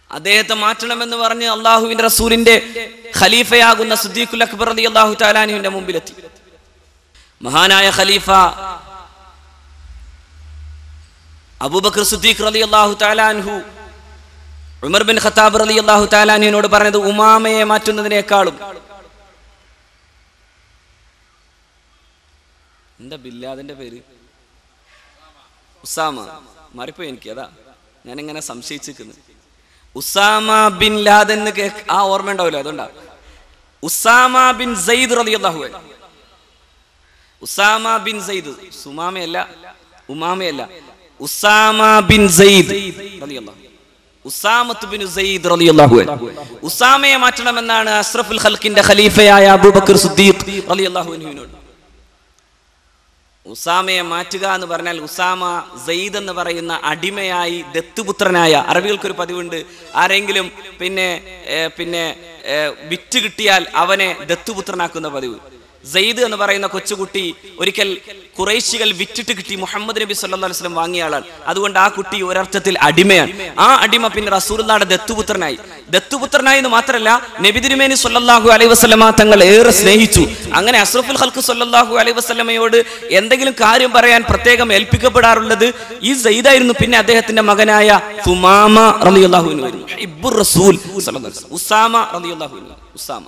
അദ്ദേഹത്തെ മാറ്റണമെന്ന് പറഞ്ഞ് അള്ളാഹുവിന്റെ റസൂലിന്റെ ഖലീഫയാകുന്ന സുദ്ദീഖുൽ അക്ബർ അലി അള്ളാഹു താലാനുവിന്റെ മുമ്പിലെത്തി മഹാനായ ഖലീഫ അബൂബക്കർ സുദ്ദീഖ് റലി അള്ളാഹു താലാൻഹു ഉമർ ബിൻ ഖത്താബ് റലി അള്ളാഹു താലാനുവിനോട് പറഞ്ഞത് ഉമാമയെ മാറ്റുന്നതിനേക്കാളും എന്താ ബില്ലാദിന്റെ പേര് ഉസാമ മാറിപ്പോയി എനിക്ക് അതാ ഞാനിങ്ങനെ സംശയിച്ചിരിക്കുന്നു ഉസാമ ബിൻ ലാദൻ എന്ന് കേക്ക് ആ ഓർമ്മ ഉണ്ടാവില്ല അതുകൊണ്ടാ ഉസാമ ബിൻ സയ്യിദ് റളിയല്ലാഹു അൻഹു ഉസാമ ബിൻ സയ്യിദ് സുമാമയല്ല ഉമാമയല്ല ഉസാമ ബിൻ സയ്യിദ് റളിയല്ലാഹു ഉസാമത്ത് ബിൻ സയ്യിദ് റളിയല്ലാഹു അൻഹു ഉസാമയെ മാറ്റണമെന്നാണ് അഷ്റഫുൽ ഖൽഖിന്റെ ഖലീഫയായ അബൂബക്കർ സിദ്ദീഖ് റളിയല്ലാഹു അൻഹുവിനോട് ഉസാമയെ മാറ്റുക എന്ന് പറഞ്ഞാൽ ഉസാമ സെയ്ദ് എന്ന് പറയുന്ന അടിമയായി ദത്തുപുത്രനായ അറബികൾക്കൊരു പതിവുണ്ട് ആരെങ്കിലും പിന്നെ ഏ, പിന്നെ ഏ, വിറ്റ് കിട്ടിയാൽ അവനെ ദത്തുപുത്രനാക്കുന്ന പതിവ് സെയ്ദ് എന്ന് പറയുന്ന കൊച്ചുകുട്ടി ഒരിക്കൽ കുറേശികൾ വിറ്റിട്ട് കിട്ടി മുഹമ്മദ് നബി സല്ലല്ലാഹു അലൈഹി വസല്ലം വാങ്ങിയ ആളാണ് അതുകൊണ്ട് ആ കുട്ടി ഒരർത്ഥത്തിൽ അടിമയാണ് ആ അടിമ പിന്നെ റസൂലുള്ളാടെ ദത്തുപുത്രനായി ദത്തുപുത്രനായി എന്ന് മാത്രമല്ല നബി തിരുമേനി സല്ലല്ലാഹു അലൈഹി വസല്ലമ തങ്ങൾ ഏറെ സ്നേഹിച്ചു അങ്ങനെ അസ്രഫുൽ ഖൽക്ക് സല്ലല്ലാഹു അലൈഹി വസല്ലമയോട് എന്തെങ്കിലും കാര്യം പറയാൻ പ്രത്യേകം ഏൽപ്പിക്കപ്പെടാറുള്ളത് ഈ സയ്യിദായിരുന്നു പിന്നെ അദ്ദേഹത്തിന്റെ മകനായ സുമാമ റളിയല്ലാഹു അൻഹു ആയിരുന്നു ഹിബ്ബുർ റസൂൽ സല്ലല്ലാഹു അലൈഹി വസല്ലം ഉസാമ റളിയല്ലാഹു അൻഹു ഉസാമ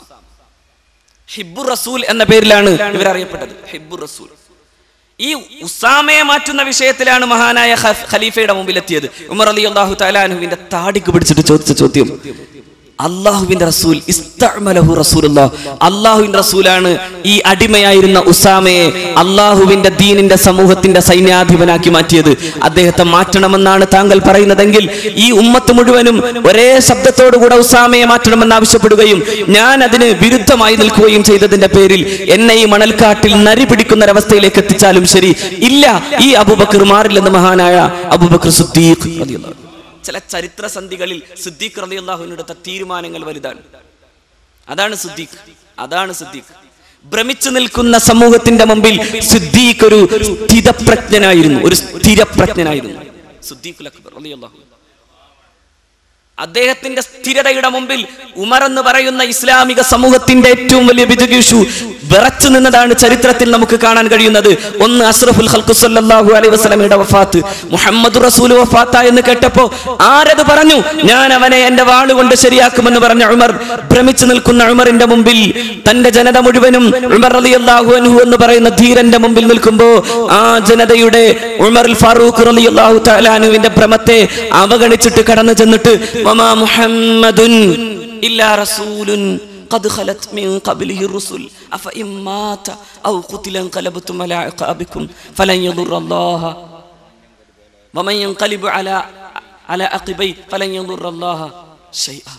ഹിബ്ബുർ റസൂൽ എന്ന പേരിലാണ് ഇവർ അറിയപ്പെട്ടത് ഹിബ്ബുർ റസൂൽ ഈ ഉസാമയെ മാറ്റുന്ന വിഷയത്തിലാണ് മഹാനായ ഖ- ഖലീഫയുടെ മുമ്പിലെത്തിയത് ഉമർ അലി അള്ളാഹു തലാനുവിന്റെ താടിക്ക് പിടിച്ചിട്ട് ചോദിച്ച ചോദ്യം അള്ളാഹുവിന്റെ റസൂൽ ഇസ്തഅമലഹു റസൂലുള്ള അള്ളാഹുവിന്റെ റസൂലാണ് ഈ അടിമയായിരുന്ന ഉസാമയെ അള്ളാഹുവിന്റെ ദീനിന്റെ സമൂഹത്തിന്റെ സൈന്യാധിപനാക്കി മാറ്റിയത് അദ്ദേഹത്തെ മാറ്റണമെന്നാണ് താങ്കൾ പറയുന്നതെങ്കിൽ ഈ ഉമ്മത്ത് മുഴുവനും ഒരേ ശബ്ദത്തോടുകൂടെ ഉസാമയെ മാറ്റണമെന്ന് ആവശ്യപ്പെടുകയും ഞാൻ അതിന് വിരുദ്ധമായി നിൽക്കുകയും ചെയ്തതിന്റെ പേരിൽ എന്നെ ഈ മണൽക്കാട്ടിൽ നരി പിടിക്കുന്ന ഒരവസ്ഥയിലേക്ക് എത്തിച്ചാലും ശരി ഇല്ല ഈ അബൂബക്കർ മാറില്ലെന്ന് മഹാനായ അബൂബക്കർ സുദ്ദീഖ് റളിയല്ലാഹു അൻഹു. ചില ചരിത്ര സന്ധികളിൽ സിദ്ദീഖ് റളിയല്ലാഹുവിനെടുത്ത തീരുമാനങ്ങൾ വലുതാണ് അതാണ് സിദ്ദീഖ് അതാണ് സിദ്ദീഖ് ഭ്രമിച്ചു നിൽക്കുന്ന സമൂഹത്തിന്റെ മുമ്പിൽ സിദ്ദീഖ് ഒരു സ്ഥിതപ്രജ്ഞനായിരുന്നു ഒരു സ്ഥിരപ്രജ്ഞനായിരുന്നു സിദ്ദീഖുൽ അക്ബർ റളിയല്ലാഹു അൻഹു. അദ്ദേഹത്തിന്റെ സ്ഥിരതയുടെ മുമ്പിൽ ഉമർ എന്ന് പറയുന്ന ഇസ്ലാമിക സമൂഹത്തിന്റെ ഏറ്റവും വലിയ ബിജുഗീഷു വിറച്ചു നിന്നതാണ് ചരിത്രത്തിൽ നമുക്ക് കാണാൻ കഴിയുന്നത് ഒന്ന് അഷ്റഫുൽ ഖൽഖു സല്ലല്ലാഹു അലൈഹി വസല്ലമയുടെ വഫാത്ത് മുഹമ്മദ് റസൂൽ വഫാത്ത എന്ന് കേട്ടപ്പോ ആരത് പറഞ്ഞു ഞാൻ അവനെ എന്റെ വാളുകൊണ്ട് ശരിയാക്കുമെന്ന് പറഞ്ഞ ഉമർ ഭ്രമിച്ചു നിൽക്കുന്ന ഉമറിന്റെ മുമ്പിൽ തന്റെ ജനത മുഴുവനും ഉമർ റളിയല്ലാഹു അൻഹു എന്ന് പറയുന്ന ധീരന്റെ മുമ്പിൽ നിൽക്കുമ്പോ ആ ജനതയുടെ ഉമർ ഫാറൂഖ് റളിയല്ലാഹു തആല അൻഹുവിന്റെ ഭ്രമത്തെ അവഗണിച്ചിട്ട് കടന്നു ചെന്നിട്ട് വമാ മുഹമ്മദുൻ ഇല്ലാ റസൂലുൻ قد خلت من قبله الرسل أفإن مات أو قتل انقلبتم على عقابكم فلن يضر الله ومن ينقلب على على عقبيه فلن يضر الله شيئا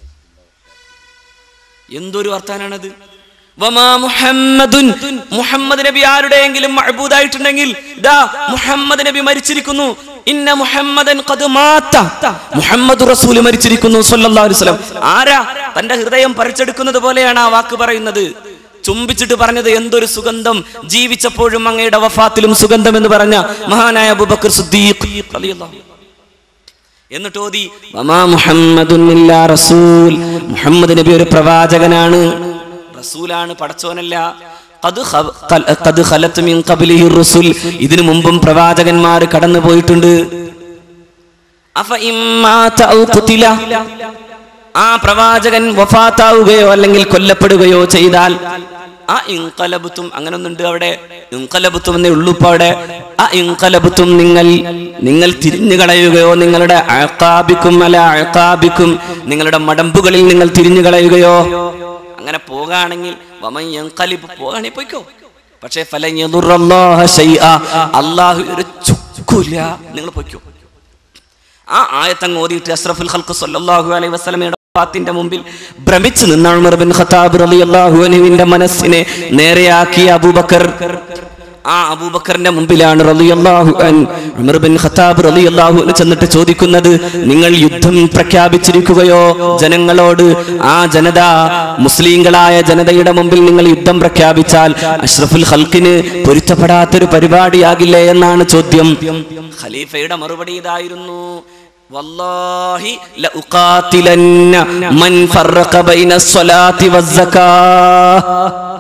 എന്തൊരു വർത്താനാണത് വമാ മുഹമ്മദുൻ മുഹമ്മദ് നബി ആരുടെയെങ്കിലും മഅബൂദായിട്ടുണ്ടെങ്കിൽ ദാ മുഹമ്മദ് നബി മരിച്ചിരിക്കുന്നു ഇന്ന മുഹമ്മദൻ ഖദ് മാത്ത മുഹമ്മദ് റസൂൽ മരിച്ചിരിക്കുന്നു സല്ലല്ലാഹു അലൈഹി വസല്ലം ആരാ തന്റെ ഹൃദയം പറിച്ചെടുക്കുന്നത് പോലെയാണ് ആ വാക്ക് പറയുന്നത് ചുംബിച്ചിട്ട് പറഞ്ഞത് എന്തൊരു സുഗന്ധം ജീവിച്ചപ്പോഴും അങ്ങയുടെ വഫാത്തിലും സുഗന്ധം എന്ന് പറഞ്ഞ മഹാനായ അബൂബക്കർ സിദ്ദീഖ് റളിയല്ലാഹു അൻഹു. എന്നിട്ട് ഓതി വമാ മുഹമ്മദുൻ ഇല്ലാ റസൂൽ മുഹമ്മദ് നബി ഒരു പ്രവാചകനാണ് റസൂലാണ് പടച്ചോനല്ല ഖദ് ഖ- ഖൽ- ഖദ് ഖലത്ത് മിൻ ഖബ്ലിഹി റുസുൽ ഇതിനു മുമ്പും പ്രവാചകന്മാർ കടന്നു പോയിട്ടുണ്ട് അഫ ഇമ്മാത ഔ ഖുതില ആ പ്രവാചകൻ വഫാത്താവുകയോ അല്ലെങ്കിൽ കൊല്ലപ്പെടുകയോ ചെയ്താൽ ആ ഇൻകലബുത്തും അങ്ങനെ ഒന്നുണ്ട് അവിടെ ഇൻകലബുത്തും എന്നേ ഉള്ളൂ ഇപ്പൊ അവിടെ ആ ഇൻകലബുത്തും നിങ്ങൾ നിങ്ങൾ തിരിഞ്ഞു കളയുകയോ നിങ്ങളുടെ അഴക്കാബിക്കും അല അഴക്കാബിക്കും നിങ്ങളുടെ മടമ്പുകളിൽ നിങ്ങൾ തിരിഞ്ഞു കളയുകയോ അങ്ങനെ പോകാണെങ്കിൽ വമൻ യൻഖലിബ് പോകാണെങ്കിൽ പോയിക്കോ പക്ഷേ ഫലൻ യദുറല്ലാഹ ശൈഅ അല്ലാഹു ഒരു ചുക്കുല നിങ്ങൾ പോയിക്കോ ആ ആയത്തങ്ങ് ഓതിയിട്ട് അഷ്റഫുൽ ഖൽഖ് സല്ലല്ലാഹു അലൈഹി വസല്ലമയുടെ വഫാത്തിന്റെ മുമ്പിൽ ഭ്രമിച്ചു നിന്ന ഉമർ ബിൻ ഖത്താബ് റളിയല്ലാഹു അൻഹുവിന്റെ മനസ്സിനെ നേരെയാക്കിയ അബൂബക്കർ ആ അബൂബക്കറിന്റെ മുമ്പിലാണ് റളിയല്ലാഹു അൻ ഉമർ ബിൻ ഖത്താബ് റളിയല്ലാഹു അൻഹു ചെന്നിട്ട് ചോദിക്കുന്നത് നിങ്ങൾ യുദ്ധം പ്രഖ്യാപിച്ചിരിക്കുകയോ ജനങ്ങളോട് ആ ജനത മുസ്ലിങ്ങളായ ജനതയുടെ മുമ്പിൽ നിങ്ങൾ യുദ്ധം പ്രഖ്യാപിച്ചാൽ അഷ്റഫുൽ ഖൽക്കിന് പൊരുത്തപ്പെടാത്തൊരു പരിപാടിയാകില്ലേ എന്നാണ് ചോദ്യം ഖലീഫയുടെ മറുപടി ഇതായിരുന്നു വല്ലാഹി ലഉഖാതിലന്ന മൻ ഫറഖ ബൈന സ്വലാത്തി വസ്സകാത്ത്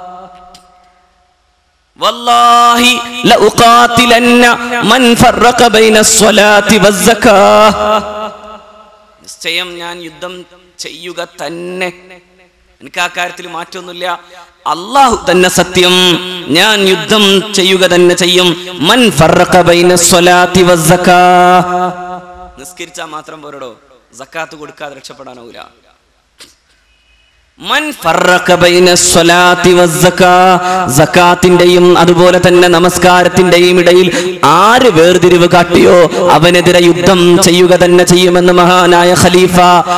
വല്ലാഹി ലഉഖാതിലന്ന മൻ ഫറഖ ബൈന സ്വലാത്തി വസ്സകാത്ത് നിശ്ചയം ഞാൻ യുദ്ധം ചെയ്യുക തന്നെ എനിക്ക് ആ കാര്യത്തിൽ മാറ്റമൊന്നുമില്ല അള്ളാഹു തന്നെ സത്യം ഞാൻ യുദ്ധം ചെയ്യുക തന്നെ ചെയ്യും മൻ ഫറഖ ബൈന സ്വലാത്തി വസ്സകാ നിസ്കരിച്ചാൽ മാത്രം പോരടോ സക്കാത്ത് കൊടുക്കാതെ രക്ഷപ്പെടാനാവൂല മൻ ഫറഖ ബൈന സ്വലാത്തി വസ്സകാ സക്കാത്തിന്റെയും അതുപോലെ തന്നെ നമസ്കാരത്തിന്റെയും ഇടയിൽ ആര് വേർതിരിവ് കാട്ടിയോ അവനെതിരെ യുദ്ധം ചെയ്യുക തന്നെ ചെയ്യുമെന്ന് മഹാനായ ഖലീഫ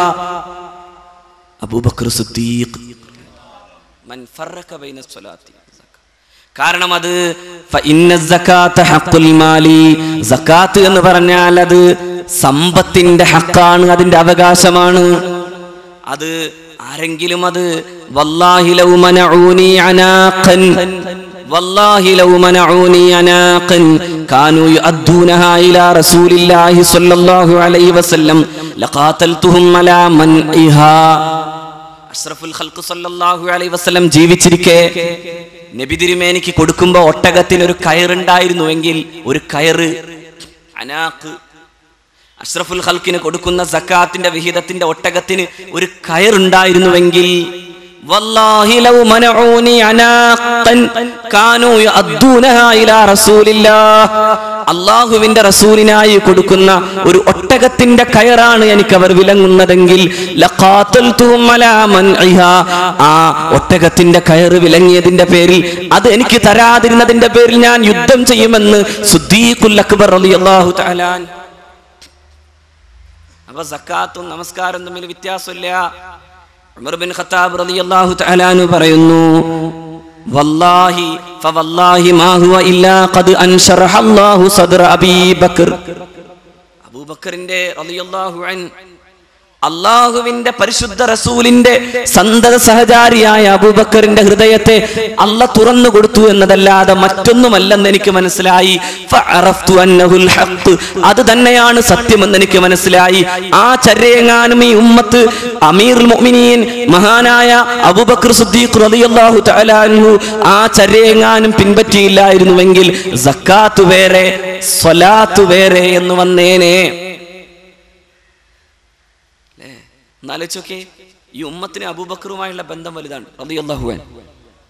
അബൂബക്കർ സിദ്ദീഖ് മൻ ഫറഖ ബൈന സ്വലാത്തി കാരണം അത് ഫഇന്ന സകാത്ത ഹഖുൽ മാലി സകാത്ത് എന്ന് പറഞ്ഞാൽ അത് സമ്പത്തിന്റെ ഹക്കാണ് അതിന്റെ അവകാശമാണ് അത് ആരെങ്കിലും അത് വല്ലാഹി ലൗ മനഊനി അനാഖൻ വല്ലാഹി ലൗ മനഊനി അനാഖൻ കാനൂ യുഅദ്ദൂനഹാ ഇലാ റസൂലില്ലാഹി സ്വല്ലല്ലാഹു അലൈഹി വസല്ലം ലഖാതൽതുഹും അലാ മൻഇഹാ അഷ്റഫുൽ ഖൽഖ് സല്ലല്ലാഹു അലൈഹി വസല്ലം ജീവിച്ചിരിക്കെ നബി തിരുമേനിക്ക് കൊടുക്കുമ്പോ ഒട്ടകത്തിന് ഒരു കയറുണ്ടായിരുന്നുവെങ്കിൽ ഒരു കയറ് അനാക്ക് അഷ്റഫുൽ ഖൽക്കിന് കൊടുക്കുന്ന സക്കാത്തിന്റെ വിഹിതത്തിന്റെ ഒട്ടകത്തിന് ഒരു കയറുണ്ടായിരുന്നുവെങ്കിൽ വല്ലാഹി ലൗ മനഊനി അനാഖൻ കാനൂ യഅദ്ദൂനഹാ ഇലാ റസൂലില്ലാഹ് അള്ളാഹുവിന്റെ റസൂലിനായി കൊടുക്കുന്ന ഒരു ഒട്ടകത്തിന്റെ കയറാണ് എനിക്ക് അവർ വിലങ്ങുന്നതെങ്കിൽ ലഖാതൽതുഹും അലാ മൻഇഹാ. ആ ഒട്ടകത്തിന്റെ കയറ് വിലങ്ങിയതിന്റെ പേരിൽ അത് എനിക്ക് തരാതിരുന്നതിന്റെ പേരിൽ ഞാൻ യുദ്ധം ചെയ്യുമെന്ന് സുദ്ദീഖുൽ അക്ബർ റളിയല്ലാഹു തആല അൻഹു. അപ്പൊ സക്കാത്തും നമസ്കാരം തമ്മിൽ വ്യത്യാസമില്ല ഉമർ ബിൻ ഖത്താബ് റളിയല്ലാഹു തആല അൻഹു പറയുന്നു വല്ലാഹി ഫവല്ലാഹി മാ ഹുവ ഇല്ലാ ഖദ് അൻശറഹ അല്ലാഹു സദ്റ അബീ ബക്കർ അബൂബക്കറിന്റെ റളിയല്ലാഹു അൻ അള്ളാഹുവിന്റെ പരിശുദ്ധ റസൂലിന്റെ സന്തത സഹചാരിയായ അബൂബക്കറിന്റെ ഹൃദയത്തെ അല്ല തുറന്നു കൊടുത്തു എന്നതല്ലാതെ മറ്റൊന്നുമല്ലെന്ന് എനിക്ക് മനസ്സിലായി ഫഅറഫ്തു അന്നഹുൽ ഹഖ്. അത് തന്നെയാണ് സത്യമെന്ന് എനിക്ക് മനസ്സിലായി ആ ചര്യങ്ങാനും ഈ ഉമ്മത്ത് അമീറുൽ മുഅ്മിനീൻ മഹാനായ അബൂബക്കർ സിദ്ദീഖ് റളിയല്ലാഹു തആല അൻഹു ആ ചര്യങ്ങാനും പിൻപറ്റിയില്ലായിരുന്നുവെങ്കിൽ സക്കാത്ത് വേറെ സ്വലാത്ത് വേറെ എന്ന് വന്നേനെ എന്നാലോചിച്ചോക്കെ ഈ ഉമ്മത്തിന് അബൂബക്കറുമായുള്ള ബന്ധം വലുതാണ് റളിയല്ലാഹു അൻഹു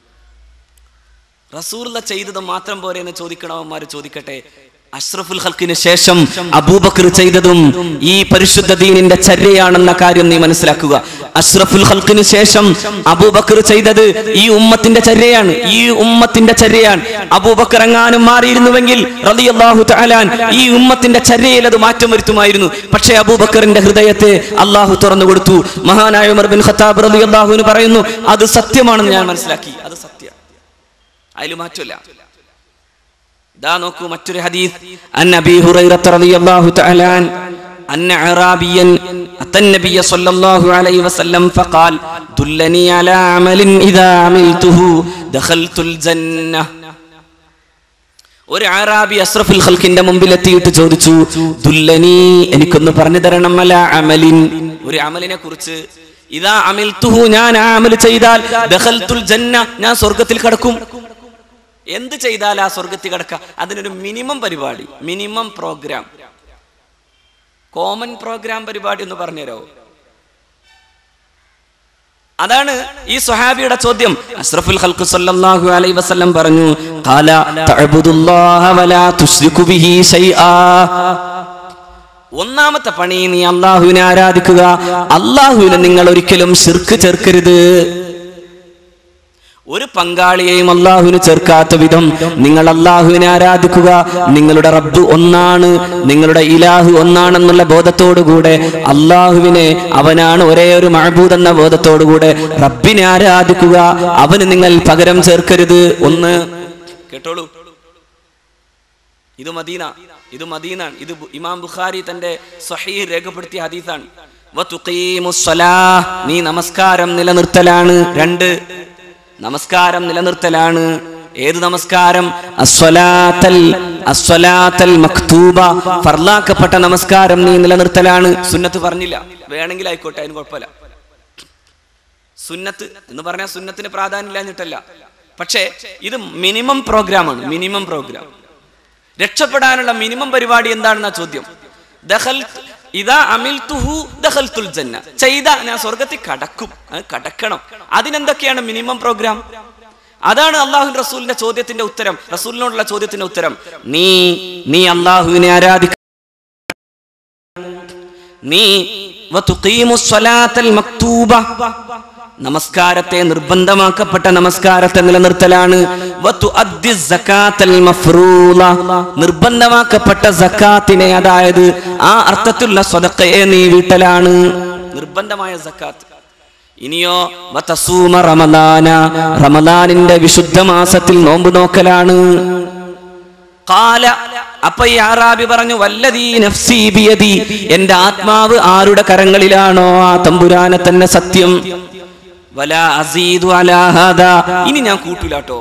റസൂർല ചെയ്തത് മാത്രം പോരെ എന്ന് ചോദിക്കണവന്മാർ ചോദിക്കട്ടെ അഷ്റഫുൽ ഹൽക്കിന് ശേഷം അബൂബക്കർ ചെയ്തതും ഈ പരിശുദ്ധ ദീനിന്റെ ചര്യയാണെന്ന കാര്യം നീ മനസ്സിലാക്കുക അഷ്റഫുൽ ഹൽക്കിന് ശേഷം അബൂബക്കർ ചെയ്തത് ഈ ഉമ്മത്തിന്റെ ചര്യയാണ് ഈ ഉമ്മത്തിന്റെ ചര്യയാണ് അബൂബക്കർ എങ്ങാനും മാറിയിരുന്നുവെങ്കിൽ റളിയല്ലാഹു തആലാൻ ഈ ഉമ്മത്തിന്റെ ചര്യയിൽ അത് മാറ്റം വരുത്തുമായിരുന്നു പക്ഷേ അബൂബക്കറിന്റെ ഹൃദയത്തെ അള്ളാഹു തുറന്നു കൊടുത്തു മഹാനായ ഉമർ ബിൻ ഖത്താബ് റളിയല്ലാഹുവിന് പറയുന്നു അത് സത്യമാണെന്ന് ഞാൻ മനസ്സിലാക്കി അത് സത്യം അതിൽ മാറ്റമില്ല ഇതാ നോക്കൂ മറ്റൊരു ഹദീസ് അൻ അബീ ഹുറൈറ റളിയല്ലാഹു തആല അൻ أن أعرابيا أتى النبي صلى الله عليه وسلم فقال دلني على عمل إذا عملته دخلت الجنة ഒരു ആറാബി അസ്രഫുൽ ഖൽക്കിന്റെ മുമ്പിൽ എത്തിയിട്ട് ചോദിച്ചു ദുല്ലനി എനിക്കൊന്ന് പറഞ്ഞു തരണം അല അമലിൻ ഒരു അമലിനെ കുറിച്ച് ഇതാ അമിൽത്തുഹു ഞാൻ ആ അമൽ ചെയ്താൽ ദഖൽത്തുൽ ജന്ന ഞാൻ സ്വർഗത്തിൽ കടക്കും എന്ത് ചെയ്താൽ ആ സ്വർഗത്തിൽ കിടക്കുക അതിനൊരു മിനിമം പരിപാടി മിനിമം പ്രോഗ്രാം കോമൺ പ്രോഗ്രാം പരിപാടി എന്ന് പറഞ്ഞുതരാമോ അതാണ് ഈ സ്വഹാബിയുടെ ചോദ്യം അഷ്റഫുൽ ഖൽഖ് സല്ലല്ലാഹു അലൈഹി വസല്ലം പറഞ്ഞു ഖാല തഅബുദുല്ലാഹ വലാ തുശ്രികു ബിഹി ശൈആ ഒന്നാമത്തെ പണി നീ അള്ളാഹുവിനെ ആരാധിക്കുക അള്ളാഹുവിനെ നിങ്ങൾ ഒരിക്കലും ശിർക്ക് ചേർക്കരുത് ഒരു പങ്കാളിയെയും അള്ളാഹുവിന് ചേർക്കാത്ത വിധം നിങ്ങൾ അള്ളാഹുവിനെ ആരാധിക്കുക നിങ്ങളുടെ റബ്ബ് ഒന്നാണ് നിങ്ങളുടെ ഇലാഹു ഒന്നാണെന്നുള്ള ബോധത്തോടുകൂടെ അള്ളാഹുവിനെ അവനാണ് ഒരേ ഒരു മഴബൂദ് എന്ന ബോധത്തോടുകൂടെ റബ്ബിനെ ആരാധിക്കുക അവന് നിങ്ങൾ പകരം ചേർക്കരുത് ഒന്ന് കേട്ടോളൂ ഇത് മദീന ഇത് മദീനാണ് ഇത് ബു- ഇമാം ബുഖാരി തന്റെ സ്വഹീഹ് രേഖപ്പെടുത്തിയ ഹദീസാണ് വതുഖീമുസ്സലാ. നീ നമസ്കാരം നിലനിർത്തലാണ് രണ്ട് നമസ്കാരം നിലനിർത്തലാണ് ഏത് നമസ്കാരം അസ്വലാത്തൽ അസ്വലാത്തൽ മക്തൂബ ഫർലാക്കപ്പെട്ട നമസ്കാരം നീ നിലനിർത്തലാണ് സുന്നത്ത് പറഞ്ഞില്ല വേണമെങ്കിൽ ആയിക്കോട്ടെ അതിന് കുഴപ്പമില്ല സുന്നത്ത് എന്ന് പറഞ്ഞാൽ സുന്നത്തിന് പ്രാധാന്യം ഇല്ലാഞ്ഞിട്ടല്ല പക്ഷേ ഇത് മിനിമം പ്രോഗ്രാമാണ് മിനിമം പ്രോഗ്രാം രക്ഷപ്പെടാനുള്ള മിനിമം പരിപാടി എന്താണെന്ന ചോദ്യം ദഖൽ ഇതാ അമിൽതുഹു ദഖൽതുൽ ജന്ന ചെയ്ത ഞാൻ സ്വർഗത്തിൽ കടക്കും അത് കടക്കണം അതിനെന്തൊക്കെയാണ് മിനിമം പ്രോഗ്രാം അതാണ് അള്ളാഹു റസൂലിന്റെ ചോദ്യത്തിന്റെ ഉത്തരം റസൂലിനോടുള്ള ചോദ്യത്തിന്റെ ഉത്തരം നീ നീ അള്ളാഹുവിനെ ആരാധിക്ക നീ വതുഖീമു സ്വലാത്തൽ മക്തൂബ നമസ്കാരത്തെ നിർബന്ധമാക്കപ്പെട്ട നമസ്കാരത്തെ നിലനിർത്തലാണ് വതുഅദ്ദി സകാത്തൽ മഫ്റൂള നിർബന്ധമാക്കപ്പെട്ട സക്കാത്തിനെ അതായത് ആ അർത്ഥത്തിലുള്ള സ്വതക്കയെ നീ വീട്ടലാണ് നിർബന്ധമായ സക്കാത്ത് ഇനിയോ വതസൂമ റമദാന റമദാനിന്റെ വിശുദ്ധ മാസത്തിൽ നോമ്പ് നോക്കലാണ് കാല അപ്പൊ ഈ ആറാബി പറഞ്ഞു വല്ലതീ നഫ്സി ബിയദി എന്റെ ആത്മാവ് ആരുടെ കരങ്ങളിലാണോ ആ തമ്പുരാനെ തന്നെ സത്യം വല അസീദു അലാ ഹാദാ ഇനി ഞാൻ കൂട്ടൂലാട്ടോ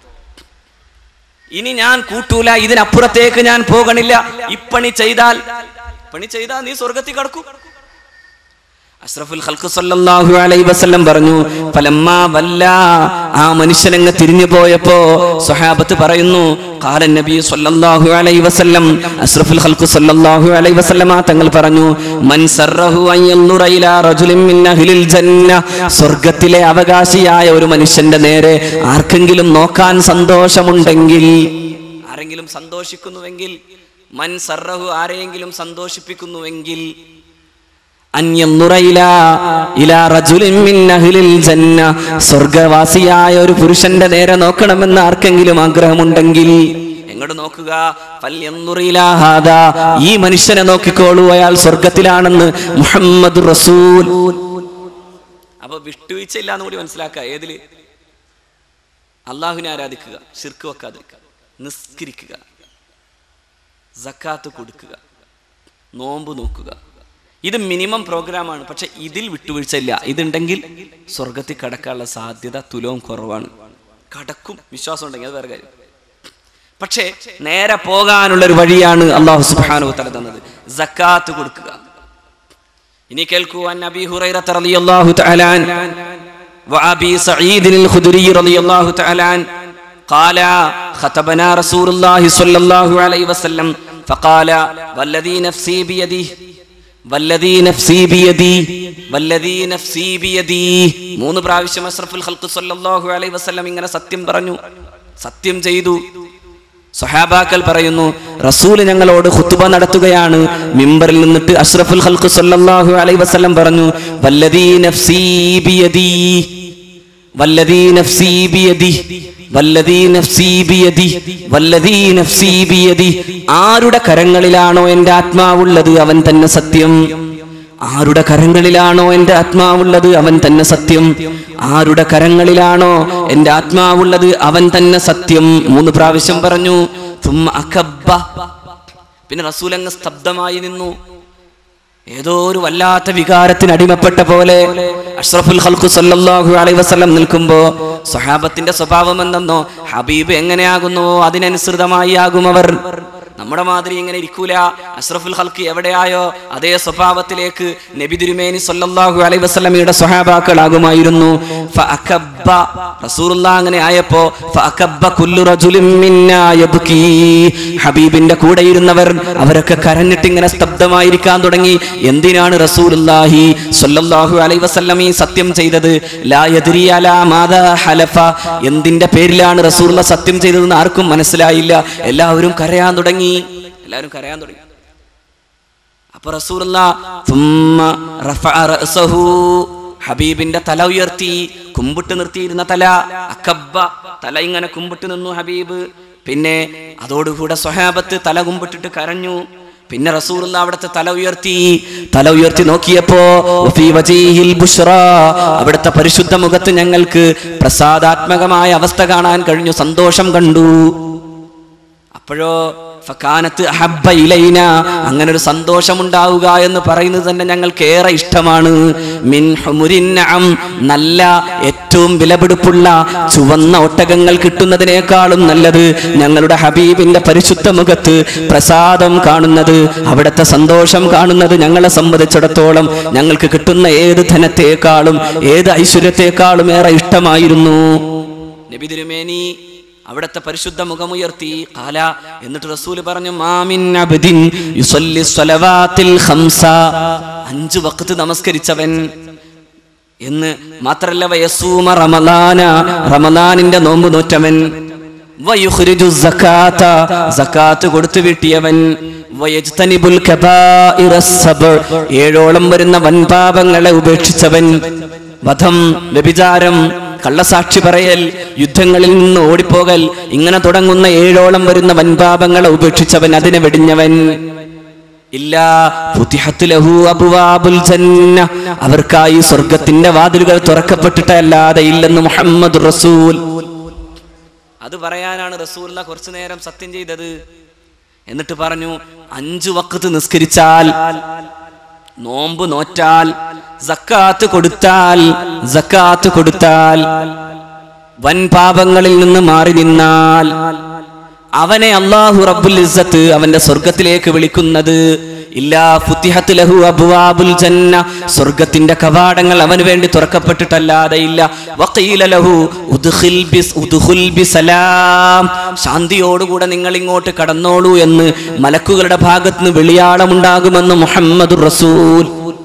ഇനി ഞാൻ കൂട്ടൂല ഇതിനപ്പുറത്തേക്ക് ഞാൻ പോകണില്ല ഇപ്പണി ചെയ്താൽ പണി ചെയ്താൽ നീ സ്വർഗത്തിൽ കടക്കും അഷ്റഫുൽ ഖൽഖ് സല്ലല്ലാഹു അലൈഹി വസല്ലം പറഞ്ഞു ഫലമ്മാ വല്ല ആ മനുഷ്യനങ്ങ് തിരിഞ്ഞു പോയപ്പോ സ്വഹാബത്ത് പറയുന്നു ഖാല നബി സല്ലല്ലാഹു അലൈഹി വസല്ലം അഷ്റഫുൽ ഖൽഖ് സല്ലല്ലാഹു അലൈഹി വസല്ലം തങ്ങൾ പറഞ്ഞു മൻ സറഹു അൻ യൻദുറ ഇലാ റജുലിൻ മിൻ അഹ്ലിൽ ജന്ന സ്വർഗ്ഗത്തിലെ അവകാശിയായ ഒരു മനുഷ്യന്റെ നേരെ ആർക്കെങ്കിലും നോക്കാൻ സന്തോഷമുണ്ടെങ്കിൽ ആരെങ്കിലും സന്തോഷിക്കുന്നുവെങ്കിൽ മൻ സറഹു ആരെയെങ്കിലും സന്തോഷിപ്പിക്കുന്നുവെങ്കിൽ സ്വർഗവാസിയായ ഒരു പുരുഷന്റെ നേരെ നോക്കണമെന്ന് ആർക്കെങ്കിലും ആഗ്രഹമുണ്ടെങ്കിൽ എങ്ങോട്ട് നോക്കുക ഫല്യന്നുറിലാഹാദ. ഈ മനുഷ്യനെ നോക്കിക്കോളൂ അയാൾ സ്വർഗത്തിലാണെന്ന് മുഹമ്മദ് റസൂൽ അപ്പൊ വിട്ടുവീഴ്ച ഇല്ലാന്ന് കൂടി മനസ്സിലാക്കുക ഏതില് അള്ളാഹുവിനെ ആരാധിക്കുക ശിർക്ക് വെക്കാതിരിക്കുക നിസ്കരിക്കുക സക്കാത്ത് കൊടുക്കുക നോമ്പ് നോക്കുക ഇത് മിനിമം പ്രോഗ്രാമാണ് പക്ഷെ ഇതിൽ വിട്ടുവീഴ്ചയില്ല ഇതുണ്ടെങ്കിൽ സ്വർഗത്തിൽ കടക്കാനുള്ള സാധ്യത തുലവും കുറവാണ് കടക്കും വിശ്വാസം ഉണ്ടെങ്കിൽ അത് വേറെ കാര്യം പക്ഷേ നേരെ പോകാനുള്ള ഒരു വഴിയാണ് അള്ളാഹു സുബ്ഹാനഹു തല തന്നത് സക്കാത്ത് കൊടുക്കുക ഇനി കേൾക്കൂ അൻ അബി ഹുറൈറ റളിയല്ലാഹു തആല അൻ وأبي سعيد الخدري رضي الله تعالى عنه قال خطبنا رسول الله صلى الله عليه وسلم فقال والذي نفسي بيده വല്ലദീ നഫ്സി ബിയദി വല്ലദീ നഫ്സി ബിയദി മൂന്ന് പ്രാവശ്യം അഷ്റഫുൽ ഖൽഖ് സല്ലല്ലാഹു അലൈഹി വസല്ലം ഇങ്ങനെ സത്യം പറഞ്ഞു സത്യം ചെയ്തു സഹാബാക്കൾ പറയുന്നു റസൂൽ ഞങ്ങളോട് ഖുത്ബ നടത്തുകയാണ് മിമ്പറിൽ നിന്നിട്ട് അഷ്റഫുൽ ഖൽഖ് സല്ലല്ലാഹു അലൈഹി വസല്ലം പറഞ്ഞു വല്ലദീ നഫ്സി ബിയദി വല്ലദീ നഫ്സി ബിയദി വല്ലദീ നഫ്സി ബിയദി വല്ലദീ നഫ്സി ബിയദി ആരുടെ കരങ്ങളിലാണോ എൻ്റെ ആത്മാവുള്ളത് അവൻ തന്നെ സത്യം ആരുടെ കരങ്ങളിലാണോ എൻ്റെ ആത്മാവുള്ളത് അവൻ തന്നെ സത്യം ആരുടെ കരങ്ങളിലാണോ എൻ്റെ ആത്മാവുള്ളത് അവൻ തന്നെ സത്യം മൂന്ന് പ്രാവശ്യം പറഞ്ഞു തുമ്മ അക്കബ്ബ പിന്നെ റസൂൽ അങ്ങ് സ്തബ്ധമായി നിന്നു ഏതോ ഒരു വല്ലാത്ത വികാരത്തിന് അടിമപ്പെട്ട പോലെ അഷ്റഫുൽ ഖൽഖു സല്ലല്ലാഹു അലൈഹി വസല്ലം നിൽക്കുമ്പോ സ്വഹാബത്തിന്റെ സ്വഭാവം എന്തെന്നോ ഹബീബ് എങ്ങനെയാകുന്നു അതിനനുസൃതമായി ആകും അവർ നമ്മുടെ മാതിരി ഇങ്ങനെ ഇരിക്കൂല അഷ്റഫുൽ ഖൽക്ക് എവിടെയായോ അതേ സ്വഭാവത്തിലേക്ക് നബി തിരുമേനി സല്ലല്ലാഹു അലൈഹി വസല്ലമയുടെ സ്വഹാബാക്കളാകുമായിരുന്നു ഫഅകബ്ബ റസൂലുള്ളാഹ് അങ്ങനെ ആയപ്പോ ഫഅകബ്ബ കുല്ലു റജുലിൻ മിന്നാ യബ്കി ഹബീബിന്റെ കൂടെ ഇരുന്നവർ അവരൊക്കെ കരഞ്ഞിട്ട് ഇങ്ങനെ സ്തബ്ധമായിരിക്കാൻ തുടങ്ങി എന്തിനാണ് റസൂലുള്ളാഹി സ്വല്ലല്ലാഹു അലൈഹി വസല്ലം ഈ സത്യം ചെയ്തത് ലാ യദ്രി അലാ മാദാ ഹലഫ എന്തിന്റെ പേരിലാണ് റസൂലുള്ള സത്യം ചെയ്തതെന്ന് ആർക്കും മനസ്സിലായില്ല എല്ലാവരും കരയാൻ തുടങ്ങി എല്ലാവരും കരയാൻ തുടങ്ങി അപ്പൊ റസൂലുള്ള ثم رفع رأسه ഹബീബിന്റെ തല ഉയർത്തി കുമ്പിട്ട് നിർത്തിയിരുന്ന തല അക്കബ്ബ തല ഇങ്ങനെ കുമ്പിട്ട് നിന്നു ഹബീബ് പിന്നെ അതോടുകൂടെ സ്വഹാബത്ത് തല കുമ്പിട്ടിട്ട് കരഞ്ഞു പിന്നെ റസൂലുള്ള അവിടുത്തെ തല ഉയർത്തി തല ഉയർത്തി നോക്കിയപ്പോ വഫീ വജീഹിൽ ബുഷ്റാ അവിടുത്തെ പരിശുദ്ധ മുഖത്ത് ഞങ്ങൾക്ക് പ്രസാദാത്മകമായ അവസ്ഥ കാണാൻ കഴിഞ്ഞു സന്തോഷം കണ്ടു അപ്പോഴോ ഫകാനത്ത് അഹബ്ബ ഇലൈന അങ്ങനെ ഒരു സന്തോഷമുണ്ടാവുക എന്ന് പറയുന്നത് തന്നെ ഞങ്ങൾക്ക് ഏറെ ഇഷ്ടമാണ് മിൻ ഹുമുരിൻ നഅം നല്ല ഏറ്റവും വിലപിടിപ്പുള്ള ചുവന്ന ഒട്ടകങ്ങൾ കിട്ടുന്നതിനേക്കാളും നല്ലത് ഞങ്ങളുടെ ഹബീബിന്റെ പരിശുദ്ധ മുഖത്ത് പ്രസാദം കാണുന്നത് അവിടുത്തെ സന്തോഷം കാണുന്നത് ഞങ്ങളെ സംബന്ധിച്ചിടത്തോളം ഞങ്ങൾക്ക് കിട്ടുന്ന ഏത് ധനത്തെക്കാളും ഏത് ഐശ്വര്യത്തെക്കാളും ഏറെ ഇഷ്ടമായിരുന്നു നബി തിരുമേനി അവിടുത്തെ പരിശുദ്ധ മുഖമുയർത്തി കാല എന്നിട്ട് റസൂൽ പറഞ്ഞു മാമിൻ അബ്ദിൻ യുസല്ലി സ്വലവാത്തിൽ ഖംസ അഞ്ചു വഖത്ത് നമസ്കരിച്ചവൻ എന്ന് മാത്രല്ല വയസൂമ റമലാന റമലാനിന്റെ നോമ്പ് നോറ്റവൻ വയുഖ്രിജു സകാത്ത സകാത്ത് കൊടുത്തു വീട്ടിയവൻ വയജ്തനിബുൽ കബായിറ സബ് ഏഴോളം വരുന്ന വൻപാപങ്ങളെ ഉപേക്ഷിച്ചവൻ വധം വ്യഭിചാരം കള്ളസാക്ഷി പറയൽ യുദ്ധങ്ങളിൽ നിന്ന് ഓടിപ്പോകൽ ഇങ്ങനെ തുടങ്ങുന്ന ഏഴോളം വരുന്ന വൻപാപങ്ങളെ ഉപേക്ഷിച്ചവൻ അതിനെ വെടിഞ്ഞവൻ ഇല്ലാ ഫുതിഹത്ത് ലഹു അബ്വാബുൽ ജന്ന അവർക്കായി സ്വർഗത്തിന്റെ വാതിലുകൾ തുറക്കപ്പെട്ടിട്ടല്ലാതെ ഇല്ലെന്ന് മുഹമ്മദ് റസൂൽ അത് പറയാനാണ് റസൂൽ കുറച്ചു നേരം സത്യം ചെയ്തത് എന്നിട്ട് പറഞ്ഞു അഞ്ചു വക്കത്ത് നിസ്കരിച്ചാൽ നോമ്പ് നോറ്റാൽ സക്കാത്ത് കൊടുത്താൽ സക്കാത്ത് കൊടുത്താൽ വൻ പാപങ്ങളിൽ നിന്ന് മാറി നിന്നാൽ അവനെ അള്ളാഹു റബ്ബുൽ ഇസ്സത്ത് അവന്റെ സ്വർഗത്തിലേക്ക് വിളിക്കുന്നത് ഇല്ലാ ഫുത്തിഹത്ത് ലഹു അബ്വാബുൽ ജന്ന സ്വർഗത്തിന്റെ കവാടങ്ങൾ അവന് വേണ്ടി തുറക്കപ്പെട്ടിട്ടല്ലാതെ ഇല്ല വഖീല ലഹു ഉദ്ഖിൽ ബിസ് ഉദ്ഖുൽ ബിസലാം ശാന്തിയോടുകൂടെ നിങ്ങൾ ഇങ്ങോട്ട് കടന്നോളൂ എന്ന് മലക്കുകളുടെ ഭാഗത്ത് നിന്ന് വെളിയാളമുണ്ടാകുമെന്ന് മുഹമ്മദ് റസൂൽ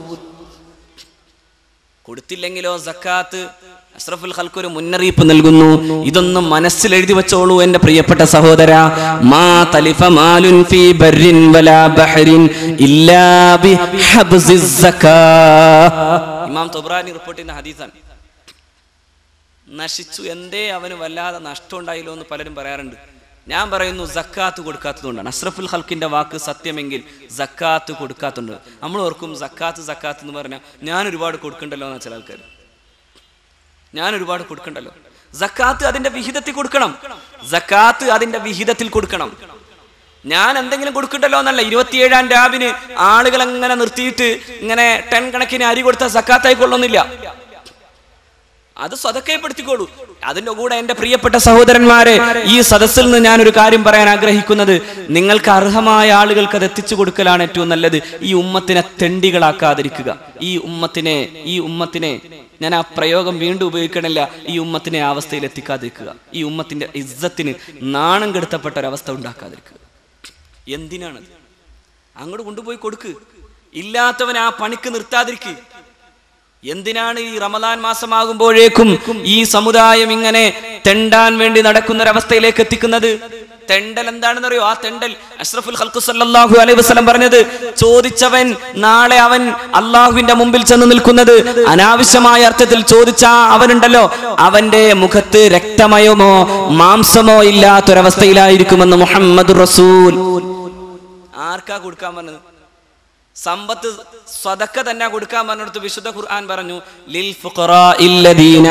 കൊടുത്തില്ലെങ്കിലോ സക്കാത്ത് അഷ്റഫുൽ ഖൽക്ക് ഒരു മുന്നറിയിപ്പ് നൽകുന്നു ഇതൊന്നും മനസ്സിൽ എഴുതി വെച്ചോളൂ എന്റെ പ്രിയപ്പെട്ട സഹോദര മാ തലിഫ മാലുൻ ഫീ ബർരിൻ വലാ ബഹരിൻ ഇല്ലാ ബി ഹബ്സിസ് സക്കാ ഇമാം തൊബ്രാനി റിപ്പോർട്ട് ചെയ്യുന്ന ഹദീസാണ് നശിച്ചു എന്തേ അവന് വല്ലാതെ നഷ്ടം ഉണ്ടായില്ലോ എന്ന് പലരും പറയാറുണ്ട് ഞാൻ പറയുന്നു സക്കാത്ത് കൊടുക്കാത്തതുകൊണ്ടാണ് അഷ്റഫുൽ ഹൽക്കിന്റെ വാക്ക് സത്യമെങ്കിൽ സക്കാത്ത് കൊടുക്കാത്തതുണ്ട് നമ്മൾ ഓർക്കും സക്കാത്ത് സക്കാത്ത് എന്ന് പറഞ്ഞാൽ ഞാൻ ഒരുപാട് കൊടുക്കണ്ടല്ലോ എന്നാ ചില ആൾക്കാർ ഞാൻ ഒരുപാട് കൊടുക്കണ്ടല്ലോ സക്കാത്ത് അതിന്റെ വിഹിതത്തിൽ കൊടുക്കണം സക്കാത്ത് അതിന്റെ വിഹിതത്തിൽ കൊടുക്കണം ഞാൻ എന്തെങ്കിലും കൊടുക്കണ്ടല്ലോ എന്നല്ല ഇരുപത്തിയേഴാം രാവിന് ആളുകൾ അങ്ങനെ നിർത്തിയിട്ട് ഇങ്ങനെ ടെൻ കണക്കിന് അരി കൊടുത്ത സക്കാത്തായി കൊള്ളുന്നില്ല അത് സ്വതക്കപ്പെടുത്തിക്കോളൂ അതിന്റെ കൂടെ എന്റെ പ്രിയപ്പെട്ട സഹോദരന്മാരെ ഈ സദസ്സിൽ നിന്ന് ഞാൻ ഒരു കാര്യം പറയാൻ ആഗ്രഹിക്കുന്നത് നിങ്ങൾക്ക് അർഹമായ ആളുകൾക്ക് അത് എത്തിച്ചു കൊടുക്കലാണ് ഏറ്റവും നല്ലത് ഈ ഉമ്മത്തിനെ തെണ്ടികളാക്കാതിരിക്കുക ഈ ഉമ്മത്തിനെ ഈ ഉമ്മത്തിനെ ഞാൻ ആ പ്രയോഗം വീണ്ടും ഉപയോഗിക്കണില്ല ഈ ഉമ്മത്തിനെ ആ അവസ്ഥയിൽ എത്തിക്കാതിരിക്കുക ഈ ഉമ്മത്തിന്റെ ഇജ്ജത്തിന് നാണം കെടുത്തപ്പെട്ട ഒരവസ്ഥ ഉണ്ടാക്കാതിരിക്കുക എന്തിനാണത് അങ്ങോട്ട് കൊണ്ടുപോയി കൊടുക്ക് ഇല്ലാത്തവൻ ആ പണിക്ക് നിർത്താതിരിക്കുക എന്തിനാണ് ഈ റമദാൻ മാസമാകുമ്പോഴേക്കും ഈ സമുദായം ഇങ്ങനെ തെണ്ടാൻ വേണ്ടി നടക്കുന്ന ഒരവസ്ഥയിലേക്ക് എത്തിക്കുന്നത് തെണ്ടൽ എന്താണെന്നറിയോ ആ തെണ്ടൽ അഷ്റഫുൽ ഖൽഖു സല്ലല്ലാഹു അലൈഹി വസല്ലം പറഞ്ഞത് ചോദിച്ചവൻ നാളെ അവൻ അള്ളാഹുവിന്റെ മുമ്പിൽ ചെന്ന് നിൽക്കുന്നത് അനാവശ്യമായ അർത്ഥത്തിൽ ചോദിച്ച ആ അവനുണ്ടല്ലോ അവന്റെ മുഖത്ത് രക്തമയമോ മാംസമോ ഇല്ലാത്തൊരവസ്ഥയിലായിരിക്കുമെന്ന് മുഹമ്മദ് റസൂൽ ആർക്കാ കൊടുക്കാൻ പറഞ്ഞത് സമ്പത്ത് സ്വതക്ക തന്നെ കൊടുക്കാൻ പറഞ്ഞിടത്ത് വിശുദ്ധ ഖുർആൻ പറഞ്ഞു ലിൽ ഫുഖറാഇല്ലദീന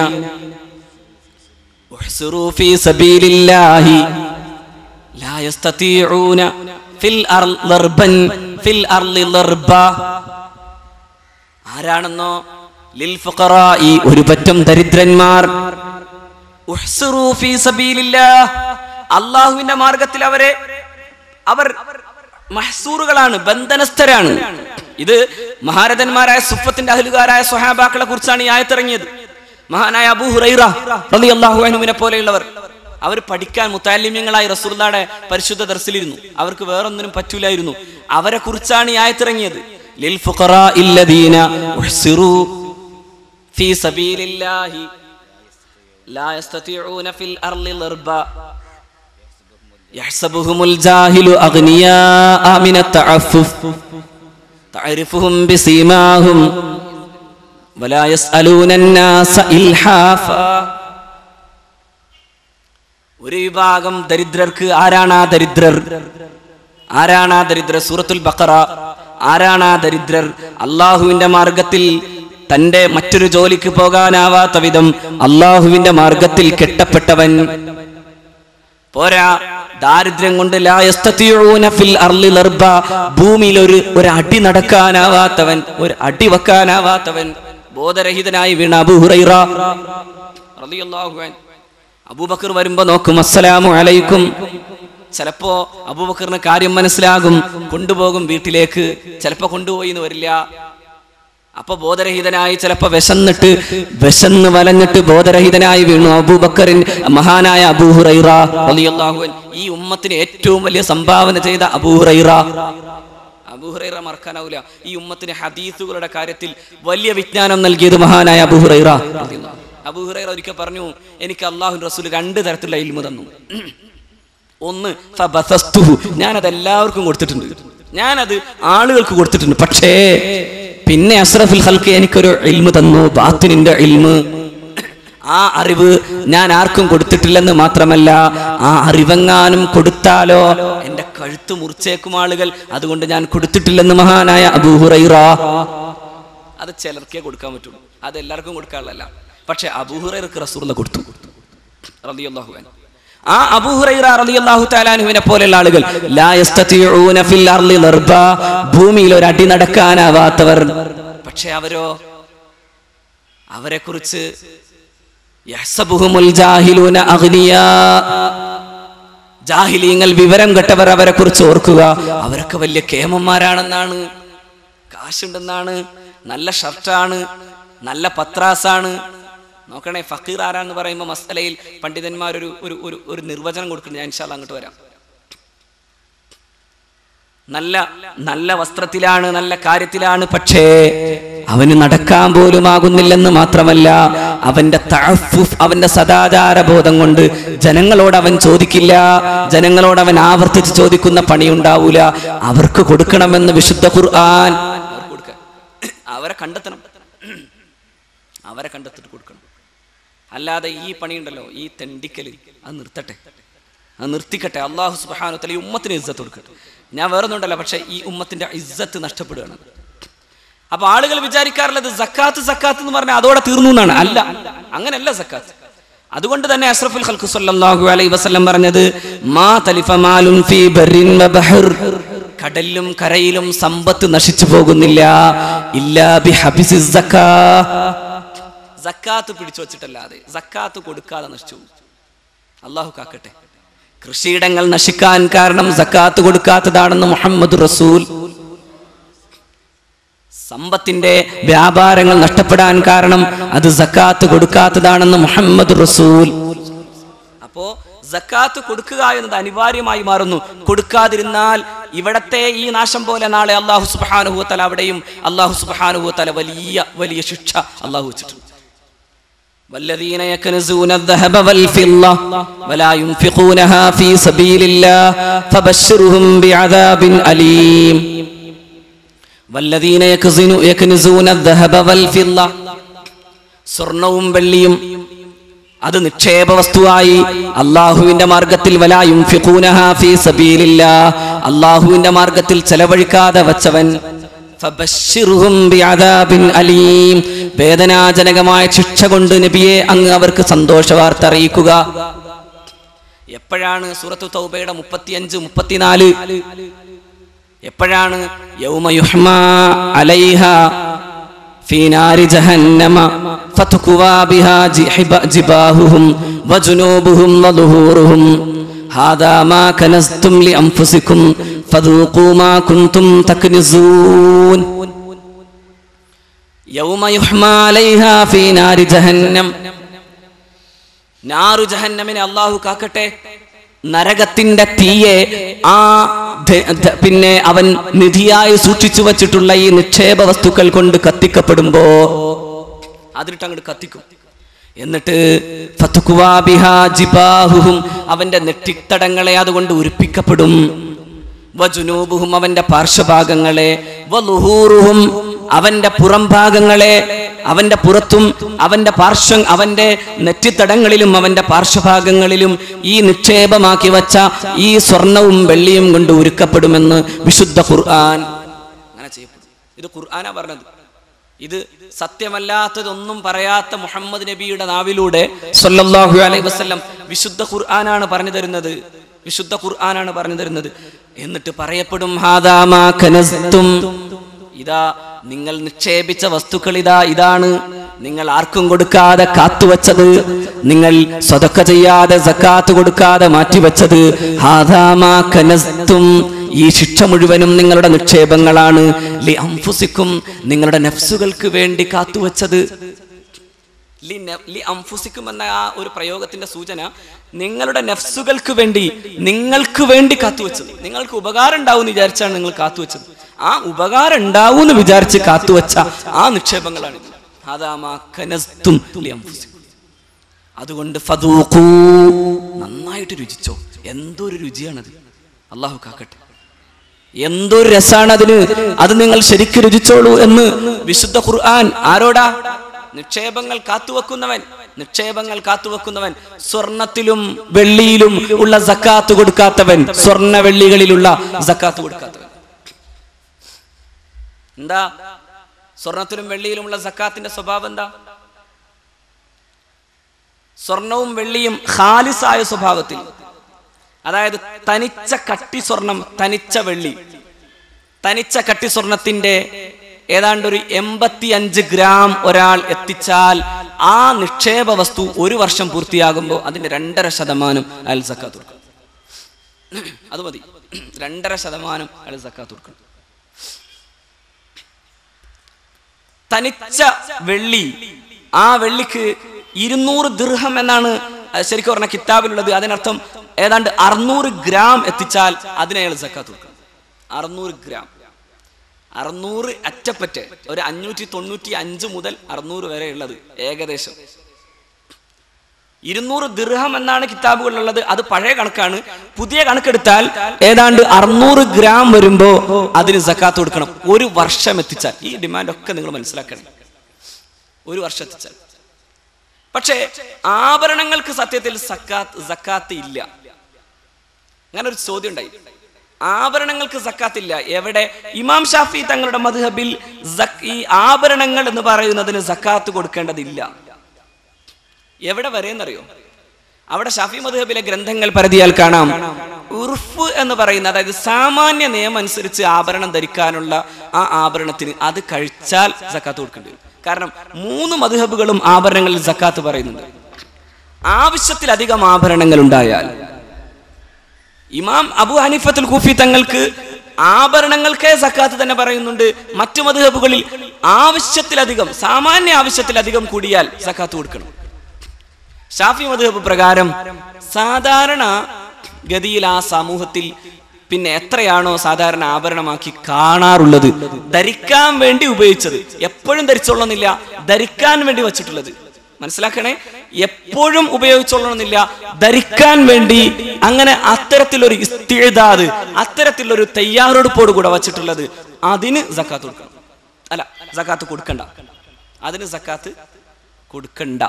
ഉഹ്സിറു ഫീ സബീലില്ലാഹി ലാ യസ്തതീഊന ഫിൽ അർള് ലർബൻ ഫിൽ അർളി ലർബ ആരാണെന്നോ ലിൽ ഫുഖറായി ഒരു പറ്റം ദരിദ്രന്മാർ ഉഹ്സിറു ഫീ സബീലില്ലാഹ് അല്ലാഹുവിന്റെ മാർഗത്തിൽ അവരെ അവർ മഹസൂറുകളാണ് ബന്ധനസ്ഥരാണ് ഇത് മഹാരഥന്മാരായ സുഫത്തിന്റെ അഹലുകാരായ സ്വഹാബാക്കളെ കുറിച്ചാണ് ഈ ആയത്തിറങ്ങിയത് മഹാനായ അബൂ ഹുറൈറ റളിയല്ലാഹു അൻഹുവിനെ പോലെയുള്ളവർ അവർ പഠിക്കാൻ മുത്താലിമ്യങ്ങളായി റസൂലുള്ളാഹിയുടെ പരിശുദ്ധ ദർസിലിരുന്നു അവർക്ക് വേറൊന്നിനും പറ്റൂലായിരുന്നു അവരെ കുറിച്ചാണ് ഈ ആയത്തിറങ്ങിയത് ലിൽ ഫുഖറാഇല്ലദീന ഉഹ്സിറു ഫീ സബീലില്ലാഹി ലാ യസ്തതിഊന ഫിൽ അർളി ലർബ يحسبهم الجاهل أغنياء من التعفف تعرفهم بسيماهم ولا يسألون الناس إلحافا ഒരു വിഭാഗം ദരിദ്രർക്ക് ആരാണ് ആ ദരിദ്രർ ആരാണ് ആ ദരിദ്രർ സൂറത്തുൽ ബഖറ ആരാണ് ആ ദരിദ്രർ അള്ളാഹുവിന്റെ മാർഗത്തിൽ തന്റെ മറ്റൊരു ജോലിക്ക് പോകാനാവാത്ത വിധം അള്ളാഹുവിന്റെ മാർഗത്തിൽ കെട്ടപ്പെട്ടവൻ പോരാ ദാരിദ്ര്യം കൊണ്ട് ലാ യസ്തതിഊന ഫിൽ അർളി ലർബ ഭൂമിയിൽ ഒരു ഒരു അടി നടക്കാനാവാത്തവൻ ഒരു അടി വെക്കാനാവാത്തവൻ ബോധരഹിതനായി വീണ അബൂ ഹുറൈറ റളിയല്ലാഹു അൻഹു അബൂബക്കർ വരുമ്പോ നോക്കും അസ്സലാമു അലൈക്കും ചിലപ്പോ അബൂബക്കറിന് കാര്യം മനസ്സിലാകും കൊണ്ടുപോകും വീട്ടിലേക്ക് ചിലപ്പോ കൊണ്ടുപോയി എന്ന് വരില്ല അപ്പൊ ബോധരഹിതനായി ചിലപ്പോ വിശന്നിട്ട് വിശന്ന് വലഞ്ഞിട്ട് ബോധരഹിതനായി വീണു അബൂബക്കറിൻ മഹാനായ അബൂഹുറൈറ റളിയല്ലാഹു അൻഹു ഈ ഉമ്മത്തിന് ഏറ്റവും വലിയ സംഭാവന ചെയ്ത അബൂഹുറൈറ അബൂഹുറൈറ മറക്കാനാവില്ല ഈ ഉമ്മത്തിന് ഹദീസുകളുടെ കാര്യത്തിൽ വലിയ വിജ്ഞാനം നൽകിയത് മഹാനായ അബൂഹുറൈറ റളിയല്ലാഹു അൻഹു. അബൂഹുറൈറ ഒരിക്കൽ പറഞ്ഞു എനിക്ക് അള്ളാഹു റസൂൽ രണ്ട് തരത്തിലുള്ള ഇൽമു തന്നു ഒന്ന് ഫബസസ്തുഹു. ഞാനത് എല്ലാവർക്കും കൊടുത്തിട്ടുണ്ട് ഞാനത് ആളുകൾക്ക് കൊടുത്തിട്ടുണ്ട് പക്ഷേ പിന്നെ അസ്രഫുൽ ഹൽക്ക് എനിക്കൊരു ഇൽമു തന്നു ബാത്തിനിന്റെ ഇൽമ് ആ അറിവ് ഞാൻ ആർക്കും കൊടുത്തിട്ടില്ലെന്ന് മാത്രമല്ല ആ അറിവെങ്ങാനും കൊടുത്താലോ എന്റെ കഴുത്ത് മുറിച്ചേക്കും ആളുകൾ അതുകൊണ്ട് ഞാൻ കൊടുത്തിട്ടില്ലെന്ന് മഹാനായ അബൂഹുറൈറ അത് ചിലർക്കേ കൊടുക്കാൻ പറ്റുള്ളൂ അത് എല്ലാവർക്കും കൊടുക്കാനുള്ളതല്ല പക്ഷെ അബൂഹുറൈർക്ക് റസൂർല കൊടുത്തു റളിയല്ലാഹു അൻഹു ആ അബൂഹുറൈറ റളിയല്ലാഹു തആലാനുവിനെ പോലെയുള്ള ആളുകൾ ലാ യസ്തതിഊന ഫിൽ അർളി ലർബ ഭൂമിയിൽ ഒരു അടി നടക്കാനാവാത്തവർ പക്ഷെ അവരോ അവരെ കുറിച്ച് യഹ്സബുഹുമുൽ ജാഹിലൂന അഗ്നിയാ ജാഹിലീങ്ങൾ വിവരം കെട്ടവർ അവരെ കുറിച്ച് ഓർക്കുക അവരൊക്കെ വലിയ കേമന്മാരാണെന്നാണ് കാശുണ്ടെന്നാണ് നല്ല ഷർട്ടാണ് നല്ല പത്രാസാണ് നോക്കണേ ഫക്കീർ ആരാന്ന് പറയുമ്പോൾ മസലയിൽ പണ്ഡിതന്മാർ ഒരു ഒരു ഒരു ഒരു നിർവചനം കൊടുക്കുന്നു ഞാൻ ഇൻഷാല്ല അങ്ങോട്ട് വരാം നല്ല നല്ല വസ്ത്രത്തിലാണ് നല്ല കാര്യത്തിലാണ് പക്ഷേ അവന് നടക്കാൻ പോലും ആകുന്നില്ലെന്ന് മാത്രമല്ല അവന്റെ തഅഫുഫ് അവന്റെ സദാചാര ബോധം കൊണ്ട് ജനങ്ങളോട് അവൻ ചോദിക്കില്ല ജനങ്ങളോട് അവൻ ആവർത്തിച്ച് ചോദിക്കുന്ന പണി ഉണ്ടാവൂല അവർക്ക് കൊടുക്കണമെന്ന് വിശുദ്ധ ഖുർആൻ അവർക്ക് കൊടുക്കാൻ. അവരെ കണ്ടെത്തണം അവരെ കണ്ടെത്തിട്ട് കൊടുക്കണം അല്ലാതെ ഈ പണിയുണ്ടല്ലോ ഈ തെണ്ടിക്കല് അത് നിർത്തട്ടെ അത് നിർത്തിക്കട്ടെ അള്ളാഹു സുബാനുത്തല ഈ ഉമ്മത്തിന് ഇജ്ജത്ത് കൊടുക്കട്ടെ ഞാൻ വേറൊന്നുണ്ടല്ലോ പക്ഷെ ഈ ഉമ്മത്തിന്റെ ഇജ്ജത്ത് നഷ്ടപ്പെടുകയാണ് അപ്പൊ ആളുകൾ വിചാരിക്കാറുള്ളത് സക്കാത്ത് സക്കാത്ത് എന്ന് പറഞ്ഞാൽ അതോടെ തീർന്നു എന്നാണ് അല്ല അങ്ങനെയല്ല സക്കാത്ത് അതുകൊണ്ട് തന്നെ അഷ്റഫുൽ ഖൽഖു സല്ലല്ലാഹു അലൈഹി വസല്ലം പറഞ്ഞത് മാ തലിഫ മാലുൻ ഫീ ബർറിൻ വ ബഹർ കടലിലും കരയിലും സമ്പത്ത് നശിച്ചു പോകുന്നില്ല ഇല്ലാ ബി ഹബിസി സക്കാ സക്കാത്ത് പിടിച്ചു വച്ചിട്ടല്ലാതെ സക്കാത്ത് കൊടുക്കാതെ നശിച്ചു പോകും. അള്ളാഹു കാക്കട്ടെ കൃഷിയിടങ്ങൾ നശിക്കാൻ കാരണം സക്കാത്ത് കൊടുക്കാത്തതാണെന്ന് മുഹമ്മദ് റസൂൽ സമ്പത്തിന്റെ വ്യാപാരങ്ങൾ നഷ്ടപ്പെടാൻ കാരണം അത് സക്കാത്ത് കൊടുക്കാത്തതാണെന്ന് മുഹമ്മദ് റസൂൽ അപ്പോ സക്കാത്ത് കൊടുക്കുക എന്നത് അനിവാര്യമായി മാറുന്നു കൊടുക്കാതിരുന്നാൽ ഇവിടത്തെ ഈ നാശം പോലെ നാളെ അള്ളാഹു സുബാനുഭവത്തല അവിടെയും അള്ളാഹു സുബാനുഭവത്തല വലിയ വലിയ ശിക്ഷ അള്ളാഹു വെച്ചിട്ടുണ്ട് والذين يكنزون الذهب والفضة ولا ينفقونها في سبيل الله فبشرهم بعذاب أليم والذين يكزن- يكنزون الذهب والفضة സ്വർണവും വെള്ളിയും അത് നിക്ഷേപ വസ്തുവായി അള്ളാഹുവിന്റെ മാർഗത്തിൽ വലായും അള്ളാഹുവിന്റെ മാർഗത്തിൽ ചെലവഴിക്കാതെ വച്ചവൻ ഫബശ്ശിർഹും ബിഅദാബിൻ അലീം വേദനാജനകമായ ശിക്ഷ കൊണ്ട് നബിയെ അങ്ങ് അവർക്ക് സന്തോഷ വാർത്ത അറിയിക്കുക എപ്പോഴാണ് സൂറത്തു തൗബയുടെ മുപ്പത്തിയഞ്ച് മുപ്പത്തിനാല് എപ്പോഴാണ് യൗമ യുഹ്മാ അലൈഹ في نار جهنم فتكوى بها جحب- جباههم وجنوبهم وظهورهم هذا ما كنزتم لأنفسكم فذوقوا ما كنتم تكنزون يوم يحمى عليها في نار جهنم നാറു ജഹന്നമിനെ അള്ളാഹു കാക്കട്ടെ നരകത്തിന്റെ തീയെ ആ ധ- ധ- പിന്നെ അവൻ നിധിയായി സൂക്ഷിച്ചു വച്ചിട്ടുള്ള ഈ നിക്ഷേപ വസ്തുക്കൾ കൊണ്ട് കത്തിക്കപ്പെടുമ്പോ അതിലിട്ട് അങ്ങോട്ട് കത്തിക്കും എന്നിട്ട് ഫതുക്കുവാ ബിഹാ ജിബാഹുഹും അവന്റെ നെറ്റിത്തടങ്ങളെ അതുകൊണ്ട് ഉരുപ്പിക്കപ്പെടും വജുനൂബുഹും അവന്റെ പാർശ്വഭാഗങ്ങളെ വലുഹൂറുഹും അവന്റെ പുറം ഭാഗങ്ങളെ അവന്റെ പുറത്തും അവന്റെ പാർശ്വ അവന്റെ നെറ്റിത്തടങ്ങളിലും അവന്റെ പാർശ്വഭാഗങ്ങളിലും ഈ നിക്ഷേപമാക്കി വച്ച ഈ സ്വർണവും വെള്ളിയും കൊണ്ട് ഉരുക്കപ്പെടുമെന്ന് വിശുദ്ധ ഖുർആൻ അങ്ങനെ ചെയ്യപ്പെടും ഇത് ഖുർആനാ പറഞ്ഞത് ഇത് സത്യമല്ലാത്തതൊന്നും പറയാത്ത മുഹമ്മദ് നബിയുടെ നാവിലൂടെ സല്ലല്ലാഹു അലൈഹി വസല്ലം വിശുദ്ധ ഖുർആനാണ് പറഞ്ഞു തരുന്നത് വിശുദ്ധ ഖുർആനാണ് പറഞ്ഞു തരുന്നത് എന്നിട്ട് പറയപ്പെടും ഹാദാമാ കനസ്തും ഇതാ നിങ്ങൾ നിക്ഷേപിച്ച വസ്തുക്കൾ ഇതാ ഇതാണ് നിങ്ങൾ ആർക്കും കൊടുക്കാതെ കാത്തുവച്ചത് നിങ്ങൾ സ്വതക്ക ചെയ്യാതെ സക്കാത്ത് കൊടുക്കാതെ മാറ്റിവെച്ചത് ഹാദാമാ കനസ്തും ഈ ശിക്ഷ മുഴുവനും നിങ്ങളുടെ നിക്ഷേപങ്ങളാണ് ലി അംഫുസിക്കും നിങ്ങളുടെ നഫ്സുകൾക്ക് വേണ്ടി കാത്തുവച്ചത് ലി ന- ലി അംഫുസിക്കും എന്ന ആ ഒരു പ്രയോഗത്തിന്റെ സൂചന നിങ്ങളുടെ നഫ്സുകൾക്ക് വേണ്ടി നിങ്ങൾക്ക് വേണ്ടി കാത്തുവച്ചത് നിങ്ങൾക്ക് ഉപകാരം ഉണ്ടാവും എന്ന് വിചാരിച്ചാണ് നിങ്ങൾ കാത്തുവച്ചത് ആ ഉപകാരം ഉണ്ടാവും എന്ന് വിചാരിച്ച് കാത്തുവച്ച ആ നിക്ഷേപങ്ങളാണ് ഇത്. അതാമാ കനസ്തും ലി അംഫുസിക്കും. അതുകൊണ്ട് ഫദൂഖൂ നന്നായിട്ട് രുചിച്ചോ എന്തൊരു രുചിയാണത് അള്ളാഹു കാക്കട്ടെ എന്തൊരു രസാണ് അതിന് അത് നിങ്ങൾ ശരിക്കും രുചിച്ചോളൂ എന്ന് വിശുദ്ധ ഖുർആൻ ആരോടാ നിക്ഷേപങ്ങൾ കാത്തുവെക്കുന്നവൻ നിക്ഷേപങ്ങൾ കാത്തുവെക്കുന്നവൻ സ്വർണത്തിലും വെള്ളിയിലും ഉള്ള സക്കാത്ത് കൊടുക്കാത്തവൻ സ്വർണ വെള്ളികളിലുള്ള സക്കാത്ത് കൊടുക്കാത്തവൻ എന്താ സ്വർണത്തിലും വെള്ളിയിലുമുള്ള സക്കാത്തിന്റെ സ്വഭാവം എന്താ സ്വർണവും വെള്ളിയും ഖാലിസായ സ്വഭാവത്തിൽ അതായത് തനിച്ച കട്ടി സ്വർണം തനിച്ച വെള്ളി തനിച്ച കട്ടി സ്വർണത്തിന്റെ ഏതാണ്ട് ഒരു എൺപത്തി അഞ്ച് ഗ്രാം ഒരാൾ എത്തിച്ചാൽ ആ നിക്ഷേപ വസ്തു ഒരു വർഷം പൂർത്തിയാകുമ്പോൾ അതിന്റെ രണ്ടര ശതമാനം അയാൾ സക്കാത്ത് കൊടുക്കണം അത് മതി രണ്ടര ശതമാനം അയാൾ സക്കാത്ത് കൊടുക്കണം തനിച്ച വെള്ളി ആ വെള്ളിക്ക് ഇരുന്നൂറ് ദീർഘം എന്നാണ് അത് ശരിക്കും പറഞ്ഞ കിതാബിലുള്ളത് അതിനർത്ഥം ഏതാണ്ട് അറുന്നൂറ് ഗ്രാം എത്തിച്ചാൽ അതിനെ അയാൾ സക്കാത്ത് കൊടുക്കണം അറുന്നൂറ് ഗ്രാം അറുന്നൂറ് അറ്റപ്പറ്റ് ഒരു അഞ്ഞൂറ്റി തൊണ്ണൂറ്റി അഞ്ച് മുതൽ അറുന്നൂറ് വരെ ഉള്ളത് ഏകദേശം ഇരുന്നൂറ് ദിർഹം എന്നാണ് കിതാബുകളിലുള്ളത് അത് പഴയ കണക്കാണ് പുതിയ കണക്കെടുത്താൽ ഏതാണ്ട് അറുന്നൂറ് ഗ്രാം വരുമ്പോ അതിന് സക്കാത്ത് കൊടുക്കണം ഒരു വർഷം എത്തിച്ചാൽ ഈ ഡിമാൻഡ് ഒക്കെ നിങ്ങൾ മനസ്സിലാക്കണം ഒരു വർഷം എത്തിച്ചാൽ പക്ഷേ ആഭരണങ്ങൾക്ക് സത്യത്തിൽ സക്കാത്ത് സക്കാത്ത് ഇല്ല അങ്ങനെ ഒരു ചോദ്യം ഉണ്ടായി ആഭരണങ്ങൾക്ക് സക്കാത്തില്ല എവിടെ ഇമാം ഷാഫി തങ്ങളുടെ മധുഹബിൽ സക്ക്- ഈ ആഭരണങ്ങൾ എന്ന് പറയുന്നതിന് സക്കാത്ത് കൊടുക്കേണ്ടതില്ല എവിടെ വരെയെന്നറിയോ അവിടെ ഷാഫി മധുഹബിലെ ഗ്രന്ഥങ്ങൾ പരതിയാൽ കാണാം ഉർഫ് എന്ന് പറയുന്ന അതായത് സാമാന്യ നിയമം അനുസരിച്ച് ആഭരണം ധരിക്കാനുള്ള ആ ആഭരണത്തിന് അത് കഴിച്ചാൽ സക്കാത്ത് കൊടുക്കേണ്ടി വരും കാരണം മൂന്ന് മധുഹബുകളും ആഭരണങ്ങളിൽ സക്കാത്ത് പറയുന്നുണ്ട് ആവശ്യത്തിലധികം ആഭരണങ്ങൾ ഉണ്ടായാൽ ഇമാം അബു ഹനീഫത്തുൽ കൂഫി തങ്ങൾക്ക് ആഭരണങ്ങൾക്കേ സക്കാത്ത് തന്നെ പറയുന്നുണ്ട് മറ്റു മധുഹബുകളിൽ ആവശ്യത്തിലധികം സാമാന്യ ആവശ്യത്തിലധികം കൂടിയാൽ സക്കാത്ത് കൊടുക്കണം ഷാഫി മധുഹബ് പ്രകാരം സാധാരണ ഗതിയിൽ ആ സമൂഹത്തിൽ പിന്നെ എത്രയാണോ സാധാരണ ആഭരണമാക്കി കാണാറുള്ളത് ധരിക്കാൻ വേണ്ടി ഉപയോഗിച്ചത് എപ്പോഴും ധരിച്ചോളണമെന്നില്ല ധരിക്കാൻ വേണ്ടി വച്ചിട്ടുള്ളത് മനസ്സിലാക്കണേ എപ്പോഴും ഉപയോഗിച്ചോളണമെന്നില്ല ധരിക്കാൻ വേണ്ടി അങ്ങനെ അത്തരത്തിലൊരു ഇസ്തിഴുതാത് അത്തരത്തിലൊരു തയ്യാറെടുപ്പോട് കൂടെ വച്ചിട്ടുള്ളത് അതിന് സക്കാത്ത് കൊടുക്കണം അല്ല സക്കാത്ത് കൊടുക്കണ്ട അതിന് സക്കാത്ത് കൊടുക്കണ്ട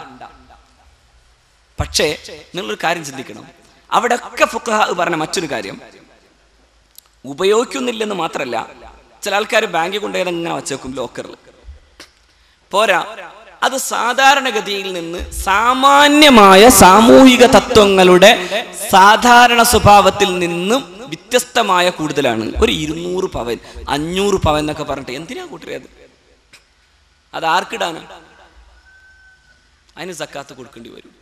പക്ഷേ നിങ്ങളൊരു കാര്യം ചിന്തിക്കണം അവിടെ ഒക്കെ ഫുഖഹ പറഞ്ഞ മറ്റൊരു കാര്യം ഉപയോഗിക്കുന്നില്ലെന്ന് മാത്രമല്ല ചില ആൾക്കാർ ബാങ്കിൽ കൊണ്ടുപോയത് ഇങ്ങനെ വച്ചേക്കും ലോക്കറിൽ പോരാ അത് സാധാരണഗതിയിൽ നിന്ന് സാമാന്യമായ സാമൂഹിക തത്വങ്ങളുടെ സാധാരണ സ്വഭാവത്തിൽ നിന്നും വ്യത്യസ്തമായ കൂടുതലാണ് ഒരു ഇരുന്നൂറ് പവൻ അഞ്ഞൂറ് പവൻ എന്നൊക്കെ പറഞ്ഞിട്ട് എന്തിനാ കൂട്ടരെ അത് അത് ആർക്കിടാനാ അതിന് സക്കാത്ത് കൊടുക്കേണ്ടി വരും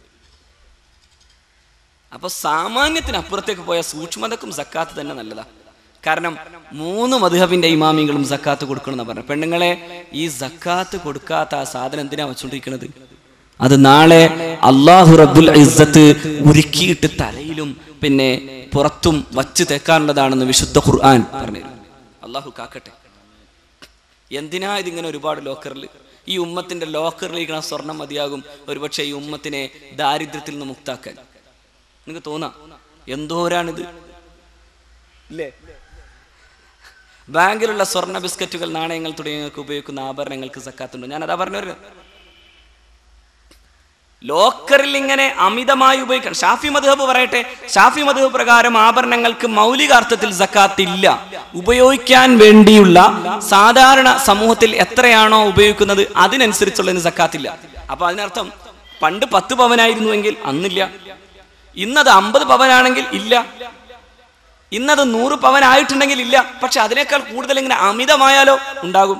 അപ്പൊ സാമാന്യത്തിന് അപ്പുറത്തേക്ക് പോയ സൂക്ഷ്മതക്കും സക്കാത്ത് തന്നെ നല്ലതാ കാരണം മൂന്ന് മധുഹബിന്റെ ഇമാമികളും സക്കാത്ത് കൊടുക്കണം എന്ന് പറഞ്ഞു പെണ്ണുങ്ങളെ ഈ സക്കാത്ത് കൊടുക്കാത്ത ആ സാധനം എന്തിനാ വെച്ചോണ്ടിരിക്കുന്നത് അത് നാളെ അള്ളാഹു റബ്ബുൽ ഇസ്സത്ത് ഉരുക്കിയിട്ട് തലയിലും പിന്നെ പുറത്തും വച്ച് തേക്കാനുള്ളതാണെന്ന് വിശുദ്ധ ഖുർആൻ പറഞ്ഞു അള്ളാഹു കാക്കട്ടെ എന്തിനാ ഇതിങ്ങനെ ഒരുപാട് ലോക്കറിൽ ഈ ഉമ്മത്തിന്റെ ലോക്കറിലിരിക്കണ സ്വർണം മതിയാകും ഒരുപക്ഷെ ഈ ഉമ്മത്തിനെ ദാരിദ്ര്യത്തിൽ നിന്ന് മുക്താക്കാൻ നിങ്ങൾക്ക് തോന്നാം എന്തോരാണിത് ഇല്ലേ ബാങ്കിലുള്ള സ്വർണ്ണ ബിസ്ക്കറ്റുകൾ നാണയങ്ങൾ തുടങ്ങിയവർക്ക് ഉപയോഗിക്കുന്ന ആഭരണങ്ങൾക്ക് സക്കാത്തുണ്ട് ഞാൻ അതാ പറഞ്ഞു ലോക്കറിൽ ഇങ്ങനെ അമിതമായി ഉപയോഗിക്കണം ഷാഫി മധുഹബ് പറയട്ടെ ഷാഫി മധുഹബ് പ്രകാരം ആഭരണങ്ങൾക്ക് മൗലികാർത്ഥത്തിൽ സക്കാത്ത് ഇല്ല ഉപയോഗിക്കാൻ വേണ്ടിയുള്ള സാധാരണ സമൂഹത്തിൽ എത്രയാണോ ഉപയോഗിക്കുന്നത് അതിനനുസരിച്ചുള്ളതിന് സക്കാത്തില്ല അപ്പൊ അതിനർത്ഥം പണ്ട് പത്ത് പവനായിരുന്നുവെങ്കിൽ അന്നില്ല ഇന്നത് അമ്പത് പവനാണെങ്കിൽ ഇല്ല ഇന്നത് നൂറ് പവൻ ആയിട്ടുണ്ടെങ്കിൽ ഇല്ല പക്ഷെ അതിനേക്കാൾ കൂടുതൽ ഇങ്ങനെ അമിതമായാലോ ഉണ്ടാകും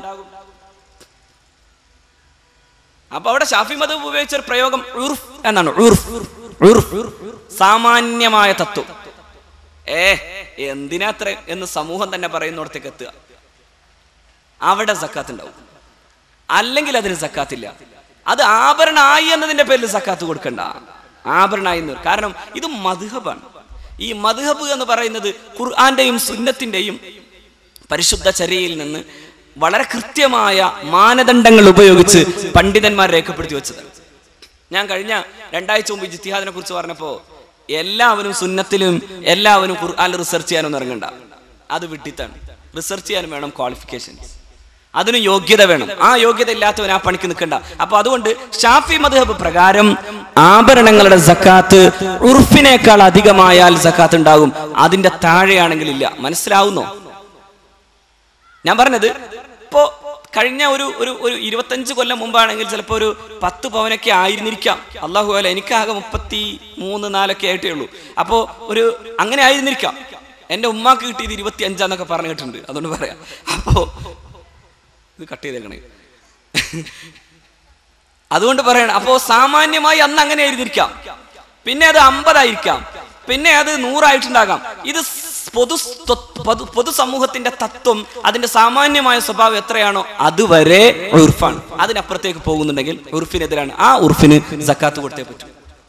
അപ്പൊ അവിടെ ഷാഫി മതം ഉപയോഗിച്ച ഒരു പ്രയോഗം ഉർഫ് എന്നാണ് ഉർഫ് ഉർഫ് സാമാന്യമായ തത്വം ഏ എന്തിനാത്ര എന്ന് സമൂഹം തന്നെ പറയുന്നിടത്തേക്ക് എത്തുക അവിടെ സക്കാത്ത് ഉണ്ടാവും അല്ലെങ്കിൽ അതിന് സക്കാത്തില്ല അത് ആഭരണമായി എന്നതിന്റെ പേരിൽ സക്കാത്ത് കൊടുക്കണ്ട ആഭരണമായി എന്ന് പറയും. കാരണം ഇത് മധുഹബാണ് ഈ മധുഹബ് എന്ന് പറയുന്നത് ഖുർആന്റെയും സുന്നത്തിന്റെയും പരിശുദ്ധ ചര്യയിൽ നിന്ന് വളരെ കൃത്യമായ മാനദണ്ഡങ്ങൾ ഉപയോഗിച്ച് പണ്ഡിതന്മാർ രേഖപ്പെടുത്തി വെച്ചതാണ് ഞാൻ കഴിഞ്ഞ രണ്ടാഴ്ച മുമ്പ് ജിത്തിഹാദിനെ കുറിച്ച് പറഞ്ഞപ്പോ എല്ലാവരും സുന്നത്തിലും എല്ലാവരും ഖുർആാനിൽ റിസർച്ച് ചെയ്യാനൊന്നും ഇറങ്ങണ്ട അത് വിട്ടിത്താണ് റിസർച്ച് ചെയ്യാനും വേണം ക്വാളിഫിക്കേഷൻസ് അതിന് യോഗ്യത വേണം ആ യോഗ്യത ഇല്ലാത്തവൻ ആ പണിക്ക് നിൽക്കണ്ട അപ്പൊ അതുകൊണ്ട് ഷാഫി മധുഹബ് പ്രകാരം ആഭരണങ്ങളുടെ സക്കാത്ത് ഉറുഫിനേക്കാൾ അധികമായാൽ സക്കാത്ത് ഉണ്ടാകും അതിന്റെ താഴെയാണെങ്കിൽ ഇല്ല മനസ്സിലാവുന്നോ ഞാൻ പറഞ്ഞത് ഇപ്പോ കഴിഞ്ഞ ഒരു ഒരു ഒരു ഇരുപത്തഞ്ച് കൊല്ലം മുമ്പാണെങ്കിൽ ചിലപ്പോൾ ഒരു പത്ത് പവനൊക്കെ ആയിരുന്നിരിക്കാം അള്ളാഹു അല്ല എനിക്കാകെ മുപ്പത്തി മൂന്ന് നാലൊക്കെ ആയിട്ടേ ഉള്ളൂ അപ്പോ ഒരു അങ്ങനെ ആയിരുന്നിരിക്കാം എന്റെ ഉമ്മാക്ക് കിട്ടിയത് ഇരുപത്തി അഞ്ചാന്നൊക്കെ പറഞ്ഞു കേട്ടിട്ടുണ്ട് അതുകൊണ്ട് പറയാം അപ്പോ ഇത് കട്ട് ചെയ്തേക്കണേ അതുകൊണ്ട് പറയണം അപ്പോ സാമാന്യമായി അന്ന് അങ്ങനെ ആയിരുന്നിരിക്കാം പിന്നെ അത് അമ്പതായിരിക്കാം പിന്നെ അത് നൂറായിട്ടുണ്ടാകാം ഇത് പൊതു പൊതു പൊതുസമൂഹത്തിന്റെ തത്വം അതിന്റെ സാമാന്യമായ സ്വഭാവം എത്രയാണോ അതുവരെ ഉർഫാണ് അതിനപ്പുറത്തേക്ക് പോകുന്നുണ്ടെങ്കിൽ ഉർഫിനെതിരാണ് ആ ഉർഫിന് സക്കാത്ത് കൊടുത്തേ പറ്റൂ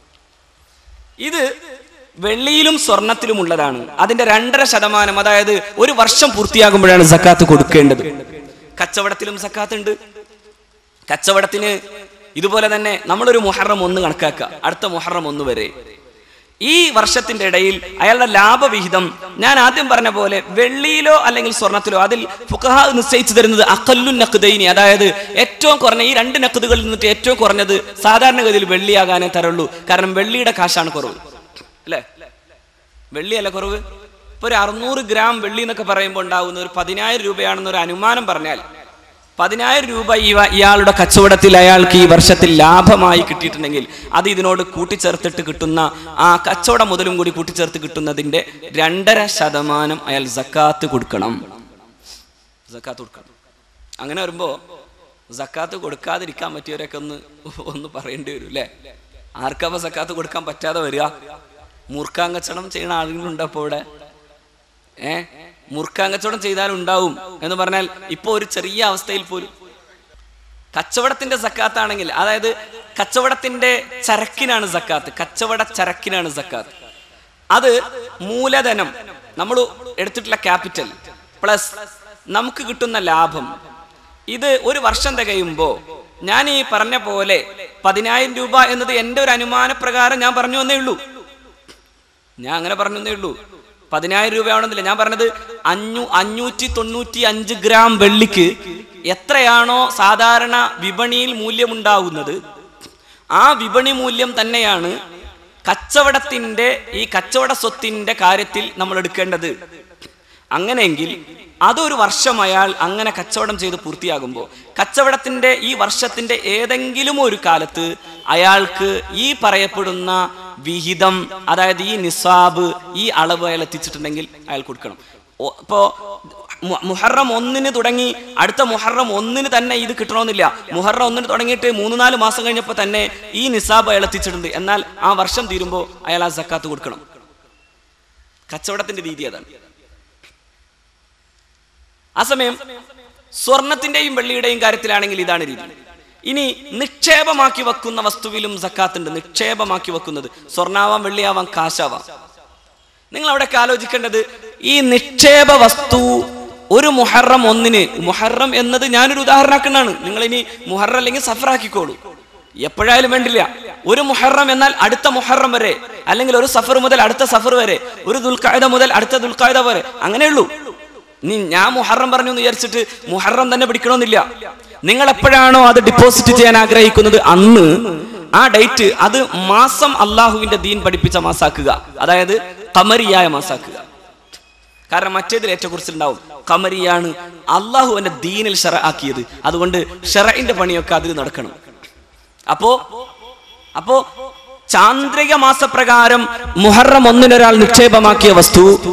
ഇത് വെള്ളിയിലും സ്വർണത്തിലും ഉള്ളതാണ് അതിന്റെ രണ്ടര ശതമാനം അതായത് ഒരു വർഷം പൂർത്തിയാകുമ്പോഴാണ് സക്കാത്ത് കൊടുക്കേണ്ടത് കച്ചവടത്തിലും സക്കാത്ത് ഉണ്ട് കച്ചവടത്തിന് ഇതുപോലെ തന്നെ നമ്മളൊരു മുഹറം ഒന്ന് കണക്കാക്കുക അടുത്ത മുഹറം ഒന്ന് വരെ ഈ വർഷത്തിന്റെ ഇടയിൽ അയാളുടെ ലാഭവിഹിതം ഞാൻ ആദ്യം പറഞ്ഞ പോലെ വെള്ളിയിലോ അല്ലെങ്കിൽ സ്വർണത്തിലോ അതിൽ ഫുഖഹ നിശ്ചയിച്ചു തരുന്നത് അക്കല്ലു നഖുദൈനി അതായത് ഏറ്റവും കുറഞ്ഞ ഈ രണ്ട് നഖുദുകളിൽ നിന്നിട്ട് ഏറ്റവും കുറഞ്ഞത് സാധാരണഗതിയിൽ വെള്ളിയാകാനേ തരുള്ളൂ കാരണം വെള്ളിയുടെ കാശാണ് കുറവ് അല്ലേ വെള്ളിയല്ല കുറവ് ഇപ്പൊ ഒരു അറുന്നൂറ് ഗ്രാം വെള്ളി എന്നൊക്കെ പറയുമ്പോൾ ഉണ്ടാകുന്ന ഒരു പതിനായിരം രൂപയാണെന്നൊരു അനുമാനം പറഞ്ഞാൽ പതിനായിരം രൂപ ഇവ ഇയാളുടെ കച്ചവടത്തിൽ അയാൾക്ക് ഈ വർഷത്തിൽ ലാഭമായി കിട്ടിയിട്ടുണ്ടെങ്കിൽ അത് ഇതിനോട് കൂട്ടിച്ചേർത്തിട്ട് കിട്ടുന്ന ആ കച്ചവടം മുതലും കൂടി കൂട്ടിച്ചേർത്ത് കിട്ടുന്നതിന്റെ രണ്ടര ശതമാനം അയാൾ സക്കാത്ത് കൊടുക്കണം സക്കാത്ത് കൊടുക്കണം അങ്ങനെ വരുമ്പോ സക്കാത്ത് കൊടുക്കാതിരിക്കാൻ പറ്റിയവരൊക്കെ ഒന്ന് ഒന്ന് പറയേണ്ടി വരും അല്ലേ ആർക്കപ്പ സക്കാത്ത് കൊടുക്കാൻ പറ്റാതെ വരിക മൂർഖാൻ കച്ചവടം ചെയ്യുന്ന ആളുകളുണ്ട് അപ്പോൾ ഇവിടെ ഏ മൂർഖാൻ കച്ചവടം ചെയ്താലും ഉണ്ടാവും എന്ന് പറഞ്ഞാൽ ഇപ്പൊ ഒരു ചെറിയ അവസ്ഥയിൽ പോലും കച്ചവടത്തിന്റെ സക്കാത്താണെങ്കിൽ അതായത് കച്ചവടത്തിന്റെ ചരക്കിനാണ് സക്കാത്ത് കച്ചവട ചരക്കിനാണ് സക്കാത്ത് അത് മൂലധനം നമ്മൾ എടുത്തിട്ടുള്ള ക്യാപിറ്റൽ പ്ലസ് നമുക്ക് കിട്ടുന്ന ലാഭം ഇത് ഒരു വർഷം തികയുമ്പോ ഞാൻ ഈ പറഞ്ഞ പോലെ പതിനായിരം രൂപ എന്നത് എന്റെ ഒരു അനുമാന പ്രകാരം ഞാൻ പറഞ്ഞു വന്നേ ഉള്ളൂ ഞാൻ അങ്ങനെ പറഞ്ഞേ ഉള്ളൂ പതിനായിരം രൂപയാണെന്നില്ല ഞാൻ പറഞ്ഞത് അഞ്ഞൂ അഞ്ഞൂറ്റി തൊണ്ണൂറ്റി അഞ്ച് ഗ്രാം വെള്ളിക്ക് എത്രയാണോ സാധാരണ വിപണിയിൽ മൂല്യമുണ്ടാവുന്നത് ആ വിപണി മൂല്യം തന്നെയാണ് കച്ചവടത്തിന്റെ ഈ കച്ചവട സ്വത്തിന്റെ കാര്യത്തിൽ നമ്മൾ എടുക്കേണ്ടത് അങ്ങനെയെങ്കിൽ അതൊരു വർഷം അയാൾ അങ്ങനെ കച്ചവടം ചെയ്ത് പൂർത്തിയാകുമ്പോൾ കച്ചവടത്തിന്റെ ഈ വർഷത്തിന്റെ ഏതെങ്കിലും ഒരു കാലത്ത് അയാൾക്ക് ഈ പറയപ്പെടുന്ന വിഹിതം അതായത് ഈ നിസാബ് ഈ അളവ് അയാൾ എത്തിച്ചിട്ടുണ്ടെങ്കിൽ അയാൾ കൊടുക്കണം ഓ- ഇപ്പോ മു- മുഹറം ഒന്നിന് തുടങ്ങി അടുത്ത മുഹറം ഒന്നിന് തന്നെ ഇത് കിട്ടണമെന്നില്ല മുഹറം ഒന്നിന് തുടങ്ങിയിട്ട് മൂന്ന് നാല് മാസം കഴിഞ്ഞപ്പോൾ തന്നെ ഈ നിസാബ് അയാൾ എത്തിച്ചിട്ടുണ്ട് എന്നാൽ ആ വർഷം തീരുമ്പോൾ അയാൾ ആ സക്കാത്ത് കൊടുക്കണം കച്ചവടത്തിന്റെ രീതി അതാണ് ആ സമയം സ്വർണത്തിന്റെയും വെള്ളിയുടെയും കാര്യത്തിലാണെങ്കിൽ ഇതാണ് രീതി ഇനി നിക്ഷേപമാക്കി വെക്കുന്ന വസ്തുവിലും സക്കാത്തുണ്ട് നിക്ഷേപമാക്കി വെക്കുന്നത് സ്വർണ്ണാവാം വെള്ളിയാവാം കാശാവാം നിങ്ങൾ അവിടെയൊക്കെ ആലോചിക്കേണ്ടത് ഈ നിക്ഷേപ വസ്തു ഒരു മുഹറം ഒന്നിന് മുഹറം എന്നത് ഞാനൊരു ഉദാഹരണമാക്കുന്നതാണ് നിങ്ങൾ ഇനി മുഹറം അല്ലെങ്കിൽ സഫറാക്കിക്കോളൂ എപ്പോഴായാലും വേണ്ടില്ല ഒരു മുഹറം എന്നാൽ അടുത്ത മുഹറം വരെ അല്ലെങ്കിൽ ഒരു സഫർ മുതൽ അടുത്ത സഫർ വരെ ഒരു ദുൽഖായുധ മുതൽ അടുത്ത ദുൽഖായുധ വരെ അങ്ങനെയുള്ളൂ നീ ഞാൻ മുഹറം പറഞ്ഞു എന്ന് വിചാരിച്ചിട്ട് മുഹറം തന്നെ പിടിക്കണമെന്നില്ല നിങ്ങൾ എപ്പോഴാണോ അത് ഡെപ്പോസിറ്റ് ചെയ്യാൻ ആഗ്രഹിക്കുന്നത് അന്ന് ആ ഡേറ്റ് അത് മാസം അള്ളാഹുവിന്റെ ദീൻ പഠിപ്പിച്ച മാസാക്കുക അതായത് കമരിയായ മാസാക്കുക കാരണം മറ്റേതിൽ ഏറ്റക്കുറിച്ചുണ്ടാവും കമരിയാണ് അള്ളാഹുവിന്റെ ദീനിൽ ഷെറ ആക്കിയത് അതുകൊണ്ട് ഷെറയിന്റെ പണിയൊക്കെ അതിൽ നടക്കണം അപ്പോ അപ്പോ ചാന്ദ്രിക മാസപ്രകാരം മുഹറം ഒന്നിനൊരാൾ നിക്ഷേപമാക്കിയ വസ്തു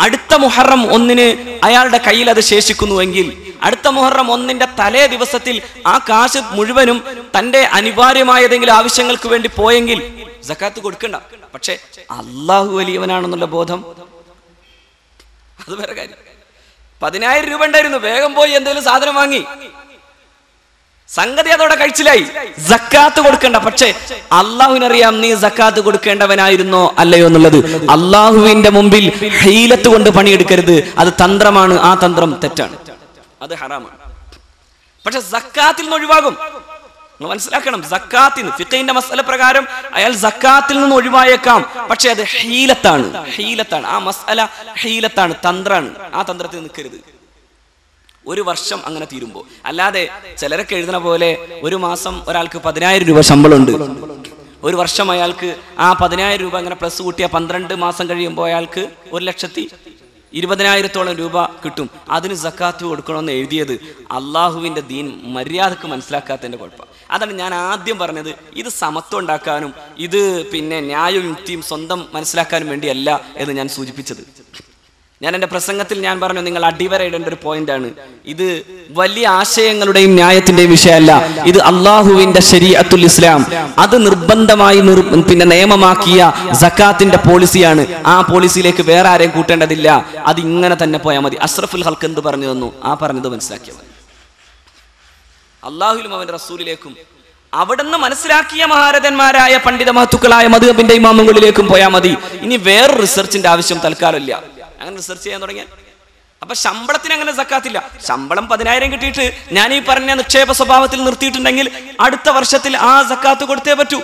അടുത്ത മുഹറം ഒന്നിന് അയാളുടെ കയ്യിൽ അത് ശേഷിക്കുന്നുവെങ്കിൽ അടുത്ത മുഹറം ഒന്നിന്റെ തലേ ദിവസത്തിൽ ആ കാശ് മുഴുവനും തന്റെ അനിവാര്യമായ ഏതെങ്കിലും ആവശ്യങ്ങൾക്ക് വേണ്ടി പോയെങ്കിൽ സക്കാത്ത് കൊടുക്കണ്ട പക്ഷെ അള്ളാഹു വലിയവനാണെന്നുള്ള ബോധം അത് വേറെ കാര്യം പതിനായിരം രൂപ ഉണ്ടായിരുന്നു വേഗം പോയി എന്തെങ്കിലും സാധനം വാങ്ങി സംഗതി അതോടെ കഴിച്ചിലായി സക്കാത്ത് കൊടുക്കണ്ട പക്ഷേ അള്ളാഹുവിനറിയാം നീ സക്കാത്ത് കൊടുക്കേണ്ടവനായിരുന്നോ അല്ലയോ എന്നുള്ളത് അള്ളാഹുവിന്റെ മുമ്പിൽ ഹൈലത്ത് കൊണ്ട് പണിയെടുക്കരുത് അത് തന്ത്രമാണ് ആ തന്ത്രം തെറ്റാണ് അത് ഹറാമാണ് പക്ഷെ സക്കാത്തിൽ നിന്ന് ഒഴിവാകും നിങ്ങൾ മനസ്സിലാക്കണം സക്കാത്തിൽ നിന്ന് ഫിഖിന്റെ മസല പ്രകാരം അയാൾ സക്കാത്തിൽ നിന്ന് ഒഴിവായേക്കാം പക്ഷെ അത് ഹീലത്താണ് ഹീലത്താണ് ആ മസല ഹീലത്താണ് തന്ത്രാണ് ആ തന്ത്രത്തിൽ നിൽക്കരുത് ഒരു വർഷം അങ്ങനെ തീരുമ്പോൾ അല്ലാതെ ചിലരൊക്കെ എഴുതുന്ന പോലെ ഒരു മാസം ഒരാൾക്ക് പതിനായിരം രൂപ ശമ്പളമുണ്ട് ഒരു വർഷം അയാൾക്ക് ആ പതിനായിരം രൂപ അങ്ങനെ പ്ലസ് കൂട്ടിയ പന്ത്രണ്ട് മാസം കഴിയുമ്പോൾ അയാൾക്ക് ഒരു ലക്ഷത്തി ഇരുപതിനായിരത്തോളം രൂപ കിട്ടും അതിന് സക്കാത്ത് കൊടുക്കണമെന്ന് എഴുതിയത് അള്ളാഹുവിന്റെ ദീൻ മര്യാദക്ക് മനസ്സിലാക്കാത്തതിന്റെ കുഴപ്പം അതാണ് ഞാൻ ആദ്യം പറഞ്ഞത് ഇത് സമത്വം ഉണ്ടാക്കാനും ഇത് പിന്നെ ന്യായവും യുക്തിയും സ്വന്തം മനസ്സിലാക്കാനും വേണ്ടിയല്ല എന്ന് ഞാൻ സൂചിപ്പിച്ചത് ഞാൻ എൻ്റെ പ്രസംഗത്തിൽ ഞാൻ പറഞ്ഞു നിങ്ങൾ അടിവരയിടേണ്ട ഒരു പോയിന്റാണ് ഇത് വലിയ ആശയങ്ങളുടെയും ന്യായത്തിന്റെയും വിഷയമല്ല ഇത് അള്ളാഹുവിന്റെ ശരീഅത്തുൽ ഇസ്ലാം അത് നിർബന്ധമായി നിർ പിന്നെ നിയമമാക്കിയ സക്കാത്തിന്റെ പോളിസിയാണ് ആ പോളിസിയിലേക്ക് വേറെ ആരെയും കൂട്ടേണ്ടതില്ല അത് ഇങ്ങനെ തന്നെ പോയാൽ മതി അഷ്റഫുൽ ഹൽക്ക് എന്ത് പറഞ്ഞു തന്നു ആ പറഞ്ഞത് മനസ്സിലാക്കിയാൽ മതി അള്ളാഹുലും അവന്റെ റസൂലിലേക്കും അവിടുന്ന് മനസ്സിലാക്കിയ മഹാരഥന്മാരായ പണ്ഡിത മഹത്തുക്കളായ മധുബിന്റെ ഇമാമുകളിലേക്കും പോയാൽ മതി ഇനി വേറെ റിസർച്ചിന്റെ ആവശ്യം തൽക്കാലമില്ല അങ്ങനെ റിസർച്ച് ചെയ്യാൻ തുടങ്ങിയാൽ അപ്പൊ ശമ്പളത്തിന് അങ്ങനെ സക്കാത്തില്ല ശമ്പളം പതിനായിരം കിട്ടിയിട്ട് ഞാൻ ഈ പറഞ്ഞ നിക്ഷേപ സ്വഭാവത്തിൽ നിർത്തിയിട്ടുണ്ടെങ്കിൽ അടുത്ത വർഷത്തിൽ ആ സക്കാത്ത് കൊടുത്തേ പറ്റൂ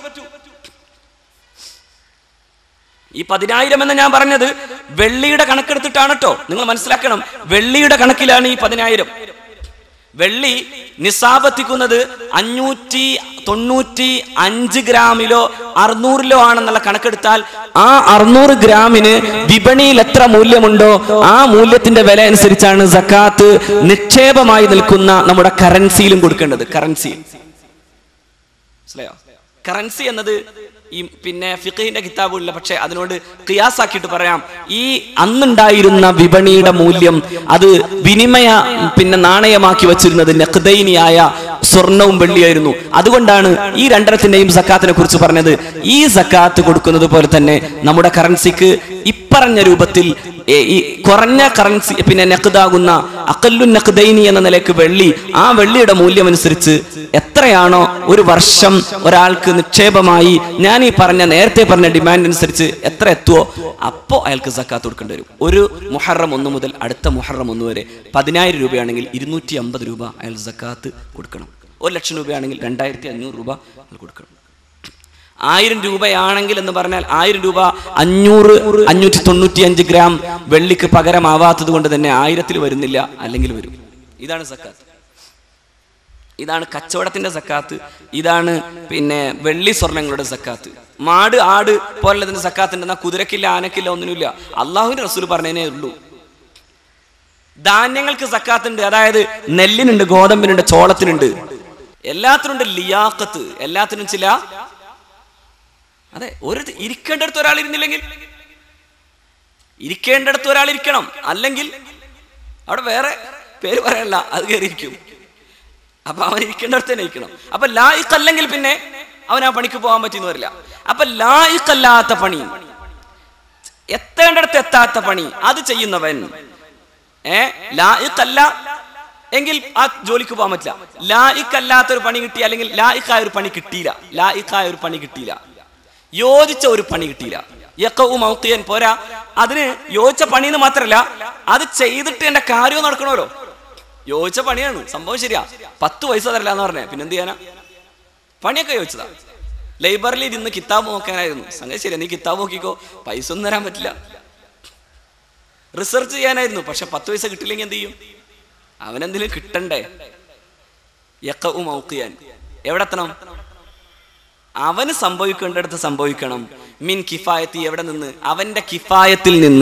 ഈ പതിനായിരം എന്ന് ഞാൻ പറഞ്ഞത് വെള്ളിയുടെ കണക്കെടുത്തിട്ടാണ് കേട്ടോ നിങ്ങൾ മനസ്സിലാക്കണം വെള്ളിയുടെ കണക്കിലാണ് ഈ പതിനായിരം വെള്ളി നിസാബെത്തിക്കുന്നത് അഞ്ഞൂറ്റി തൊണ്ണൂറ്റി അഞ്ച് ഗ്രാമിലോ അറുന്നൂറിലോ ആണെന്നുള്ള കണക്കെടുത്താൽ ആ അറുന്നൂറ് ഗ്രാമിന് വിപണിയിൽ എത്ര മൂല്യമുണ്ടോ ആ മൂല്യത്തിന്റെ വില അനുസരിച്ചാണ് സക്കാത്ത് നിക്ഷേപമായി നിൽക്കുന്ന നമ്മുടെ കറൻസിയിലും കൊടുക്കേണ്ടത് കറൻസി മനസ്സിലായോ കറൻസി എന്നത് ഈ പിന്നെ ഫിഖഹിന്റെ കിതാബുകളില്ല പക്ഷെ അതിനോട് കിയാസാക്കിയിട്ട് പറയാം ഈ അന്നുണ്ടായിരുന്ന വിപണിയുടെ മൂല്യം അത് വിനിമയ പിന്നെ നാണയമാക്കി വെച്ചിരുന്നത് നഖ്ദൈനിയായ സ്വർണവും വെള്ളിയായിരുന്നു അതുകൊണ്ടാണ് ഈ രണ്ടെണ്ണത്തിന്റെയും സക്കാത്തിനെ കുറിച്ച് പറഞ്ഞത് ഈ സക്കാത്ത് കൊടുക്കുന്നത് പോലെ തന്നെ നമ്മുടെ കറൻസിക്ക് ഇപ്പറഞ്ഞ രൂപത്തിൽ ഏ- ഈ കുറഞ്ഞ കറൻസി പിന്നെ നഖ്ദാകുന്ന അക്കല്ലു നഖ്ദൈനി എന്ന നിലയ്ക്ക് വെള്ളി ആ വെള്ളിയുടെ മൂല്യം അനുസരിച്ച് എത്രയാണോ ഒരു വർഷം ഒരാൾക്ക് നിക്ഷേപമായി ഞാൻ ഈ പറഞ്ഞ നേരത്തെ പറഞ്ഞ ഡിമാൻഡ് അനുസരിച്ച് എത്ര എത്തുവോ അപ്പോ അയാൾക്ക് സക്കാത്ത് കൊടുക്കേണ്ടി വരും ഒരു മുഹറം ഒന്ന് മുതൽ അടുത്ത മുഹറം ഒന്ന് വരെ പതിനായിരം രൂപയാണെങ്കിൽ ഇരുന്നൂറ്റി അമ്പത് രൂപ അയാൾ സക്കാത്ത് കൊടുക്കണം ഒരു ലക്ഷം രൂപയാണെങ്കിൽ രണ്ടായിരത്തി അഞ്ഞൂറ് രൂപ അയാൾ കൊടുക്കണം ആയിരം രൂപയാണെങ്കിൽ എന്ന് പറഞ്ഞാൽ ആയിരം രൂപ അഞ്ഞൂറ് അഞ്ഞൂറ്റി തൊണ്ണൂറ്റി അഞ്ച് ഗ്രാം വെള്ളിക്ക് പകരമാവാത്തത് കൊണ്ട് തന്നെ ആയിരത്തിൽ വരുന്നില്ല അല്ലെങ്കിൽ വരും ഇതാണ് സക്കാത്ത് ഇതാണ് കച്ചവടത്തിന്റെ സക്കാത്ത് ഇതാണ് പിന്നെ വെള്ളി സ്വർണങ്ങളുടെ സക്കാത്ത് മാട് ആട് പോലുള്ളതിന്റെ സക്കാത്ത് എന്നാൽ കുതിരക്കില്ല ആനക്കില്ല ഒന്നിനുമില്ല അള്ളാഹുവിന്റെ റസൂൽ പറഞ്ഞതേ ഉള്ളൂ ധാന്യങ്ങൾക്ക് സക്കാത്തുണ്ട് അതായത് നെല്ലിനുണ്ട് ഗോതമ്പിനുണ്ട് ചോളത്തിനുണ്ട് എല്ലാത്തിനുണ്ട് ലിയാക്കത്ത് എല്ലാത്തിനും ചില അതെ ഒരു ഇരിക്കേണ്ടടുത്ത് ഒരാൾ ഇരുന്നില്ലെങ്കിൽ ഇരിക്കേണ്ടടുത്ത് ഒരാൾ ഇരിക്കണം അല്ലെങ്കിൽ അവിടെ വേറെ പേര് പറയല്ല അത് കയറിയിരിക്കും അപ്പൊ അവൻ ഇരിക്കേണ്ടടുത്ത് തന്നെ ഇരിക്കണം അപ്പൊ ലായിക്ക് അല്ലെങ്കിൽ പിന്നെ അവൻ ആ പണിക്ക് പോകാൻ പറ്റിയെന്ന് വരില്ല അപ്പൊ ലായിക്കല്ലാത്ത പണി എത്തേണ്ടടുത്ത് എത്താത്ത പണി അത് ചെയ്യുന്നവൻ ഏ ലായിക്കല്ല എങ്കിൽ ആ ജോലിക്ക് പോകാൻ പറ്റില്ല ലായിക്കല്ലാത്ത ഒരു പണി കിട്ടി അല്ലെങ്കിൽ ലായിക്കായ ഒരു പണി കിട്ടിയില്ല ലായിക്കായ ഒരു പണി കിട്ടിയില്ല യോജിച്ച ഒരു പണി കിട്ടിയില്ല യക്കവും മൗത്തിയൻ പോരാ അതിന് യോജിച്ച പണി എന്ന് മാത്രല്ല അത് ചെയ്തിട്ട് എന്റെ കാര്യവും നടക്കണമല്ലോ യോജിച്ച പണിയാണ് സംഭവം ശരിയാ പത്ത് പൈസ തരില്ല എന്ന് പറഞ്ഞേ പിന്നെന്ത് ചെയ്യാനാ പണിയൊക്കെ ചോദിച്ചതാ ലൈബ്രറിയിൽ ഇരുന്ന് കിതാബ് നോക്കാനായിരുന്നു സംഗതി ശരിയാ നീ കിതാബ് നോക്കിക്കോ പൈസ ഒന്നും തരാൻ പറ്റില്ല റിസർച്ച് ചെയ്യാനായിരുന്നു പക്ഷെ പത്ത് പൈസ കിട്ടില്ലെങ്കിൽ എന്ത് ചെയ്യും അവനെന്തെങ്കിലും കിട്ടണ്ടേ യക്കവും ഔക്കിയാൻ എവിടെ എത്തണം അവന് സംഭവിക്കേണ്ടടുത്ത് സംഭവിക്കണം മിൻ കിഫായത്തി എവിടെ നിന്ന് അവന്റെ കിഫായത്തിൽ നിന്ന്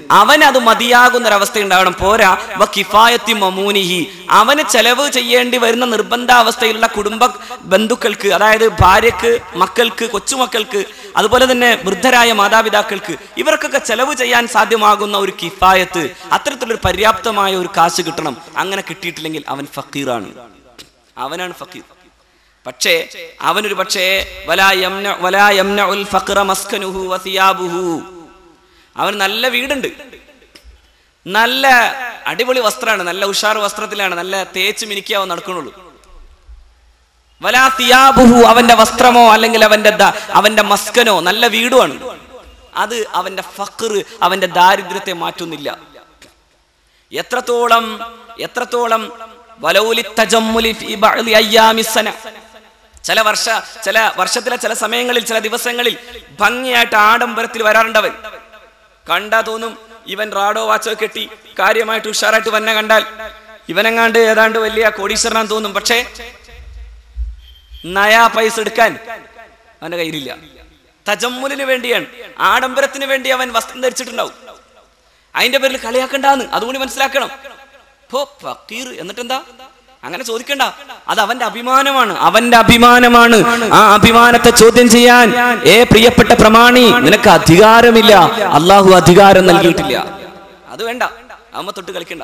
അവന് അത് മതിയാകുന്ന ഒരവസ്ഥ ഉണ്ടാവണം പോരാ വ കിഫായത്തി മമൂനിഹി അവന് ചെലവ് ചെയ്യേണ്ടി വരുന്ന നിർബന്ധാവസ്ഥയിലുള്ള കുടുംബ ബന്ധുക്കൾക്ക് അതായത് ഭാര്യക്ക് മക്കൾക്ക് കൊച്ചുമക്കൾക്ക് അതുപോലെ തന്നെ വൃദ്ധരായ മാതാപിതാക്കൾക്ക് ഇവർക്കൊക്കെ ചെലവ് ചെയ്യാൻ സാധ്യമാകുന്ന ഒരു കിഫായത്ത് അത്തരത്തിലൊരു പര്യാപ്തമായ ഒരു കാശ് കിട്ടണം അങ്ങനെ കിട്ടിയിട്ടില്ലെങ്കിൽ അവൻ ഫക്കീറാണ് അവനാണ് ഫക്കീർ പക്ഷേ അവനൊരു പക്ഷേ വലാ യംന വലാ യംനഉൽ ഫഖ്റ മസ്കനുഹു വസിയാബുഹു അവൻ നല്ല വീടുണ്ട് നല്ല അടിപൊളി വസ്ത്രമാണ് നല്ല ഉഷാർ വസ്ത്രത്തിലാണ് നല്ല തേച്ച് മിനിക്കാവോ നടക്കണുള്ളൂ വലാ തിയാബുഹു അവന്റെ വസ്ത്രമോ അല്ലെങ്കിൽ അവന്റെ ദ- അവന്റെ മസ്കനോ നല്ല വീടുമാണ് അത് അവന്റെ ഫഖർ അവന്റെ ദാരിദ്ര്യത്തെ മാറ്റുന്നില്ല എത്രത്തോളം എത്രത്തോളം വലൗലി തജമ്മുലി ഫീ ബഅദി അയ്യാമിസ്സന ചില വർഷ ചില വർഷത്തിലെ ചില സമയങ്ങളിൽ ചില ദിവസങ്ങളിൽ ഭംഗിയായിട്ട് ആഡംബരത്തിൽ വരാറുണ്ടവൻ കണ്ടാ തോന്നും ഇവൻ റാഡോ വാച്ചോ കെട്ടി കാര്യമായിട്ട് ഉഷാറായിട്ട് വന്നെ കണ്ടാൽ ഇവനെങ്ങാണ്ട് ഏതാണ്ട് വലിയ കോടീശ്വരനാന്ന് തോന്നും പക്ഷേ നയാ പൈസ എടുക്കാൻ അവന്റെ കയ്യിലില്ല തജമ്മുലിന് വേണ്ടിയാണ് ആഡംബരത്തിന് വേണ്ടി അവൻ വസ്ത്രം ധരിച്ചിട്ടുണ്ടാവും അതിന്റെ പേരിൽ കളിയാക്കണ്ടാന്ന് അതുകൂടി മനസ്സിലാക്കണം ഹോ ഫക്കീർ എന്നിട്ടെന്താ അങ്ങനെ ചോദിക്കണ്ട അത് അവന്റെ അഭിമാനമാണ് അവന്റെ അഭിമാനമാണ് ആ അഭിമാനത്തെ ചോദ്യം ചെയ്യാൻ ഏ പ്രിയപ്പെട്ട പ്രമാണി നിനക്ക് അധികാരമില്ല അള്ളാഹു അധികാരം നൽകിയിട്ടില്ല അത് വേണ്ട അമ്മ തൊട്ട് കളിക്കണ്ട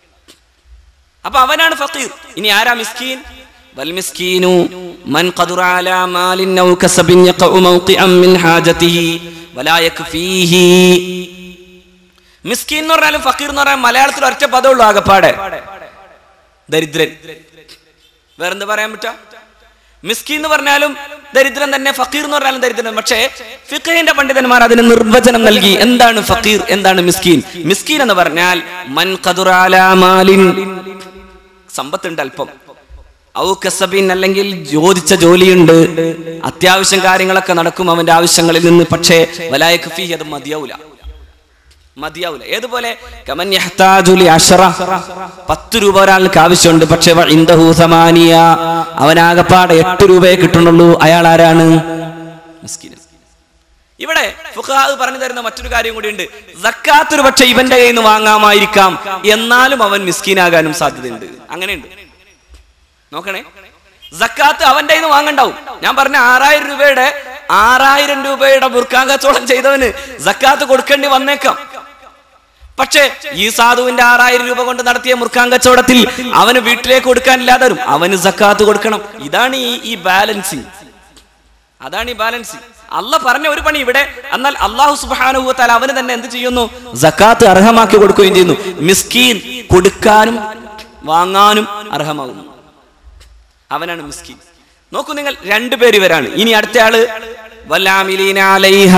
അപ്പൊ അവനാണ് ഫക്കീർ ഇനി ആരാ മിസ്കീൻ والمسكين من قدر على مال أو كسب يقع موقعا من حاجته ولا يكفيه മിസ്കീൻ എന്ന് പറഞ്ഞാലും ഫക്കീർ എന്ന് പറഞ്ഞാൽ മലയാളത്തിൽ ഒറ്റ പദമുള്ളൂ ആകപ്പാടെ ദരിദ്രൻ വേറെന്ത് പറയാൻ പറ്റാ മിസ്കീൻ എന്ന് പറഞ്ഞാലും ദരിദ്രൻ തന്നെ ഫക്കീർ എന്ന് പറഞ്ഞാലും ദരിദ്രൻ പക്ഷേ ഫിഖഹിന്റെ പണ്ഡിതന്മാർ അതിന് നിർവചനം നൽകി എന്താണ് ഫക്കീർ എന്താണ് മിസ്കീൻ മിസ്കീൻ എന്ന് പറഞ്ഞാൽ മൻ ഖദുറ അലാ മാലിൻ സമ്പത്തുണ്ട് അല്പം ഔ കസബിൻ അല്ലെങ്കിൽ ചോദിച്ച ജോലിയുണ്ട് അത്യാവശ്യം കാര്യങ്ങളൊക്കെ നടക്കും അവന്റെ ആവശ്യങ്ങളിൽ നിന്ന് പക്ഷേ വലായക്ക് ഫീ അത് മതിയാവൂല മതിയാവൂല ഏതുപോലെ കമൻ യഹ്താജു ലി അശ്റ പത്ത് രൂപ ഒരാൾക്ക് ആവശ്യമുണ്ട് പക്ഷേ വ ഇൻദഹു സമാനിയ അവനാകപ്പാടെ എട്ട് രൂപയെ കിട്ടുന്നുള്ളൂ അയാൾ ആരാണ് മിസ്കീൻ ഇവിടെ ഫുഖാഹ് പറഞ്ഞു തരുന്ന മറ്റൊരു കാര്യം കൂടിയുണ്ട് സക്കാത്ത് ഒരു പക്ഷെ ഇവന്റെ കയ്യിൽ നിന്ന് വാങ്ങാമായിരിക്കാം എന്നാലും അവൻ മിസ്കീനാകാനും സാധ്യതയുണ്ട് അങ്ങനെയുണ്ട് നോക്കണേ സക്കാത്ത് അവന്റെ കയ്യിൽ നിന്ന് വാങ്ങണ്ടാവും ഞാൻ പറഞ്ഞ ആറായിരം രൂപയുടെ ആറായിരം രൂപയുടെ ബുർക്കാൻ കച്ചവടം ചെയ്തവന് സക്കാത്ത് കൊടുക്കേണ്ടി വന്നേക്കാം പക്ഷേ ഈ സാധുവിന്റെ ആറായിരം രൂപ കൊണ്ട് നടത്തിയ മുർക്കാൻ കച്ചവടത്തിൽ അവന് വീട്ടിലേക്ക് കൊടുക്കാനില്ലാതെ വരും അവന് സക്കാത്ത് കൊടുക്കണം ഇതാണ് ഈ ഈ ബാലൻസിങ് അതാണ് ഈ ബാലൻസിങ് അല്ല പറഞ്ഞ ഒരു പണി ഇവിടെ എന്നാൽ അള്ളാഹു സുബാനുഭവത്താൽ അവന് തന്നെ എന്ത് ചെയ്യുന്നു സക്കാത്ത് അർഹമാക്കി കൊടുക്കുകയും ചെയ്യുന്നു മിസ്കീൻ കൊടുക്കാനും വാങ്ങാനും അർഹമാകുന്നു അവനാണ് മിസ്കീൻ നോക്കൂ നിങ്ങൾ രണ്ടുപേര് ഇവരാണ് ഇനി അടുത്ത ആള് വല്ലാമിലീന അലൈഹ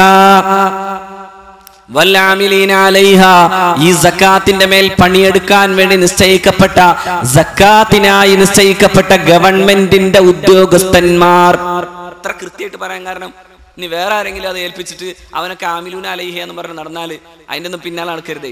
വല്ലാമിലീന അലൈഹ ഈ സക്കാത്തിന്റെ മേൽ പണിയെടുക്കാൻ വേണ്ടി നിശ്ചയിക്കപ്പെട്ട സക്കാത്തിനായി നിശ്ചയിക്കപ്പെട്ട ഗവൺമെന്റിന്റെ ഉദ്യോഗസ്ഥന്മാർ അത്ര കൃത്യമായിട്ട് പറയാൻ കാരണം ഇനി വേറെ ആരെങ്കിലും അത് ഏൽപ്പിച്ചിട്ട് അവനൊക്കെ ആമിലൂന അലൈഹ എന്ന് പറഞ്ഞ് നടന്നാല് അതിന്റെ ഒന്നും പിന്നാലെ നടക്കരുതേ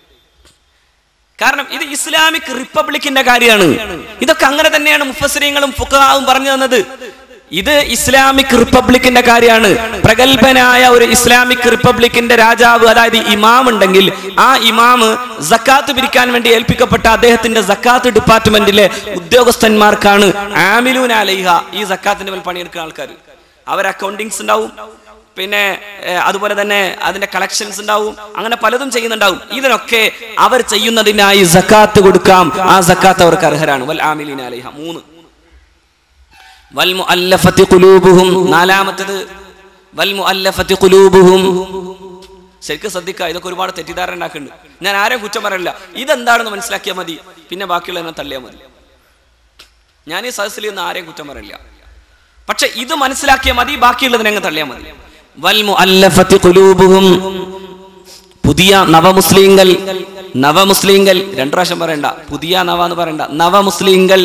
കാരണം ഇത് ഇസ്ലാമിക് റിപ്പബ്ലിക്കിന്റെ കാര്യമാണ് ഇതൊക്കെ അങ്ങനെ തന്നെയാണ് മുഫസരീങ്ങളും ഫുഖാവും പറഞ്ഞു തന്നത് ഇത് ഇസ്ലാമിക് റിപ്പബ്ലിക്കിന്റെ കാര്യമാണ് പ്രഗത്ഭനായ ഒരു ഇസ്ലാമിക് റിപ്പബ്ലിക്കിന്റെ രാജാവ് അതായത് ഇമാം ഉണ്ടെങ്കിൽ ആ ഇമാമ് സക്കാത്ത് പിരിക്കാൻ വേണ്ടി ഏൽപ്പിക്കപ്പെട്ട അദ്ദേഹത്തിന്റെ സക്കാത്ത് ഡിപ്പാർട്ട്മെന്റിലെ ഉദ്യോഗസ്ഥന്മാർക്കാണ് ആമിലൂൻ അലൈഹ ഈ സക്കാത്തിന്റെ മേൽ പണിയെടുക്കുന്ന ആൾക്കാർ അവർ അക്കൗണ്ടിങ്സ് ഉണ്ടാവും പിന്നെ ഏഹ്, അതുപോലെ തന്നെ അതിന്റെ കളക്ഷൻസ് ഉണ്ടാവും അങ്ങനെ പലതും ചെയ്യുന്നുണ്ടാവും ഇതിനൊക്കെ അവർ ചെയ്യുന്നതിനായി സക്കാത്ത് കൊടുക്കാം ആ സക്കാത്ത് അവർക്ക് അർഹരാണ് വൽ ആമിലീന അലൈഹ മൂന്ന് വൽ മുഅല്ലഫത്തി ഖുലൂബുഹും നാലാമത്തത് വൽ മുഅല്ലഫത്തി ഖുലൂബുഹും ശരിക്കും ശ്രദ്ധിക്കുക ഇതൊക്കെ ഒരുപാട് തെറ്റിദ്ധാരണ ഉണ്ടാക്കുന്നുണ്ട് ഞാൻ ആരെയും കുറ്റം പറയില്ല ഇതെന്താണെന്ന് മനസ്സിലാക്കിയാൽ മതി പിന്നെ ബാക്കിയുള്ളതിനെ തള്ളിയാൽ മതി ഞാൻ ഈ സദസ്സിൽ നിന്ന് ആരെയും കുറ്റം പറയില്ല പക്ഷെ ഇത് മനസ്സിലാക്കിയാൽ മതി ബാക്കിയുള്ളതിനെ അങ്ങ് തള്ളിയാൽ മതി വൽ മുഅല്ലഫത്തി ഖുലൂബുഹും പുതിയ നവമുസ്ലിങ്ങൾ നവമുസ്ലിങ്ങൾ രണ്ടു പ്രാവശ്യം പറയണ്ട പുതിയ നവ എന്ന് പറയണ്ട നവമുസ്ലിങ്ങൾ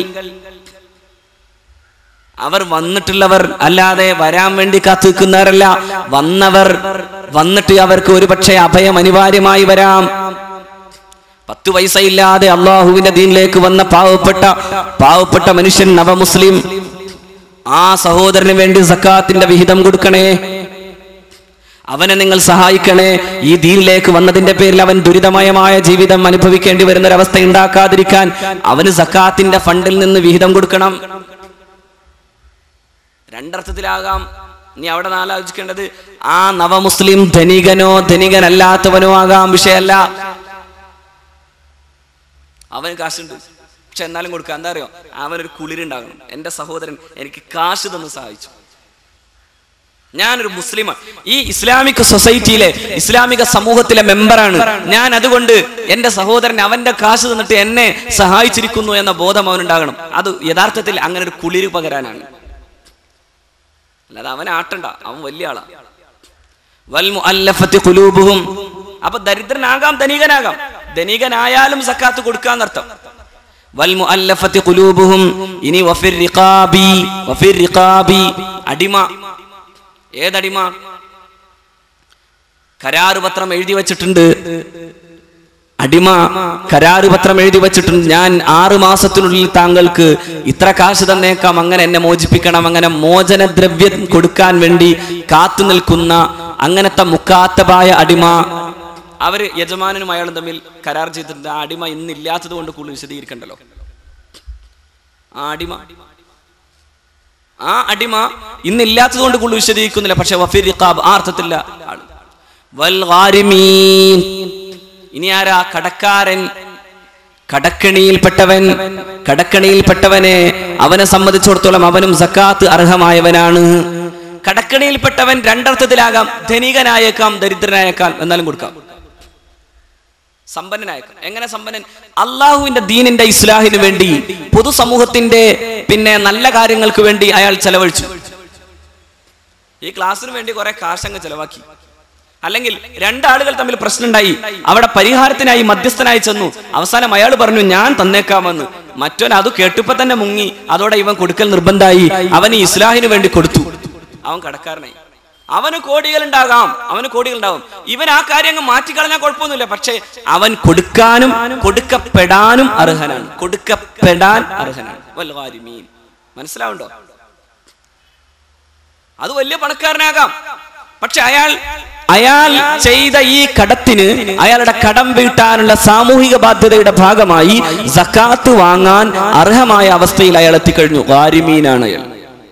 അവർ വന്നിട്ടുള്ളവർ അല്ലാതെ വരാൻ വേണ്ടി കാത്തിരിക്കുന്നവരല്ല വന്നവർ വന്നിട്ട് അവർക്ക് ഒരുപക്ഷെ അഭയം അനിവാര്യമായി വരാം പത്ത് പൈസയില്ലാതെ അള്ളാഹുവിന്റെ ദീനിലേക്ക് വന്ന പാവപ്പെട്ട പാവപ്പെട്ട മനുഷ്യൻ നവമുസ്ലിം ആ സഹോദരന് വേണ്ടി സക്കാത്തിന്റെ വിഹിതം കൊടുക്കണേ അവനെ നിങ്ങൾ സഹായിക്കണേ ഈ ദീനിലേക്ക് വന്നതിന്റെ പേരിൽ അവൻ ദുരിതമയമായ ജീവിതം അനുഭവിക്കേണ്ടി വരുന്ന ഒരവസ്ഥ ഉണ്ടാക്കാതിരിക്കാൻ അവന് സക്കാത്തിന്റെ ഫണ്ടിൽ നിന്ന് വിഹിതം കൊടുക്കണം രണ്ടർത്ഥത്തിലാകാം നീ അവിടെ നാലോചിക്കേണ്ടത് ആ നവമുസ്ലിം ധനികനോ ധനികനല്ലാത്തവനോ ആകാം വിഷയമല്ല അവന് കാശുണ്ട് പക്ഷെ എന്നാലും കൊടുക്കുക എന്താ അറിയോ അവനൊരു കുളിരുണ്ടാകണം എൻ്റെ സഹോദരൻ എനിക്ക് കാശ് തന്ന് സഹായിച്ചു ഞാനൊരു മുസ്ലിമാണ് ഈ ഇസ്ലാമിക് സൊസൈറ്റിയിലെ ഇസ്ലാമിക സമൂഹത്തിലെ മെമ്പറാണ് ഞാൻ അതുകൊണ്ട് എൻ്റെ സഹോദരൻ അവന്റെ കാശ് തന്നിട്ട് എന്നെ സഹായിച്ചിരിക്കുന്നു എന്ന ബോധം അവനുണ്ടാകണം അത് യഥാർത്ഥത്തിൽ അങ്ങനെ ഒരു കുളിര് പകരാനാണ് അല്ലാതെ അവൻ ആട്ടണ്ട അവൻ വലിയ ആളാ വൽ മുഅല്ലഫത്തി ഖുലൂബുഹും അപ്പൊ ദരിദ്രനാകാം ധനികനാകാം ധനികനായാലും സക്കാത്ത് കൊടുക്കാന്നർത്ഥം വൽ മുഅല്ലഫത്തി ഖുലൂബുഹും ഇനി വഫിർ റിഖാബി വഫിർ റിഖാബി അടിമ ഏതടിമ കരാറ് പത്രം എഴുതി വച്ചിട്ടുണ്ട് അടിമ കരാറ് പത്രം എഴുതി വച്ചിട്ടുണ്ട് ഞാൻ ആറ് മാസത്തിനുള്ളിൽ താങ്കൾക്ക് ഇത്ര കാശ് തന്നേക്കാം അങ്ങനെ എന്നെ മോചിപ്പിക്കണം അങ്ങനെ മോചനദ്രവ്യം കൊടുക്കാൻ വേണ്ടി കാത്തു നിൽക്കുന്ന അങ്ങനത്തെ മുക്കാത്തപായ അടിമ അവര് യജമാനനും അയാളും തമ്മിൽ കരാർ ചെയ്തിട്ടുണ്ട് ആ അടിമ ഇന്നില്ലാത്തത് കൊണ്ട് കൂടുതൽ വിശദീകരിക്കണ്ടല്ലോ ആ അടിമ ആ അടിമ ഇന്നില്ലാത്തത് കൊണ്ട് കൂടുതൽ വിശദീകരിക്കുന്നില്ല പക്ഷെ വഫീർ റിഖാബ് ആ അർത്ഥത്തില്ല ആള്. വൽ ഗാരിമീൻ. ഇനി ആരാ കടക്കാരൻ കടക്കണിയിൽപ്പെട്ടവൻ കടക്കണിയിൽപ്പെട്ടവനെ അവനെ സംബന്ധിച്ചിടത്തോളം അവനും സക്കാത്ത് അർഹമായവനാണ് കടക്കണിയിൽപ്പെട്ടവൻ രണ്ടർത്ഥത്തിലാകാം ധനികനായേക്കാം ദരിദ്രനായേക്കാം എന്നാലും കൊടുക്കാം സമ്പന്നനായേക്കാം എങ്ങനെ സമ്പന്നൻ അള്ളാഹുവിന്റെ ദീനിന്റെ ഇസ്ലാഹിന് വേണ്ടി പൊതുസമൂഹത്തിന്റെ പിന്നെ നല്ല കാര്യങ്ങൾക്ക് വേണ്ടി അയാൾ ചെലവഴിച്ചു ഈ ക്ലാസ്സിന് വേണ്ടി കുറെ കാശങ്ങ് ചെലവാക്കി അല്ലെങ്കിൽ രണ്ടാളുകൾ തമ്മിൽ പ്രശ്നമുണ്ടായി അവിടെ പരിഹാരത്തിനായി മധ്യസ്ഥനായി ചെന്നു അവസാനം അയാൾ പറഞ്ഞു ഞാൻ തന്നേക്കാമെന്ന് മറ്റവൻ അത് കേട്ടപ്പോ തന്നെ മുങ്ങി അതോടെ ഇവൻ കൊടുക്കൽ നിർബന്ധമായി അവൻ ഈ ഇസ്ലാഹിന് വേണ്ടി കൊടുത്തു അവൻ കടക്കാരനായി അവന് കോടികൾ ഉണ്ടാകാം അവന് കോടികൾ ഉണ്ടാവും ഇവൻ ആ കാര്യം അങ്ങ് മാറ്റിക്കളഞ്ഞാൽ കുഴപ്പമൊന്നുമില്ല പക്ഷെ അവൻ കൊടുക്കാനും കൊടുക്കപ്പെടാനും അർഹനാണ് കൊടുക്കപ്പെടാൻ അർഹനാണ് വൽഗാരിമീൻ മനസ്സിലാവുണ്ടോ അത് വലിയ പണക്കാരനാകാം പക്ഷെ അയാൾ അയാൾ ചെയ്ത ഈ കടത്തിന് അയാളുടെ കടം വീട്ടാനുള്ള സാമൂഹിക ബാധ്യതയുടെ ഭാഗമായി സക്കാത്ത് വാങ്ങാൻ അർഹമായ അവസ്ഥയിൽ അയാൾ എത്തിക്കഴിഞ്ഞു വാരിമീനാണ് അയാൾ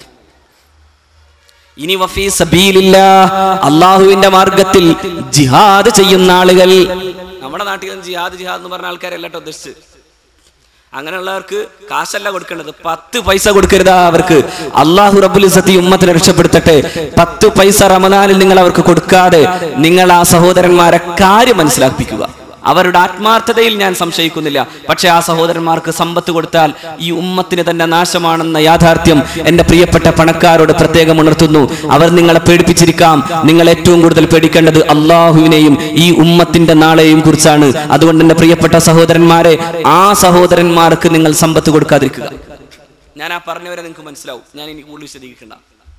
ഇനി വഫീ സബീലില്ല അള്ളാഹുവിന്റെ മാർഗത്തിൽ ജിഹാദ് ചെയ്യുന്ന ആളുകൾ നമ്മുടെ നാട്ടിൽ ജിഹാദ് ജിഹാദ് എന്ന് പറഞ്ഞ ആൾക്കാരല്ല കേട്ടോ ഉദ്ദേശിച്ച് അങ്ങനെയുള്ളവർക്ക് കാശല്ല കൊടുക്കേണ്ടത് പത്ത് പൈസ കൊടുക്കരുത് അവർക്ക് അള്ളാഹു റബുൽ സത്തി ഉമ്മത്തിനെ രക്ഷപ്പെടുത്തട്ടെ പത്ത് പൈസ റമദാനിൽ നിങ്ങൾ അവർക്ക് കൊടുക്കാതെ നിങ്ങൾ ആ സഹോദരന്മാരെ കാര്യം മനസ്സിലാക്കിപ്പിക്കുക അവരുടെ ആത്മാർത്ഥതയിൽ ഞാൻ സംശയിക്കുന്നില്ല പക്ഷെ ആ സഹോദരന്മാർക്ക് സമ്പത്ത് കൊടുത്താൽ ഈ ഉമ്മത്തിന് തന്നെ നാശമാണെന്ന യാഥാർത്ഥ്യം എന്റെ പ്രിയപ്പെട്ട പണക്കാരോട് പ്രത്യേകം ഉണർത്തുന്നു അവർ നിങ്ങളെ പേടിപ്പിച്ചിരിക്കാം നിങ്ങൾ ഏറ്റവും കൂടുതൽ പേടിക്കേണ്ടത് അള്ളാഹുവിനെയും ഈ ഉമ്മത്തിന്റെ നാളെയും കുറിച്ചാണ് അതുകൊണ്ട് എന്റെ പ്രിയപ്പെട്ട സഹോദരന്മാരെ ആ സഹോദരന്മാർക്ക് നിങ്ങൾ സമ്പത്ത് കൊടുക്കാതിരിക്കുക ഞാൻ ആ പറഞ്ഞവരെ നിങ്ങൾക്ക് മനസ്സിലാവും ഞാൻ ഇനി കൂടുതൽ വിശദീകരിക്കണ്ട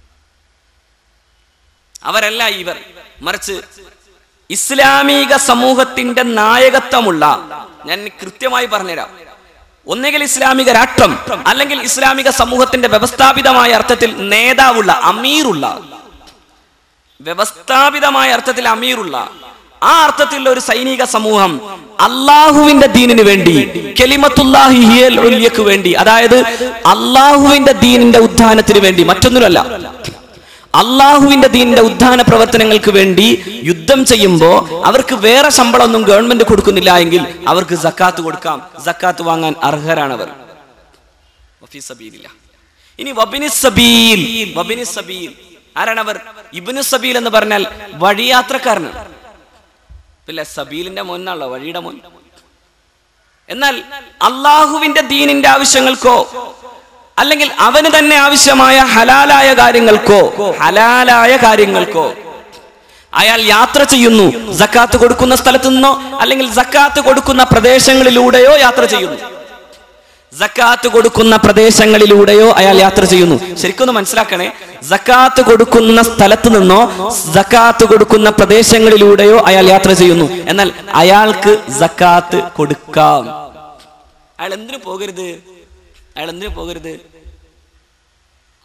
അവരല്ല ഇവർ മറിച്ച് ഇസ്ലാമിക സമൂഹത്തിന്റെ നായകത്വമുള്ള ഞാൻ കൃത്യമായി പറഞ്ഞുതരാം ഒന്നുകിൽ ഇസ്ലാമിക രാഷ്ട്രം അല്ലെങ്കിൽ ഇസ്ലാമിക സമൂഹത്തിന്റെ വ്യവസ്ഥാപിതമായ അർത്ഥത്തിൽ നേതാവുള്ള അമീറുള്ള വ്യവസ്ഥാപിതമായ അർത്ഥത്തിൽ അമീറുള്ള ആ അർത്ഥത്തിലുള്ള ഒരു സൈനിക സമൂഹം അള്ളാഹുവിന്റെ ദീനിന് വേണ്ടി കെലിമത്തുല്ലാഹി ഹിയൽ ഉല്യക്ക് വേണ്ടി അതായത് അള്ളാഹുവിന്റെ ദീനിന്റെ ഉത്ഥാനത്തിന് വേണ്ടി മറ്റൊന്നുമല്ല അള്ളാഹുവിന്റെ ദീനിന്റെ ഉദ്ധാന പ്രവർത്തനങ്ങൾക്ക് വേണ്ടി യുദ്ധം ചെയ്യുമ്പോൾ അവർക്ക് വേറെ ശമ്പളമൊന്നും ഗവൺമെന്റ് കൊടുക്കുന്നില്ല എങ്കിൽ അവർക്ക് സക്കാത്ത് കൊടുക്കാം സക്കാത്ത് വാങ്ങാൻ അർഹരാണവർ വഫീ സബീലില്ല. ഇനി വബിനി സബീൽ വബിനി സബീൽ ആരാണവർ ഇബിനു സബീൽ എന്ന് പറഞ്ഞാൽ വഴിയാത്രക്കാരനാണ് പിന്നെ സബീലിന്റെ മോനാണല്ലോ വഴിയുടെ മോൻ എന്നാൽ അള്ളാഹുവിന്റെ ദീനിന്റെ ആവശ്യങ്ങൾക്കോ അല്ലെങ്കിൽ അവന് തന്നെ ആവശ്യമായ ഹലാലായ കാര്യങ്ങൾക്കോ ഹലാലായ കാര്യങ്ങൾക്കോ അയാൾ യാത്ര ചെയ്യുന്നു സക്കാത്ത് കൊടുക്കുന്ന സ്ഥലത്തു നിന്നോ അല്ലെങ്കിൽ സക്കാത്ത് കൊടുക്കുന്ന പ്രദേശങ്ങളിലൂടെയോ യാത്ര ചെയ്യുന്നു സക്കാത്ത് കൊടുക്കുന്ന പ്രദേശങ്ങളിലൂടെയോ അയാൾ യാത്ര ചെയ്യുന്നു ശരിക്കൊന്ന് മനസ്സിലാക്കണേ സക്കാത്ത് കൊടുക്കുന്ന സ്ഥലത്ത് നിന്നോ സക്കാത്ത് കൊടുക്കുന്ന പ്രദേശങ്ങളിലൂടെയോ അയാൾ യാത്ര ചെയ്യുന്നു എന്നാൽ അയാൾക്ക് സക്കാത്ത് കൊടുക്കാം അയാൾ എന്തിനു പോകരുത് അയാൾ എന്തിനു പോകരുത്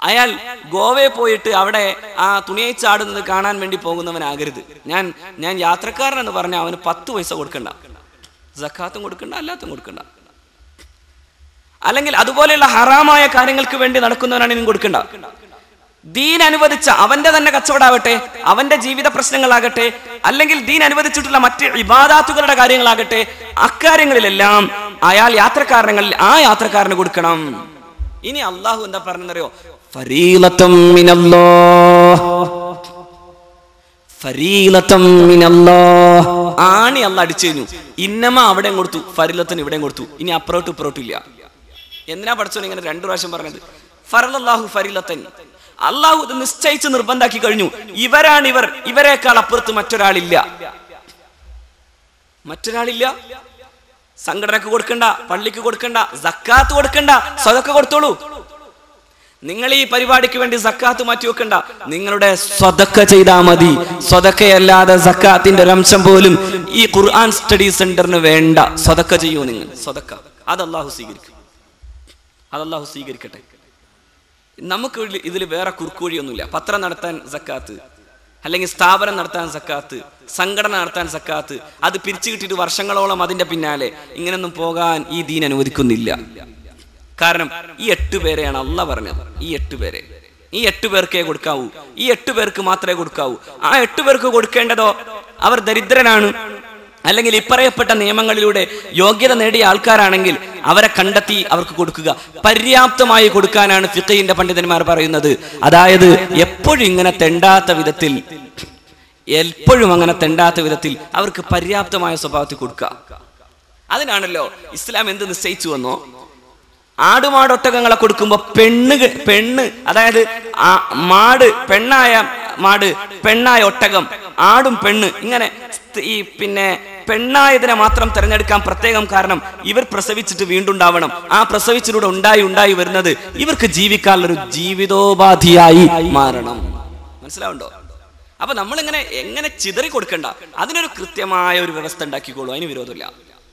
അയാൾ ഗോവയിൽ പോയിട്ട് അവിടെ ആ തുണിയച്ചാടുന്നത് കാണാൻ വേണ്ടി പോകുന്നവനാകരുത് ഞാൻ ഞാൻ യാത്രക്കാരൻ എന്ന് പറഞ്ഞാൽ അവന് പത്ത് പൈസ കൊടുക്കണ്ട ജക്കാത്തും കൊടുക്കണ്ട അല്ലാത്തും കൊടുക്കണ്ട അല്ലെങ്കിൽ അതുപോലെയുള്ള ഹറാമായ കാര്യങ്ങൾക്ക് വേണ്ടി നടക്കുന്നവനാണ് ഇനിയും കൊടുക്കണ്ട ദീൻ അനുവദിച്ച അവന്റെ തന്നെ കച്ചവടാകട്ടെ അവന്റെ ജീവിത പ്രശ്നങ്ങളാകട്ടെ അല്ലെങ്കിൽ ദീൻ അനുവദിച്ചിട്ടുള്ള മറ്റ് ഇബാദാത്തുകളുടെ കാര്യങ്ങളാകട്ടെ അക്കാര്യങ്ങളിലെല്ലാം അയാൾ യാത്രക്കാരങ്ങളിൽ ആ യാത്രക്കാരന് കൊടുക്കണം ഇനി അള്ളാഹു എന്താ പറഞ്ഞറിയോ ഫരീലത്തും മിനല്ലാഹ് ഫരീലത്തും മിനല്ലാഹ് ആണി അല്ല അടിച്ചു കഴിഞ്ഞു ഇന്നമ അവിടെയും കൊടുത്തു ഫരീലത്തിന് ഇവിടെയും കൊടുത്തു ഇനി അപ്പുറോട്ടും ഇപ്പുറോട്ടും ഇല്ല എന്തിനാ പഠിച്ചോ ഇങ്ങനെ രണ്ടു പ്രാവശ്യം പറഞ്ഞത് ഫറലല്ലാഹു ഫരീലത്തൻ അള്ളാഹു ഇത് നിശ്ചയിച്ച് നിർബന്ധാക്കി കഴിഞ്ഞു ഇവരാണ് ഇവർ ഇവരെക്കാൾ അപ്പുറത്ത് മറ്റൊരാളില്ല മറ്റൊരാളില്ല സംഘടനക്ക് കൊടുക്കണ്ട പള്ളിക്ക് കൊടുക്കണ്ട സക്കാത്ത് കൊടുക്കണ്ട സ്വതൊക്കെ കൊടുത്തോളൂ നിങ്ങൾ ഈ പരിപാടിക്ക് വേണ്ടി സക്കാത്ത് മാറ്റി വെക്കണ്ട നിങ്ങളുടെ സ്വതക്ക ചെയ്താൽ മതി സ്വതക്കയല്ലാതെ സക്കാത്തിന്റെ ഒരു അംശം പോലും ഈ ഖുർആൻ സ്റ്റഡി സെന്ററിന് വേണ്ട സ്വതക്ക ചെയ്യൂ നിങ്ങൾ സ്വതക്ക അത് അള്ളാഹു സ്വീകരിക്കും അത് അള്ളാഹു സ്വീകരിക്കട്ടെ നമുക്ക് ഇതിൽ വേറെ കുറുക്കുവഴിയൊന്നുമില്ല പത്രം നടത്താൻ സക്കാത്ത് അല്ലെങ്കിൽ സ്ഥാപനം നടത്താൻ സക്കാത്ത് സംഘടന നടത്താൻ സക്കാത്ത് അത് പിരിച്ചു കിട്ടിയിട്ട് വർഷങ്ങളോളം അതിന്റെ പിന്നാലെ ഇങ്ങനൊന്നും പോകാൻ ഈ ദീൻ അനുവദിക്കുന്നില്ല കാരണം ഈ എട്ട് പേരെയാണ് അല്ല പറഞ്ഞത് ഈ എട്ട് പേരെ ഈ എട്ട് പേർക്കേ കൊടുക്കാവൂ ഈ എട്ട് പേർക്ക് മാത്രമേ കൊടുക്കാവൂ ആ എട്ട് പേർക്ക് കൊടുക്കേണ്ടതോ അവർ ദരിദ്രനാണ് അല്ലെങ്കിൽ ഇപ്പറയപ്പെട്ട നിയമങ്ങളിലൂടെ യോഗ്യത നേടിയ ആൾക്കാരാണെങ്കിൽ അവരെ കണ്ടെത്തി അവർക്ക് കൊടുക്കുക പര്യാപ്തമായി കൊടുക്കാനാണ് ഫിഖയിന്റെ പണ്ഡിതന്മാർ പറയുന്നത് അതായത് എപ്പോഴും ഇങ്ങനെ തെണ്ടാത്ത വിധത്തിൽ എപ്പോഴും അങ്ങനെ തെണ്ടാത്ത വിധത്തിൽ അവർക്ക് പര്യാപ്തമായ സ്വഭാവത്തിൽ കൊടുക്കുക അതിനാണല്ലോ ഇസ്ലാം എന്ത് നിശ്ചയിച്ചു വന്നോ ആടുമാടൊട്ടകങ്ങളെ കൊടുക്കുമ്പോ പെണ്ണ് ക- പെണ്ണ് അതായത് ആ മാട് പെണ്ണായ മാട് പെണ്ണായ ഒട്ടകം ആടും പെണ്ണ് ഇങ്ങനെ സ്ത- ഈ പിന്നെ പെണ്ണായതിനെ മാത്രം തിരഞ്ഞെടുക്കാൻ പ്രത്യേകം കാരണം ഇവർ പ്രസവിച്ചിട്ട് വീണ്ടും ഉണ്ടാവണം ആ പ്രസവിച്ചിലൂടെ ഉണ്ടായി ഉണ്ടായി വരുന്നത് ഇവർക്ക് ജീവിക്കാനുള്ളൊരു ജീവിതോപാധിയായി മാറണം മനസ്സിലാവുണ്ടോ അപ്പൊ നമ്മളിങ്ങനെ എങ്ങനെ ചിതറി കൊടുക്കണ്ട അതിനൊരു കൃത്യമായ ഒരു വ്യവസ്ഥ ഉണ്ടാക്കിക്കോളൂ അതിന് വിരോധമില്ല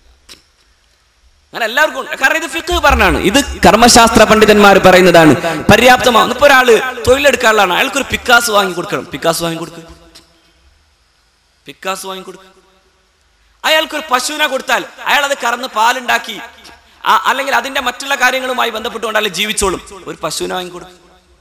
അങ്ങനെ എല്ലാവർക്കും ഉണ്ട്. കാരണം ഇത് ഫിഖ് പറഞ്ഞാണ് ഇത് കർമ്മശാസ്ത്ര പണ്ഡിതന്മാർ പറയുന്നതാണ് പര്യാപ്തമാവും ഇപ്പൊ ഒരാള് തൊഴിലെടുക്കാനുള്ളതാണ് അയാൾക്കൊരു പിക്കാസ് വാങ്ങി കൊടുക്കണം പിക്കാസ് വാങ്ങി കൊടുക്കുക പിക്കാസ് വാങ്ങി കൊടുക്കുക അയാൾക്കൊരു പശുവിനെ കൊടുത്താൽ അയാൾ അത് കറന്ന് പാലുണ്ടാക്കി ആ- അല്ലെങ്കിൽ അതിന്റെ മറ്റുള്ള കാര്യങ്ങളുമായി ബന്ധപ്പെട്ടുകൊണ്ട് അയാൾ ജീവിച്ചോളും ഒരു പശുവിനെ വാങ്ങി കൊടുക്കും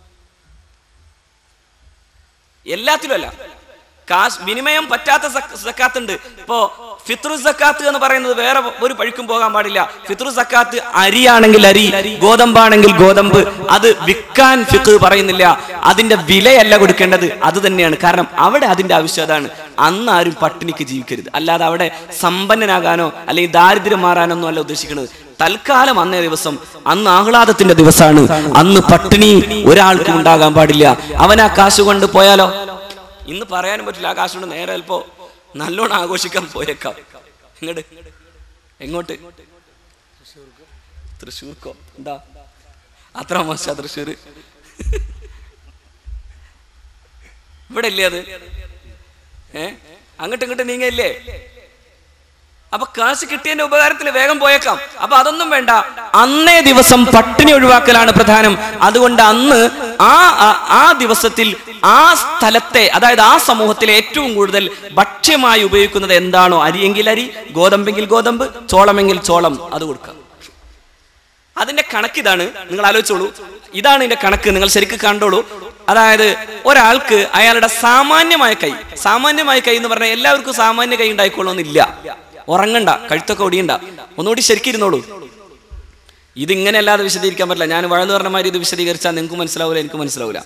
എല്ലാത്തിലും അല്ല കാശ് വിനിമയം പറ്റാത്ത സക്കാത്ത് ഉണ്ട് ഇപ്പോ ഫിത്രു സക്കാത്ത് എന്ന് പറയുന്നത് വേറെ ഒരു പഴിക്കും പോകാൻ പാടില്ല ഫിത്രു സക്കാത്ത് അരിയാണെങ്കിൽ അരി ഗോതമ്പാണെങ്കിൽ ഗോതമ്പ് അത് വിൽക്കാൻ ഫിഖ് പറയുന്നില്ല അതിന്റെ വിലയല്ല കൊടുക്കേണ്ടത് അത് തന്നെയാണ് കാരണം അവിടെ അതിന്റെ ആവശ്യം അതാണ് അന്ന് ആരും പട്ടിണിക്ക് ജീവിക്കരുത് അല്ലാതെ അവിടെ സമ്പന്നനാകാനോ അല്ലെങ്കിൽ ദാരിദ്ര്യം മാറാനൊന്നും അല്ല ഉദ്ദേശിക്കുന്നത് തൽക്കാലം അന്നേ ദിവസം അന്ന് ആഹ്ലാദത്തിന്റെ ദിവസമാണ് അന്ന് പട്ടിണി ഒരാൾക്കും ഉണ്ടാകാൻ പാടില്ല അവൻ ആ കാശ് കൊണ്ട് പോയാലോ ഇന്ന് പറയാനും പറ്റില്ല ആ കാശ് കൊണ്ട് നേരെ ചിലപ്പോ നല്ലോണം ആഘോഷിക്കാൻ പോയേക്കാം ഇങ്ങോട്ട് എങ്ങോട്ട് തൃശ്ശൂർക്കോ എന്താ അത്ര മോശ തൃശ്ശൂര് ഇവിടെ ഇല്ലേ അത് ഏ അങ്ങോട്ട് ഇങ്ങോട്ട് നീങ്ങയില്ലേ അപ്പൊ കാശ് കിട്ടിയതിന്റെ ഉപകാരത്തിൽ വേഗം പോയേക്കാം അപ്പൊ അതൊന്നും വേണ്ട അന്നേ ദിവസം പട്ടിണി ഒഴിവാക്കലാണ് പ്രധാനം അതുകൊണ്ട് അന്ന് ആ ആ- ആ ദിവസത്തിൽ ആ സ്ഥലത്തെ അതായത് ആ സമൂഹത്തിലെ ഏറ്റവും കൂടുതൽ ഭക്ഷ്യമായി ഉപയോഗിക്കുന്നത് എന്താണോ അരിയെങ്കിൽ അരി ഗോതമ്പെങ്കിൽ ഗോതമ്പ് ചോളമെങ്കിൽ ചോളം അത് കൊടുക്കാം അതിന്റെ കണക്ക് ഇതാണ് നിങ്ങൾ ആലോചിച്ചോളൂ ഇതാണ് ഇതിന്റെ കണക്ക് നിങ്ങൾ ശരിക്കും കണ്ടോളൂ അതായത് ഒരാൾക്ക് അയാളുടെ സാമാന്യമായ കൈ സാമാന്യമായ കൈ എന്ന് പറഞ്ഞാൽ എല്ലാവർക്കും സാമാന്യ കൈ ഉണ്ടായിക്കൊള്ളണമെന്നില്ല ഉറങ്ങണ്ട കഴുത്തൊക്കെ ഒടിയണ്ട ഒന്നുകൂടി ശരിക്കും ഇരുന്നോളൂ ഇതിങ്ങനെ അല്ലാതെ വിശദീകരിക്കാൻ പറ്റില്ല ഞാൻ വഴന്നു പറഞ്ഞ മാതിരി ഇത് വിശദീകരിച്ചാൽ നിങ്ങൾക്ക് മനസ്സിലാവില്ല എനിക്ക് മനസ്സിലാവില്ല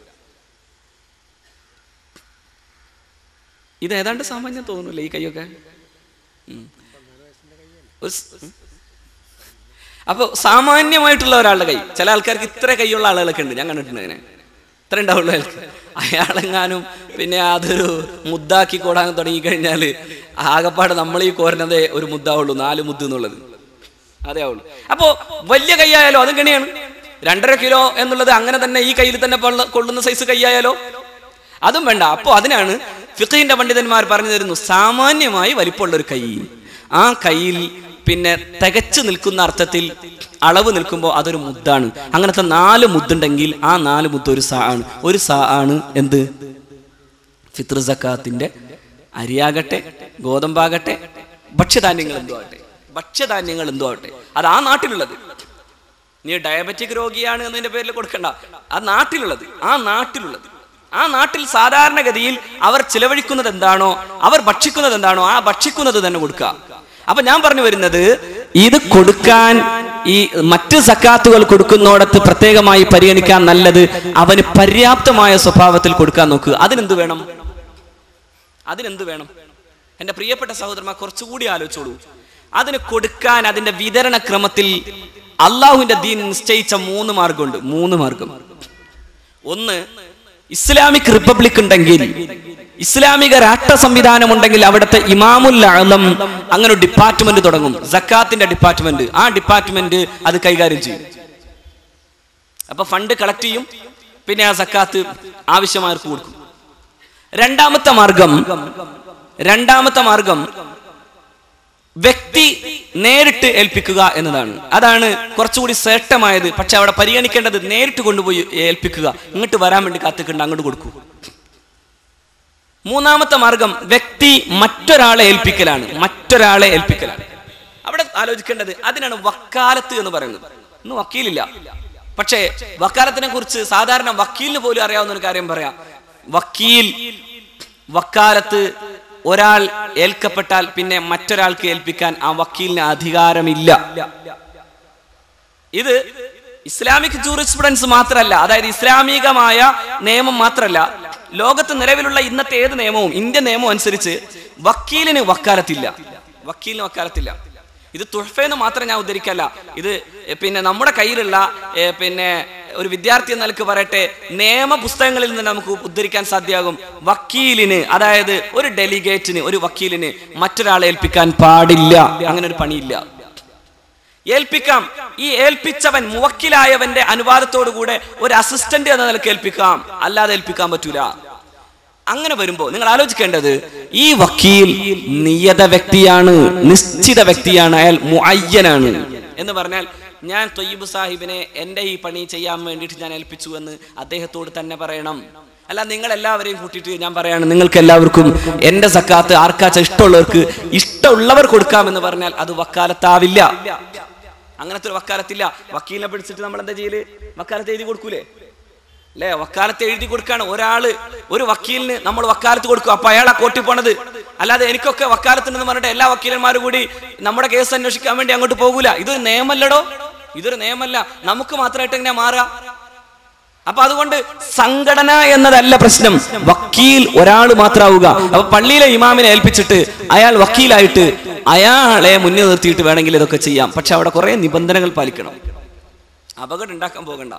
ഇത് ഏതാണ്ട് സാമാന്യം തോന്നുന്നില്ല ഈ കൈയൊക്കെ ഉം. ഒരു സ്- ഉം. അപ്പൊ സാമാന്യമായിട്ടുള്ള ഒരാളുടെ കൈ ചില ആൾക്കാർക്ക് ഇത്ര കൈയുള്ള ആളുകളൊക്കെ ഉണ്ട് ഞാൻ കണ്ടിട്ടുണ്ട് അങ്ങനെ ഇത്ര ഉണ്ടാവുള്ളൂ അയാൾക്ക് അയാളെങ്ങാനും പിന്നെ അതൊരു മുദ്ദാക്കി കൂടാൻ തുടങ്ങി കഴിഞ്ഞാൽ ആകപ്പാട് നമ്മൾ ഈ കോരുന്നതേ ഒരു മുദ്ദാവുള്ളൂ നാല് മുദ്ദ് എന്നുള്ളത് അതേ ആവുള്ളൂ അപ്പോ വലിയ കൈയായാലോ അതും ഗണിയാണ് രണ്ടര കിലോ എന്നുള്ളത് അങ്ങനെ തന്നെ ഈ കയ്യിൽ തന്നെ കൊള്ള- കൊള്ളുന്ന സൈസ് കൈയായാലോ അതും വേണ്ട അപ്പോ അതിനാണ് ഫിഖിന്റെ പണ്ഡിതന്മാർ പറഞ്ഞു തരുന്നു സാമാന്യമായി വലിപ്പമുള്ള ഒരു കൈ ആ കയ്യിൽ പിന്നെ തികച്ചു നിൽക്കുന്ന അർത്ഥത്തിൽ അളവ് നിൽക്കുമ്പോൾ അതൊരു മുദ്ദാണ് അങ്ങനത്തെ നാല് മുദ്ദുണ്ടെങ്കിൽ ആ നാല് മുദ്ദ് ഒരു സാ ആണ് ഒരു സാ ആണ് എന്ത് ഫിത്ർ സക്കാത്തിന്റെ അരിയാകട്ടെ ഗോതമ്പാകട്ടെ ഭക്ഷ്യധാന്യങ്ങൾ എന്തോ ആകട്ടെ ഭക്ഷ്യധാന്യങ്ങൾ എന്തോ ആകട്ടെ അത് ആ നാട്ടിലുള്ളത് നീ ഡയബറ്റിക് രോഗിയാണ് എന്നതിന്റെ പേരിൽ കൊടുക്കണ്ട ആ നാട്ടിലുള്ളത് ആ നാട്ടിലുള്ളത് ആ നാട്ടിൽ സാധാരണഗതിയിൽ അവർ ചിലവഴിക്കുന്നത് എന്താണോ അവർ ഭക്ഷിക്കുന്നത് എന്താണോ ആ ഭക്ഷിക്കുന്നത് തന്നെ കൊടുക്കുക അപ്പൊ ഞാൻ പറഞ്ഞു വരുന്നത് ഇത് കൊടുക്കാൻ ഈ മറ്റ് സക്കാത്തുകൾ കൊടുക്കുന്നോടത്ത് പ്രത്യേകമായി പരിഗണിക്കാൻ നല്ലത് അവന് പര്യാപ്തമായ സ്വഭാവത്തിൽ കൊടുക്കാൻ നോക്കുക അതിനെന്ത് വേണം അതിനെന്ത് വേണം എന്റെ പ്രിയപ്പെട്ട സഹോദരന്മാർ കുറച്ചുകൂടി ആലോചിച്ചോളൂ അതിന് കൊടുക്കാൻ അതിന്റെ വിതരണ ക്രമത്തിൽ അള്ളാഹുവിന്റെ ദീൻ നിശ്ചയിച്ച മൂന്ന് മാർഗമുണ്ട് മൂന്ന് മാർഗം ഒന്ന് ഇസ്ലാമിക് റിപ്പബ്ലിക് ഉണ്ടെങ്കിൽ ഇസ്ലാമിക രാഷ്ട്ര സംവിധാനം ഉണ്ടെങ്കിൽ അവിടുത്തെ ഇമാമുൽ ആലം അങ്ങനെ ഒരു ഡിപ്പാർട്ട്മെന്റ് തുടങ്ങും സക്കാത്തിന്റെ ഡിപ്പാർട്ട്മെന്റ് ആ ഡിപ്പാർട്ട്മെന്റ് അത് കൈകാര്യം ചെയ്യും അപ്പൊ ഫണ്ട് കളക്ട് ചെയ്യും പിന്നെ ആ സക്കാത്ത് ആവശ്യമായവർക്ക് കൊടുക്കും രണ്ടാമത്തെ മാർഗം രണ്ടാമത്തെ മാർഗം വ്യക്തി നേരിട്ട് ഏൽപ്പിക്കുക എന്നതാണ് അതാണ് കുറച്ചുകൂടി ശ്രേഷ്ഠമായത് പക്ഷെ അവിടെ പരിഗണിക്കേണ്ടത് നേരിട്ട് കൊണ്ടുപോയി ഏൽപ്പിക്കുക ഇങ്ങോട്ട് വരാൻ വേണ്ടി കാത്തിക്കണ്ട അങ്ങോട്ട് കൊടുക്കൂ മൂന്നാമത്തെ മാർഗം വ്യക്തി മറ്റൊരാളെ ഏൽപ്പിക്കലാണ് മറ്റൊരാളെ ഏൽപ്പിക്കലാണ് അവിടെ ആലോചിക്കേണ്ടത് അതിനാണ് വക്കാലത്ത് എന്ന് പറയുന്നത് ഇന്ന് വക്കീലില്ല പക്ഷേ വക്കാലത്തിനെ കുറിച്ച് സാധാരണ വക്കീലിന് പോലും അറിയാവുന്ന ഒരു കാര്യം പറയാം വക്കീൽ വക്കാലത്ത് ഒരാൾ ഏൽക്കപ്പെട്ടാൽ പിന്നെ മറ്റൊരാൾക്ക് ഏൽപ്പിക്കാൻ ആ വക്കീലിന് അധികാരമില്ല ഇത് ഇസ്ലാമിക് ജൂറിസ്പ്രുഡൻസ് മാത്രമല്ല അതായത് ഇസ്ലാമികമായ നിയമം മാത്രമല്ല ലോകത്ത് നിലവിലുള്ള ഇന്നത്തെ ഏത് നിയമവും ഇന്ത്യൻ നിയമം അനുസരിച്ച് വക്കീലിന് വക്കാലത്തില്ല വക്കീലിന് വക്കാലത്തില്ല ഇത് തുഹഫെന്ന് മാത്രം ഞാൻ ഉദ്ധരിക്കല്ല ഇത് പിന്നെ നമ്മുടെ കയ്യിലുള്ള ഏ, പിന്നെ ഒരു വിദ്യാർത്ഥി എന്ന നിലക്ക് പറയട്ടെ നിയമ പുസ്തകങ്ങളിൽ നിന്ന് നമുക്ക് ഉദ്ധരിക്കാൻ സാധ്യമാകും വക്കീലിന് അതായത് ഒരു ഡെലിഗേറ്റിന് ഒരു വക്കീലിന് മറ്റൊരാളെ ഏൽപ്പിക്കാൻ പാടില്ല അങ്ങനെ ഒരു പണിയില്ല ഏൽപ്പിക്കാം ഈ ഏൽപ്പിച്ചവൻ മുവക്കിലായവന്റെ അനുവാദത്തോടുകൂടെ ഒരു അസിസ്റ്റന്റ് എന്ന നിലക്ക് ഏൽപ്പിക്കാം അല്ലാതെ ഏൽപ്പിക്കാൻ പറ്റൂല അങ്ങനെ വരുമ്പോ നിങ്ങൾ ആലോചിക്കേണ്ടത് ഈ വക്കീൽ നിയത വ്യക്തിയാണ് നിശ്ചിത വ്യക്തിയാണ് അയാൾ മുഅയ്യനാണ് എന്ന് പറഞ്ഞാൽ ഞാൻ തൊയ്യബ് സാഹിബിനെ എൻ്റെ ഈ പണി ചെയ്യാൻ വേണ്ടിയിട്ട് ഞാൻ ഏൽപ്പിച്ചു എന്ന് അദ്ദേഹത്തോട് തന്നെ പറയണം അല്ല നിങ്ങൾ എല്ലാവരെയും കൂട്ടിയിട്ട് ഞാൻ പറയാണ് നിങ്ങൾക്ക് എല്ലാവർക്കും എൻ്റെ സക്കാത്ത് ആർക്കാച്ച ഇഷ്ടമുള്ളവർക്ക് ഇഷ്ടമുള്ളവർ കൊടുക്കാമെന്ന് പറഞ്ഞാൽ അത് വക്കാലത്താവില്ല അങ്ങനത്തെ ഒരു വക്കാലത്തില്ല വക്കീലിനെ പിടിച്ചിട്ട് നമ്മൾ എന്താ ചെയ്യല് വക്കാലത്ത് എഴുതി കൊടുക്കൂലേ അല്ലേ വക്കാലത്ത് എഴുതി കൊടുക്കാണ് ഒരാള് ഒരു വക്കീലിന് നമ്മൾ വക്കാലത്ത് കൊടുക്കും അപ്പൊ അയാളാ കോട്ടി പോണത് അല്ലാതെ എനിക്കൊക്കെ വക്കാലത്തുണ്ടെന്ന് പറഞ്ഞിട്ട് എല്ലാ വക്കീലന്മാരും കൂടി നമ്മുടെ കേസ് അന്വേഷിക്കാൻ വേണ്ടി അങ്ങോട്ട് പോകൂല ഇതൊരു നിയമല്ലടോ ഇതൊരു നിയമല്ല നമുക്ക് മാത്രമായിട്ട് എങ്ങനെയാ മാറാ അപ്പൊ അതുകൊണ്ട് സംഘടന എന്നതല്ല പ്രശ്നം വക്കീൽ ഒരാൾ മാത്രമാവുക അപ്പൊ പള്ളിയിലെ ഇമാമിനെ ഏൽപ്പിച്ചിട്ട് അയാൾ വക്കീലായിട്ട് അയാളെ മുന്നിൽ നിർത്തിയിട്ട് വേണമെങ്കിൽ ഇതൊക്കെ ചെയ്യാം പക്ഷെ അവിടെ കുറെ നിബന്ധനകൾ പാലിക്കണം അപകടം ഉണ്ടാക്കാൻ പോകണ്ട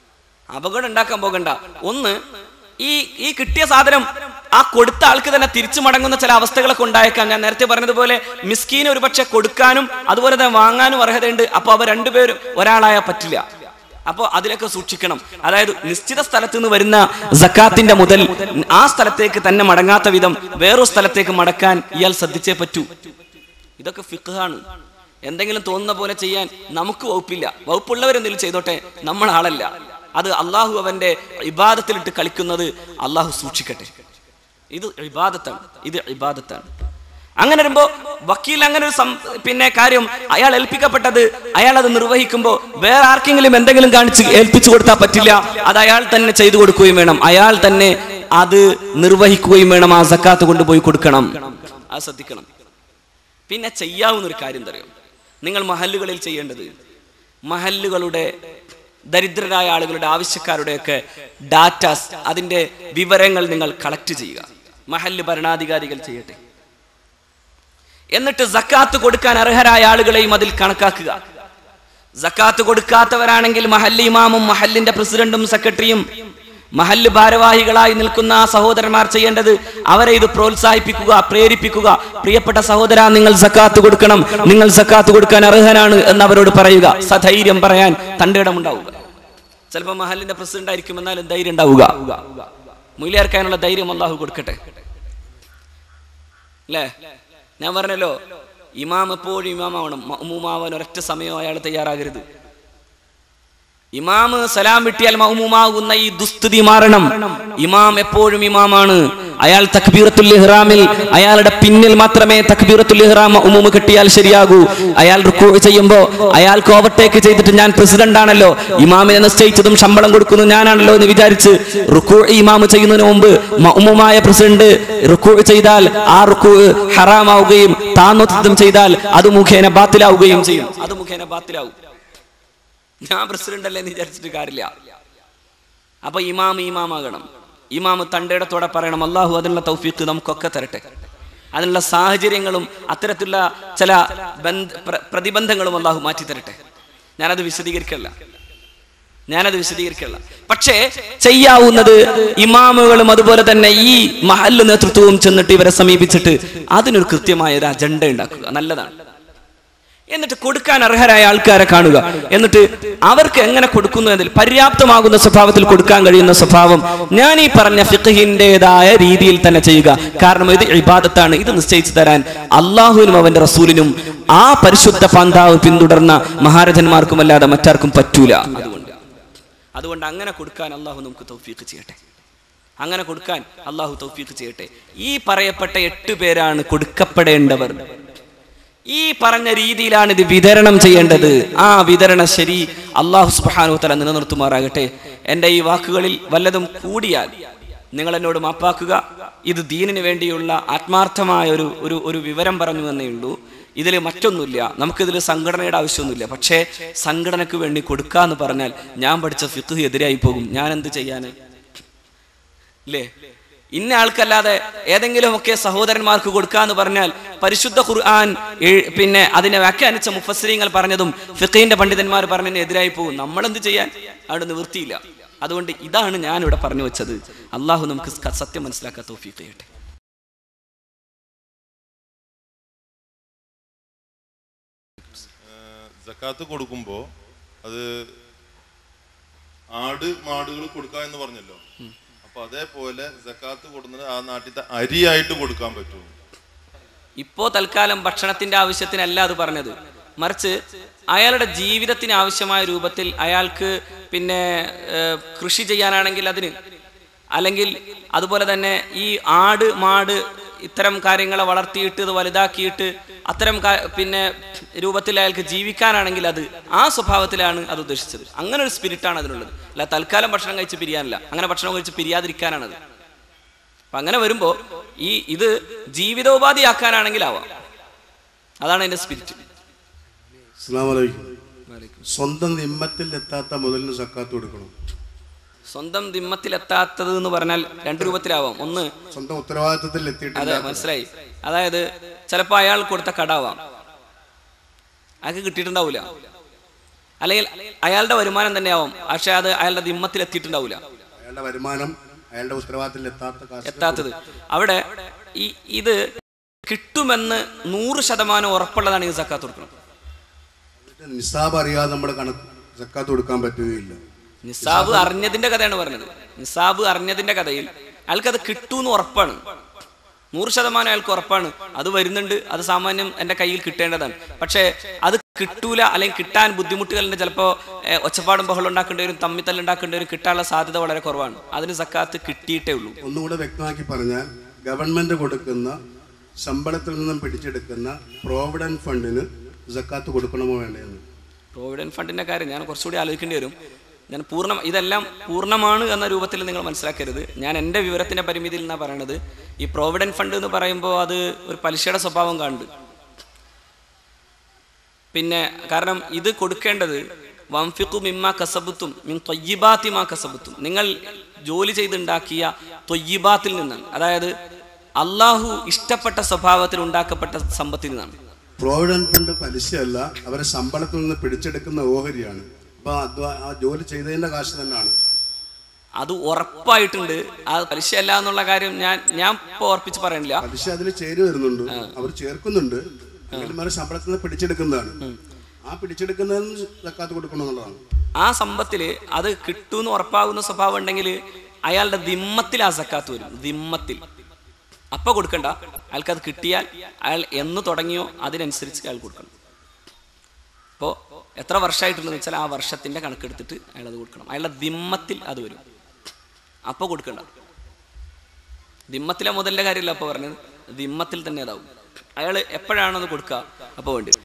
അപകടം ഉണ്ടാക്കാൻ പോകണ്ട ഒന്ന് ഈ ഈ കിട്ടിയ സാധനം ആ കൊടുത്ത ആൾക്ക് തന്നെ തിരിച്ചു മടങ്ങുന്ന ചില അവസ്ഥകളൊക്കെ ഉണ്ടായേക്കാം ഞാൻ നേരത്തെ പറഞ്ഞതുപോലെ മിസ്കീന് ഒരുപക്ഷെ കൊടുക്കാനും അതുപോലെ തന്നെ വാങ്ങാനും അർഹതയുണ്ട് അപ്പൊ അവർ രണ്ടുപേരും ഒരാളായാൽ പറ്റില്ല അപ്പോൾ അതിലൊക്കെ സൂക്ഷിക്കണം അതായത് നിശ്ചിത സ്ഥലത്ത് നിന്ന് വരുന്ന സക്കാത്തിന്റെ മുതൽ ആ സ്ഥലത്തേക്ക് തന്നെ മടങ്ങാത്ത വിധം വേറൊരു സ്ഥലത്തേക്ക് മടക്കാൻ ഇയാൾ ശ്രദ്ധിച്ചേ പറ്റൂ ഇതൊക്കെ ഫിഖാണ് എന്തെങ്കിലും തോന്നുന്ന പോലെ ചെയ്യാൻ നമുക്ക് വകുപ്പില്ല വകുപ്പുള്ളവരെന്തെങ്കിലും ചെയ്തോട്ടെ നമ്മൾ ആളല്ല അത് അള്ളാഹു അവന്റെ ഇബാദത്തിലിട്ട് കളിക്കുന്നത് അള്ളാഹു സൂക്ഷിക്കട്ടെ ഇത് ഇബാദത്താണ് ഇത് ഇബാദത്താണ് അങ്ങനെ വരുമ്പോ വക്കീൽ അങ്ങനെ ഒരു സം- പിന്നെ കാര്യം അയാൾ ഏൽപ്പിക്കപ്പെട്ടത് അയാൾ അത് നിർവഹിക്കുമ്പോൾ വേറെ ആർക്കെങ്കിലും എന്തെങ്കിലും കാണിച്ച് ഏൽപ്പിച്ചു കൊടുത്താൽ പറ്റില്ല അത് അയാൾ തന്നെ ചെയ്തു കൊടുക്കുകയും വേണം അയാൾ തന്നെ അത് നിർവഹിക്കുകയും വേണം ആ സക്കാത്ത് കൊണ്ടുപോയി കൊടുക്കണം അത് ശ്രദ്ധിക്കണം പിന്നെ ചെയ്യാവുന്ന ഒരു കാര്യം തരും നിങ്ങൾ മഹല്ലുകളിൽ ചെയ്യേണ്ടത് മഹല്ലുകളുടെ ദരിദ്രരായ ആളുകളുടെ ആവശ്യക്കാരുടെയൊക്കെ ഡാറ്റാസ് അതിന്റെ വിവരങ്ങൾ നിങ്ങൾ കളക്ട് ചെയ്യുക മഹല്ല് ഭരണാധികാരികൾ ചെയ്യട്ടെ എന്നിട്ട് സക്കാത്ത് കൊടുക്കാൻ അർഹരായ ആളുകളെയും അതിൽ കണക്കാക്കുക സക്കാത്ത് കൊടുക്കാത്തവരാണെങ്കിൽ മഹല്ല് ഇമാമും മഹല്ലിന്റെ പ്രസിഡന്റും സെക്രട്ടറിയും മഹല്ല് ഭാരവാഹികളായി നിൽക്കുന്ന ആ സഹോദരന്മാർ ചെയ്യേണ്ടത് അവരെ ഇത് പ്രോത്സാഹിപ്പിക്കുക പ്രേരിപ്പിക്കുക പ്രിയപ്പെട്ട സഹോദര നിങ്ങൾ സക്കാത്ത് കൊടുക്കണം നിങ്ങൾ സക്കാത്ത് കൊടുക്കാൻ അർഹനാണ് എന്ന് അവരോട് പറയുക സധൈര്യം പറയാൻ തന്റെ ഇടമുണ്ടാവുക ചിലപ്പോൾ മഹലിന്റെ പ്രസിഡന്റ് ആയിരിക്കും എന്നാലും ധൈര്യം ഉണ്ടാവുക മുയിലേർക്കാനുള്ള ധൈര്യം അള്ളാഹു കൊടുക്കട്ടെ അല്ലേ ഞാൻ പറഞ്ഞല്ലോ ഇമാം എപ്പോഴും ഇമാമാവണം മഅ്മൂമാവാൻ ഒരൊറ്റ സമയം അയാൾ തയ്യാറാകരുത് ഇമാം സലാം വിട്ടിയാൽ മൗമുമാകുന്ന ഈ ദുസ്ഥിതി മാറണം ഇമാം എപ്പോഴും ഇമാമാണ് അയാൾ തക്ബീറത്തുൽ ഇഹ്റാമിൽ അയാളുടെ പിന്നിൽ മാത്രമേ തക്ബീറത്തുൽ ഇഹ്റാം ഉമുമ് കിട്ടിയാൽ ശരിയാകൂ അയാൾ റുക്കൂ ചെയ്യുമ്പോ അയാൾക്ക് ഓവർടേക്ക് ചെയ്തിട്ട് ഞാൻ പ്രസിഡന്റ് ആണല്ലോ ഇമാമിനെ നിശ്ചയിച്ചതും ശമ്പളം കൊടുക്കുന്നു ഞാനാണല്ലോ എന്ന് വിചാരിച്ച് റുക്കൂ ഇമാം ചെയ്യുന്നതിന് മുമ്പ് മൗമുമായ പ്രസിഡന്റ് റുക്കൂ ചെയ്താൽ ആ റുക്കൂ ഹറാമാവുകയും താന്നോത്തം ചെയ്താൽ അത് മുഖേന ബാത്തിലാവുകയും ചെയ്യും അത് മുഖേന ബാത്തിലാവും ഞാൻ പ്രസിഡന്റ് അല്ലേ എന്ന് വിചാരിച്ചിട്ട് കാര്യമില്ല അപ്പൊ ഇമാം ഇമാമാകണം ഇമാം തണ്ടയിടത്തോടെ പറയണം അള്ളാഹു അതിനുള്ള തൗഫീഖ് നമുക്കൊക്കെ തരട്ടെ അതിനുള്ള സാഹചര്യങ്ങളും അത്തരത്തിലുള്ള ചില ബന്ധ പ്ര- പ്രതിബന്ധങ്ങളും അള്ളാഹു മാറ്റി തരട്ടെ ഞാനത് വിശദീകരിക്കല്ല ഞാനത് വിശദീകരിക്കല്ല പക്ഷേ ചെയ്യാവുന്നത് ഇമാമുകളും അതുപോലെ തന്നെ ഈ മഹല്ല് നേതൃത്വവും ചെന്നിട്ട് ഇവരെ സമീപിച്ചിട്ട് അതിനൊരു കൃത്യമായ ഒരു അജണ്ട ഉണ്ടാക്കുക നല്ലതാണ് എന്നിട്ട് കൊടുക്കാൻ അർഹരായ ആൾക്കാരെ കാണുക എന്നിട്ട് അവർക്ക് എങ്ങനെ കൊടുക്കുന്നു എന്നതിൽ പര്യാപ്തമാകുന്ന സ്വഭാവത്തിൽ കൊടുക്കാൻ കഴിയുന്ന സ്വഭാവം ഞാൻ ഈ പറഞ്ഞ ഫിഖഹിന്റേതായ രീതിയിൽ തന്നെ ചെയ്യുക കാരണം ഇത് ഇബാദത്താണ് ഇത് നിശ്ചയിച്ചു തരാൻ അള്ളാഹുവിനും അവന്റെ റസൂലിനും ആ പരിശുദ്ധ പന്താവ് പിന്തുടർന്ന മഹാരഥന്മാർക്കും അല്ലാതെ മറ്റാർക്കും പറ്റൂല അതുകൊണ്ട് അതുകൊണ്ട് അങ്ങനെ കൊടുക്കാൻ അള്ളാഹു നമുക്ക് തൗഫീഖ് ചെയ്യട്ടെ അങ്ങനെ കൊടുക്കാൻ അള്ളാഹു തൗഫീഖ് ചെയ്യട്ടെ ഈ പറയപ്പെട്ട എട്ട് പേരാണ് കൊടുക്കപ്പെടേണ്ടവർ ഈ പറഞ്ഞ രീതിയിലാണ് ഇത് വിതരണം ചെയ്യേണ്ടത് ആ വിതരണ ശരി അള്ളാഹു സുബ്ഹാനഹു തല നിലനിർത്തുമാറാകട്ടെ എൻ്റെ ഈ വാക്കുകളിൽ വല്ലതും കൂടിയാൽ നിങ്ങൾ എന്നോട് മാപ്പാക്കുക ഇത് ദീനിന് വേണ്ടിയുള്ള ആത്മാർത്ഥമായ ഒരു ഒരു ഒരു വിവരം പറഞ്ഞു എന്നേ ഉള്ളൂ ഇതിൽ മറ്റൊന്നുമില്ല നമുക്കിതിൽ സംഘടനയുടെ ആവശ്യമൊന്നുമില്ല പക്ഷേ സംഘടനയ്ക്ക് വേണ്ടി കൊടുക്കുക എന്ന് പറഞ്ഞാൽ ഞാൻ പഠിച്ച ഫിഖ് എതിരായി പോകും ഞാൻ എന്ത് ചെയ്യാൻ ഇല്ലേ ഇന്ന ആൾക്കല്ലാതെ ഏതെങ്കിലുമൊക്കെ സഹോദരന്മാർക്ക് കൊടുക്കാന്ന് പറഞ്ഞാൽ പരിശുദ്ധ ഖുർആൻ എഴ്- പിന്നെ അതിനെ വ്യാഖ്യാനിച്ച മുഫസ്രീങ്ങൾ പറഞ്ഞതും ഫിഖീന്റെ പണ്ഡിതന്മാർ പറഞ്ഞതിന് എതിരായി പോകും നമ്മൾ എന്ത് ചെയ്യാൻ അവിടെ നിവൃത്തിയില്ല അതുകൊണ്ട് ഇതാണ് ഞാൻ ഇവിടെ പറഞ്ഞു വെച്ചത് അള്ളാഹു നമുക്ക് ക- സത്യം മനസ്സിലാക്കാൻ തോഫീക്ക് ചെയ്യട്ടെ ജക്കാത്ത് കൊടുക്കുമ്പോ അത് ആട് മാടുകൾ കൊടുക്കുക എന്ന് പറഞ്ഞല്ലോ അപ്പൊ അതേപോലെ ജക്കാത്ത് കൊടുക്കുന്നത് ആ നാട്ടിലത്തെ അരിയായിട്ട് കൊടുക്കാൻ പറ്റുമോ ഇപ്പോ തൽക്കാലം ഭക്ഷണത്തിന്റെ ആവശ്യത്തിനല്ല അത് പറഞ്ഞത് മറിച്ച് അയാളുടെ ജീവിതത്തിന് ആവശ്യമായ രൂപത്തിൽ അയാൾക്ക് പിന്നെ ഏഹ്, കൃഷി ചെയ്യാനാണെങ്കിൽ അതിന് അല്ലെങ്കിൽ അതുപോലെ തന്നെ ഈ ആട് മാട് ഇത്തരം കാര്യങ്ങളെ വളർത്തിയിട്ട് ഇത് വലുതാക്കിയിട്ട് അത്തരം കാ- പിന്നെ രൂപത്തിൽ അയാൾക്ക് ജീവിക്കാനാണെങ്കിൽ അത് ആ സ്വഭാവത്തിലാണ് അത് ഉദ്ദേശിച്ചത് അങ്ങനെ ഒരു സ്പിരിറ്റാണ് അതിനുള്ളത് അല്ല തൽക്കാലം ഭക്ഷണം കഴിച്ച് പിരിയാനല്ല അങ്ങനെ ഭക്ഷണം കഴിച്ച് പിരിയാതിരിക്കാനാണത് അപ്പൊ അങ്ങനെ വരുമ്പോ ഈ ഇത് ജീവിതോപാധിയാക്കാനാണെങ്കിലാവാം അതാണ് എന്റെ സ്പിരിറ്റ് അസ്സലാമു അലൈക്കും സ്വന്തം നിമ്മത്തിൽ എത്താത്ത മുതലിന് സക്കാത്ത് കൊടുക്കണം സ്വന്തം ദിമ്മത്തിലെത്താത്തത് എന്ന് പറഞ്ഞാൽ രണ്ട് രൂപത്തിലാവാം ഒന്ന് സ്വന്തം ഉത്തരവാദിത്തത്തിൽ അതെ എത്തിയിട്ടില്ല മനസ്സിലായി അതായത് ചിലപ്പോൾ അയാൾ കൊടുത്ത കടാവാം അയാൾക്ക് കിട്ടിയിട്ടുണ്ടാവില്ല അല്ലെങ്കിൽ അയാളുടെ വരുമാനം തന്നെയാവും പക്ഷെ അത് അയാളുടെ ദിമ്മത്തിൽ എത്തിയിട്ടുണ്ടാവില്ല അയാളുടെ വരുമാനം അയാളുടെ ഉത്തരവാദിത്തത്തിൽ എത്താത്ത കാശ് എത്താത്തത് അവിടെ ഈ ഇത് കിട്ടുമെന്ന് നൂറ് ശതമാനം ഉറപ്പുള്ളതാണ് ഈ സക്കാത്ത് കൊടുക്കുന്നത് കൊടുത്തിട്ട് നിസാബ് അറിയാതെ നമ്മൾ കണക്ക് സക്കാത്ത് കൊടുക്കാൻ പറ്റുകയില്ല നിസാബ് അറിഞ്ഞതിന്റെ കഥയാണ് പറഞ്ഞത് നിസാബ് അറിഞ്ഞതിന്റെ കഥയിൽ അയാൾക്ക് അത് കിട്ടൂന്ന് ഉറപ്പാണ് നൂറ് ശതമാനം അയാൾക്ക് ഉറപ്പാണ് അത് വരുന്നുണ്ട് അത് സാമാന്യം എൻ്റെ കയ്യിൽ കിട്ടേണ്ടതാണ് പക്ഷേ അത് കിട്ടൂല അല്ലെങ്കിൽ കിട്ടാൻ ബുദ്ധിമുട്ടുകളുണ്ട് ചിലപ്പോൾ ഒച്ചപ്പാടും ബഹളം ഉണ്ടാക്കേണ്ടി വരും തമ്മിത്തല്ല് ഉണ്ടാക്കേണ്ടി വരും കിട്ടാനുള്ള സാധ്യത വളരെ കുറവാണ് അതിന് സക്കാത്ത് കിട്ടിയിട്ടേ ഉള്ളൂ ഒന്നുകൂടെ വ്യക്തമാക്കി പറഞ്ഞാൽ ഗവൺമെന്റ് കൊടുക്കുന്ന ശമ്പളത്തിൽ നിന്നും പിടിച്ചെടുക്കുന്ന പ്രോവിഡന്റ് ഫണ്ടിന് സക്കാത്ത് കൊടുക്കണമോ വേണ്ടതെന്ന് പ്രോവിഡന്റ് ഫണ്ടിന്റെ കാര്യം ഞാൻ കുറച്ചുകൂടി ആലോചിക്കേണ്ടി വരും ഞാൻ പൂർണ്ണ ഇതെല്ലാം പൂർണ്ണമാണ് എന്ന രൂപത്തിൽ നിങ്ങൾ മനസ്സിലാക്കരുത് ഞാൻ എൻ്റെ വിവരത്തിന്റെ പരിമിതിയിൽ നിന്നാണ് പറയണത് ഈ പ്രോവിഡന്റ് ഫണ്ട് എന്ന് പറയുമ്പോൾ അത് ഒരു പലിശയുടെ സ്വഭാവം കാണുന്നുണ്ട് പിന്നെ കാരണം ഇത് കൊടുക്കേണ്ടത് വംഫിഖു മിമ്മ കസബത്തും മിൻ തൊയ്യിബാത്തി മാ കസബത്തും നിങ്ങൾ ജോലി ചെയ്തുണ്ടാക്കിയ തൊയ്യിബാത്തിൽ നിന്നാണ് അതായത് അള്ളാഹു ഇഷ്ടപ്പെട്ട സ്വഭാവത്തിൽ ഉണ്ടാക്കപ്പെട്ട സമ്പത്തിൽ നിന്നാണ് പ്രോവിഡന്റ് ഫണ്ട് പലിശയല്ല അവരെ ശമ്പളത്തിൽ നിന്ന് പിടിച്ചെടുക്കുന്ന ഓഹരിയാണ് അപ്പൊ അധ്വാ- ആ ജോലി ചെയ്തതിന്റെ കാശ് തന്നെയാണ് അത് ഉറപ്പായിട്ടുണ്ട് ആ പലിശയല്ല എന്നുള്ള കാര്യം ഞാൻ ഞാൻ ഇപ്പോൾ ഉറപ്പിച്ച് പറയണില്ല പലിശ അതിൽ ചേര് വരുന്നുണ്ട് അവർ ചേർക്കുന്നുണ്ട് എങ്കിലും അവരെ ശമ്പളത്തിൽ നിന്ന് പിടിച്ചെടുക്കുന്നതാണ് ആ പിടിച്ചെടുക്കുന്നതിന് സക്കാത്ത് കൊടുക്കണമെന്നുള്ളതാണ് ആ സമ്പത്തിൽ അത് കിട്ടുമെന്ന് ഉറപ്പാകുന്ന സ്വഭാവം ഉണ്ടെങ്കിൽ അയാളുടെ ദിമ്മത്തിൽ ആ സക്കാത്ത് വരും ദിമ്മത്തിൽ അപ്പൊ കൊടുക്കണ്ട അയാൾക്ക് അത് കിട്ടിയാൽ അയാൾ എന്ന് തുടങ്ങിയോ അതിനനുസരിച്ച് അയാൾ കൊടുക്കണം അപ്പോൾ എത്ര വർഷമായിട്ടുണ്ടെന്ന് വെച്ചാൽ ആ വർഷത്തിന്റെ കണക്കെടുത്തിട്ട് അയാൾ അത് കൊടുക്കണം അയാളുടെ ദിമ്മത്തിൽ അത് വരും അപ്പോൾ കൊടുക്കണ്ട ദിമ്മത്തിലെ മുതലിന്റെ കാര്യമില്ല അപ്പോൾ പറഞ്ഞത് ദിമ്മത്തിൽ തന്നെ അതാവും അയാൾ എപ്പോഴാണോ അത് കൊടുക്കുക അപ്പോൾ വേണ്ടി വരും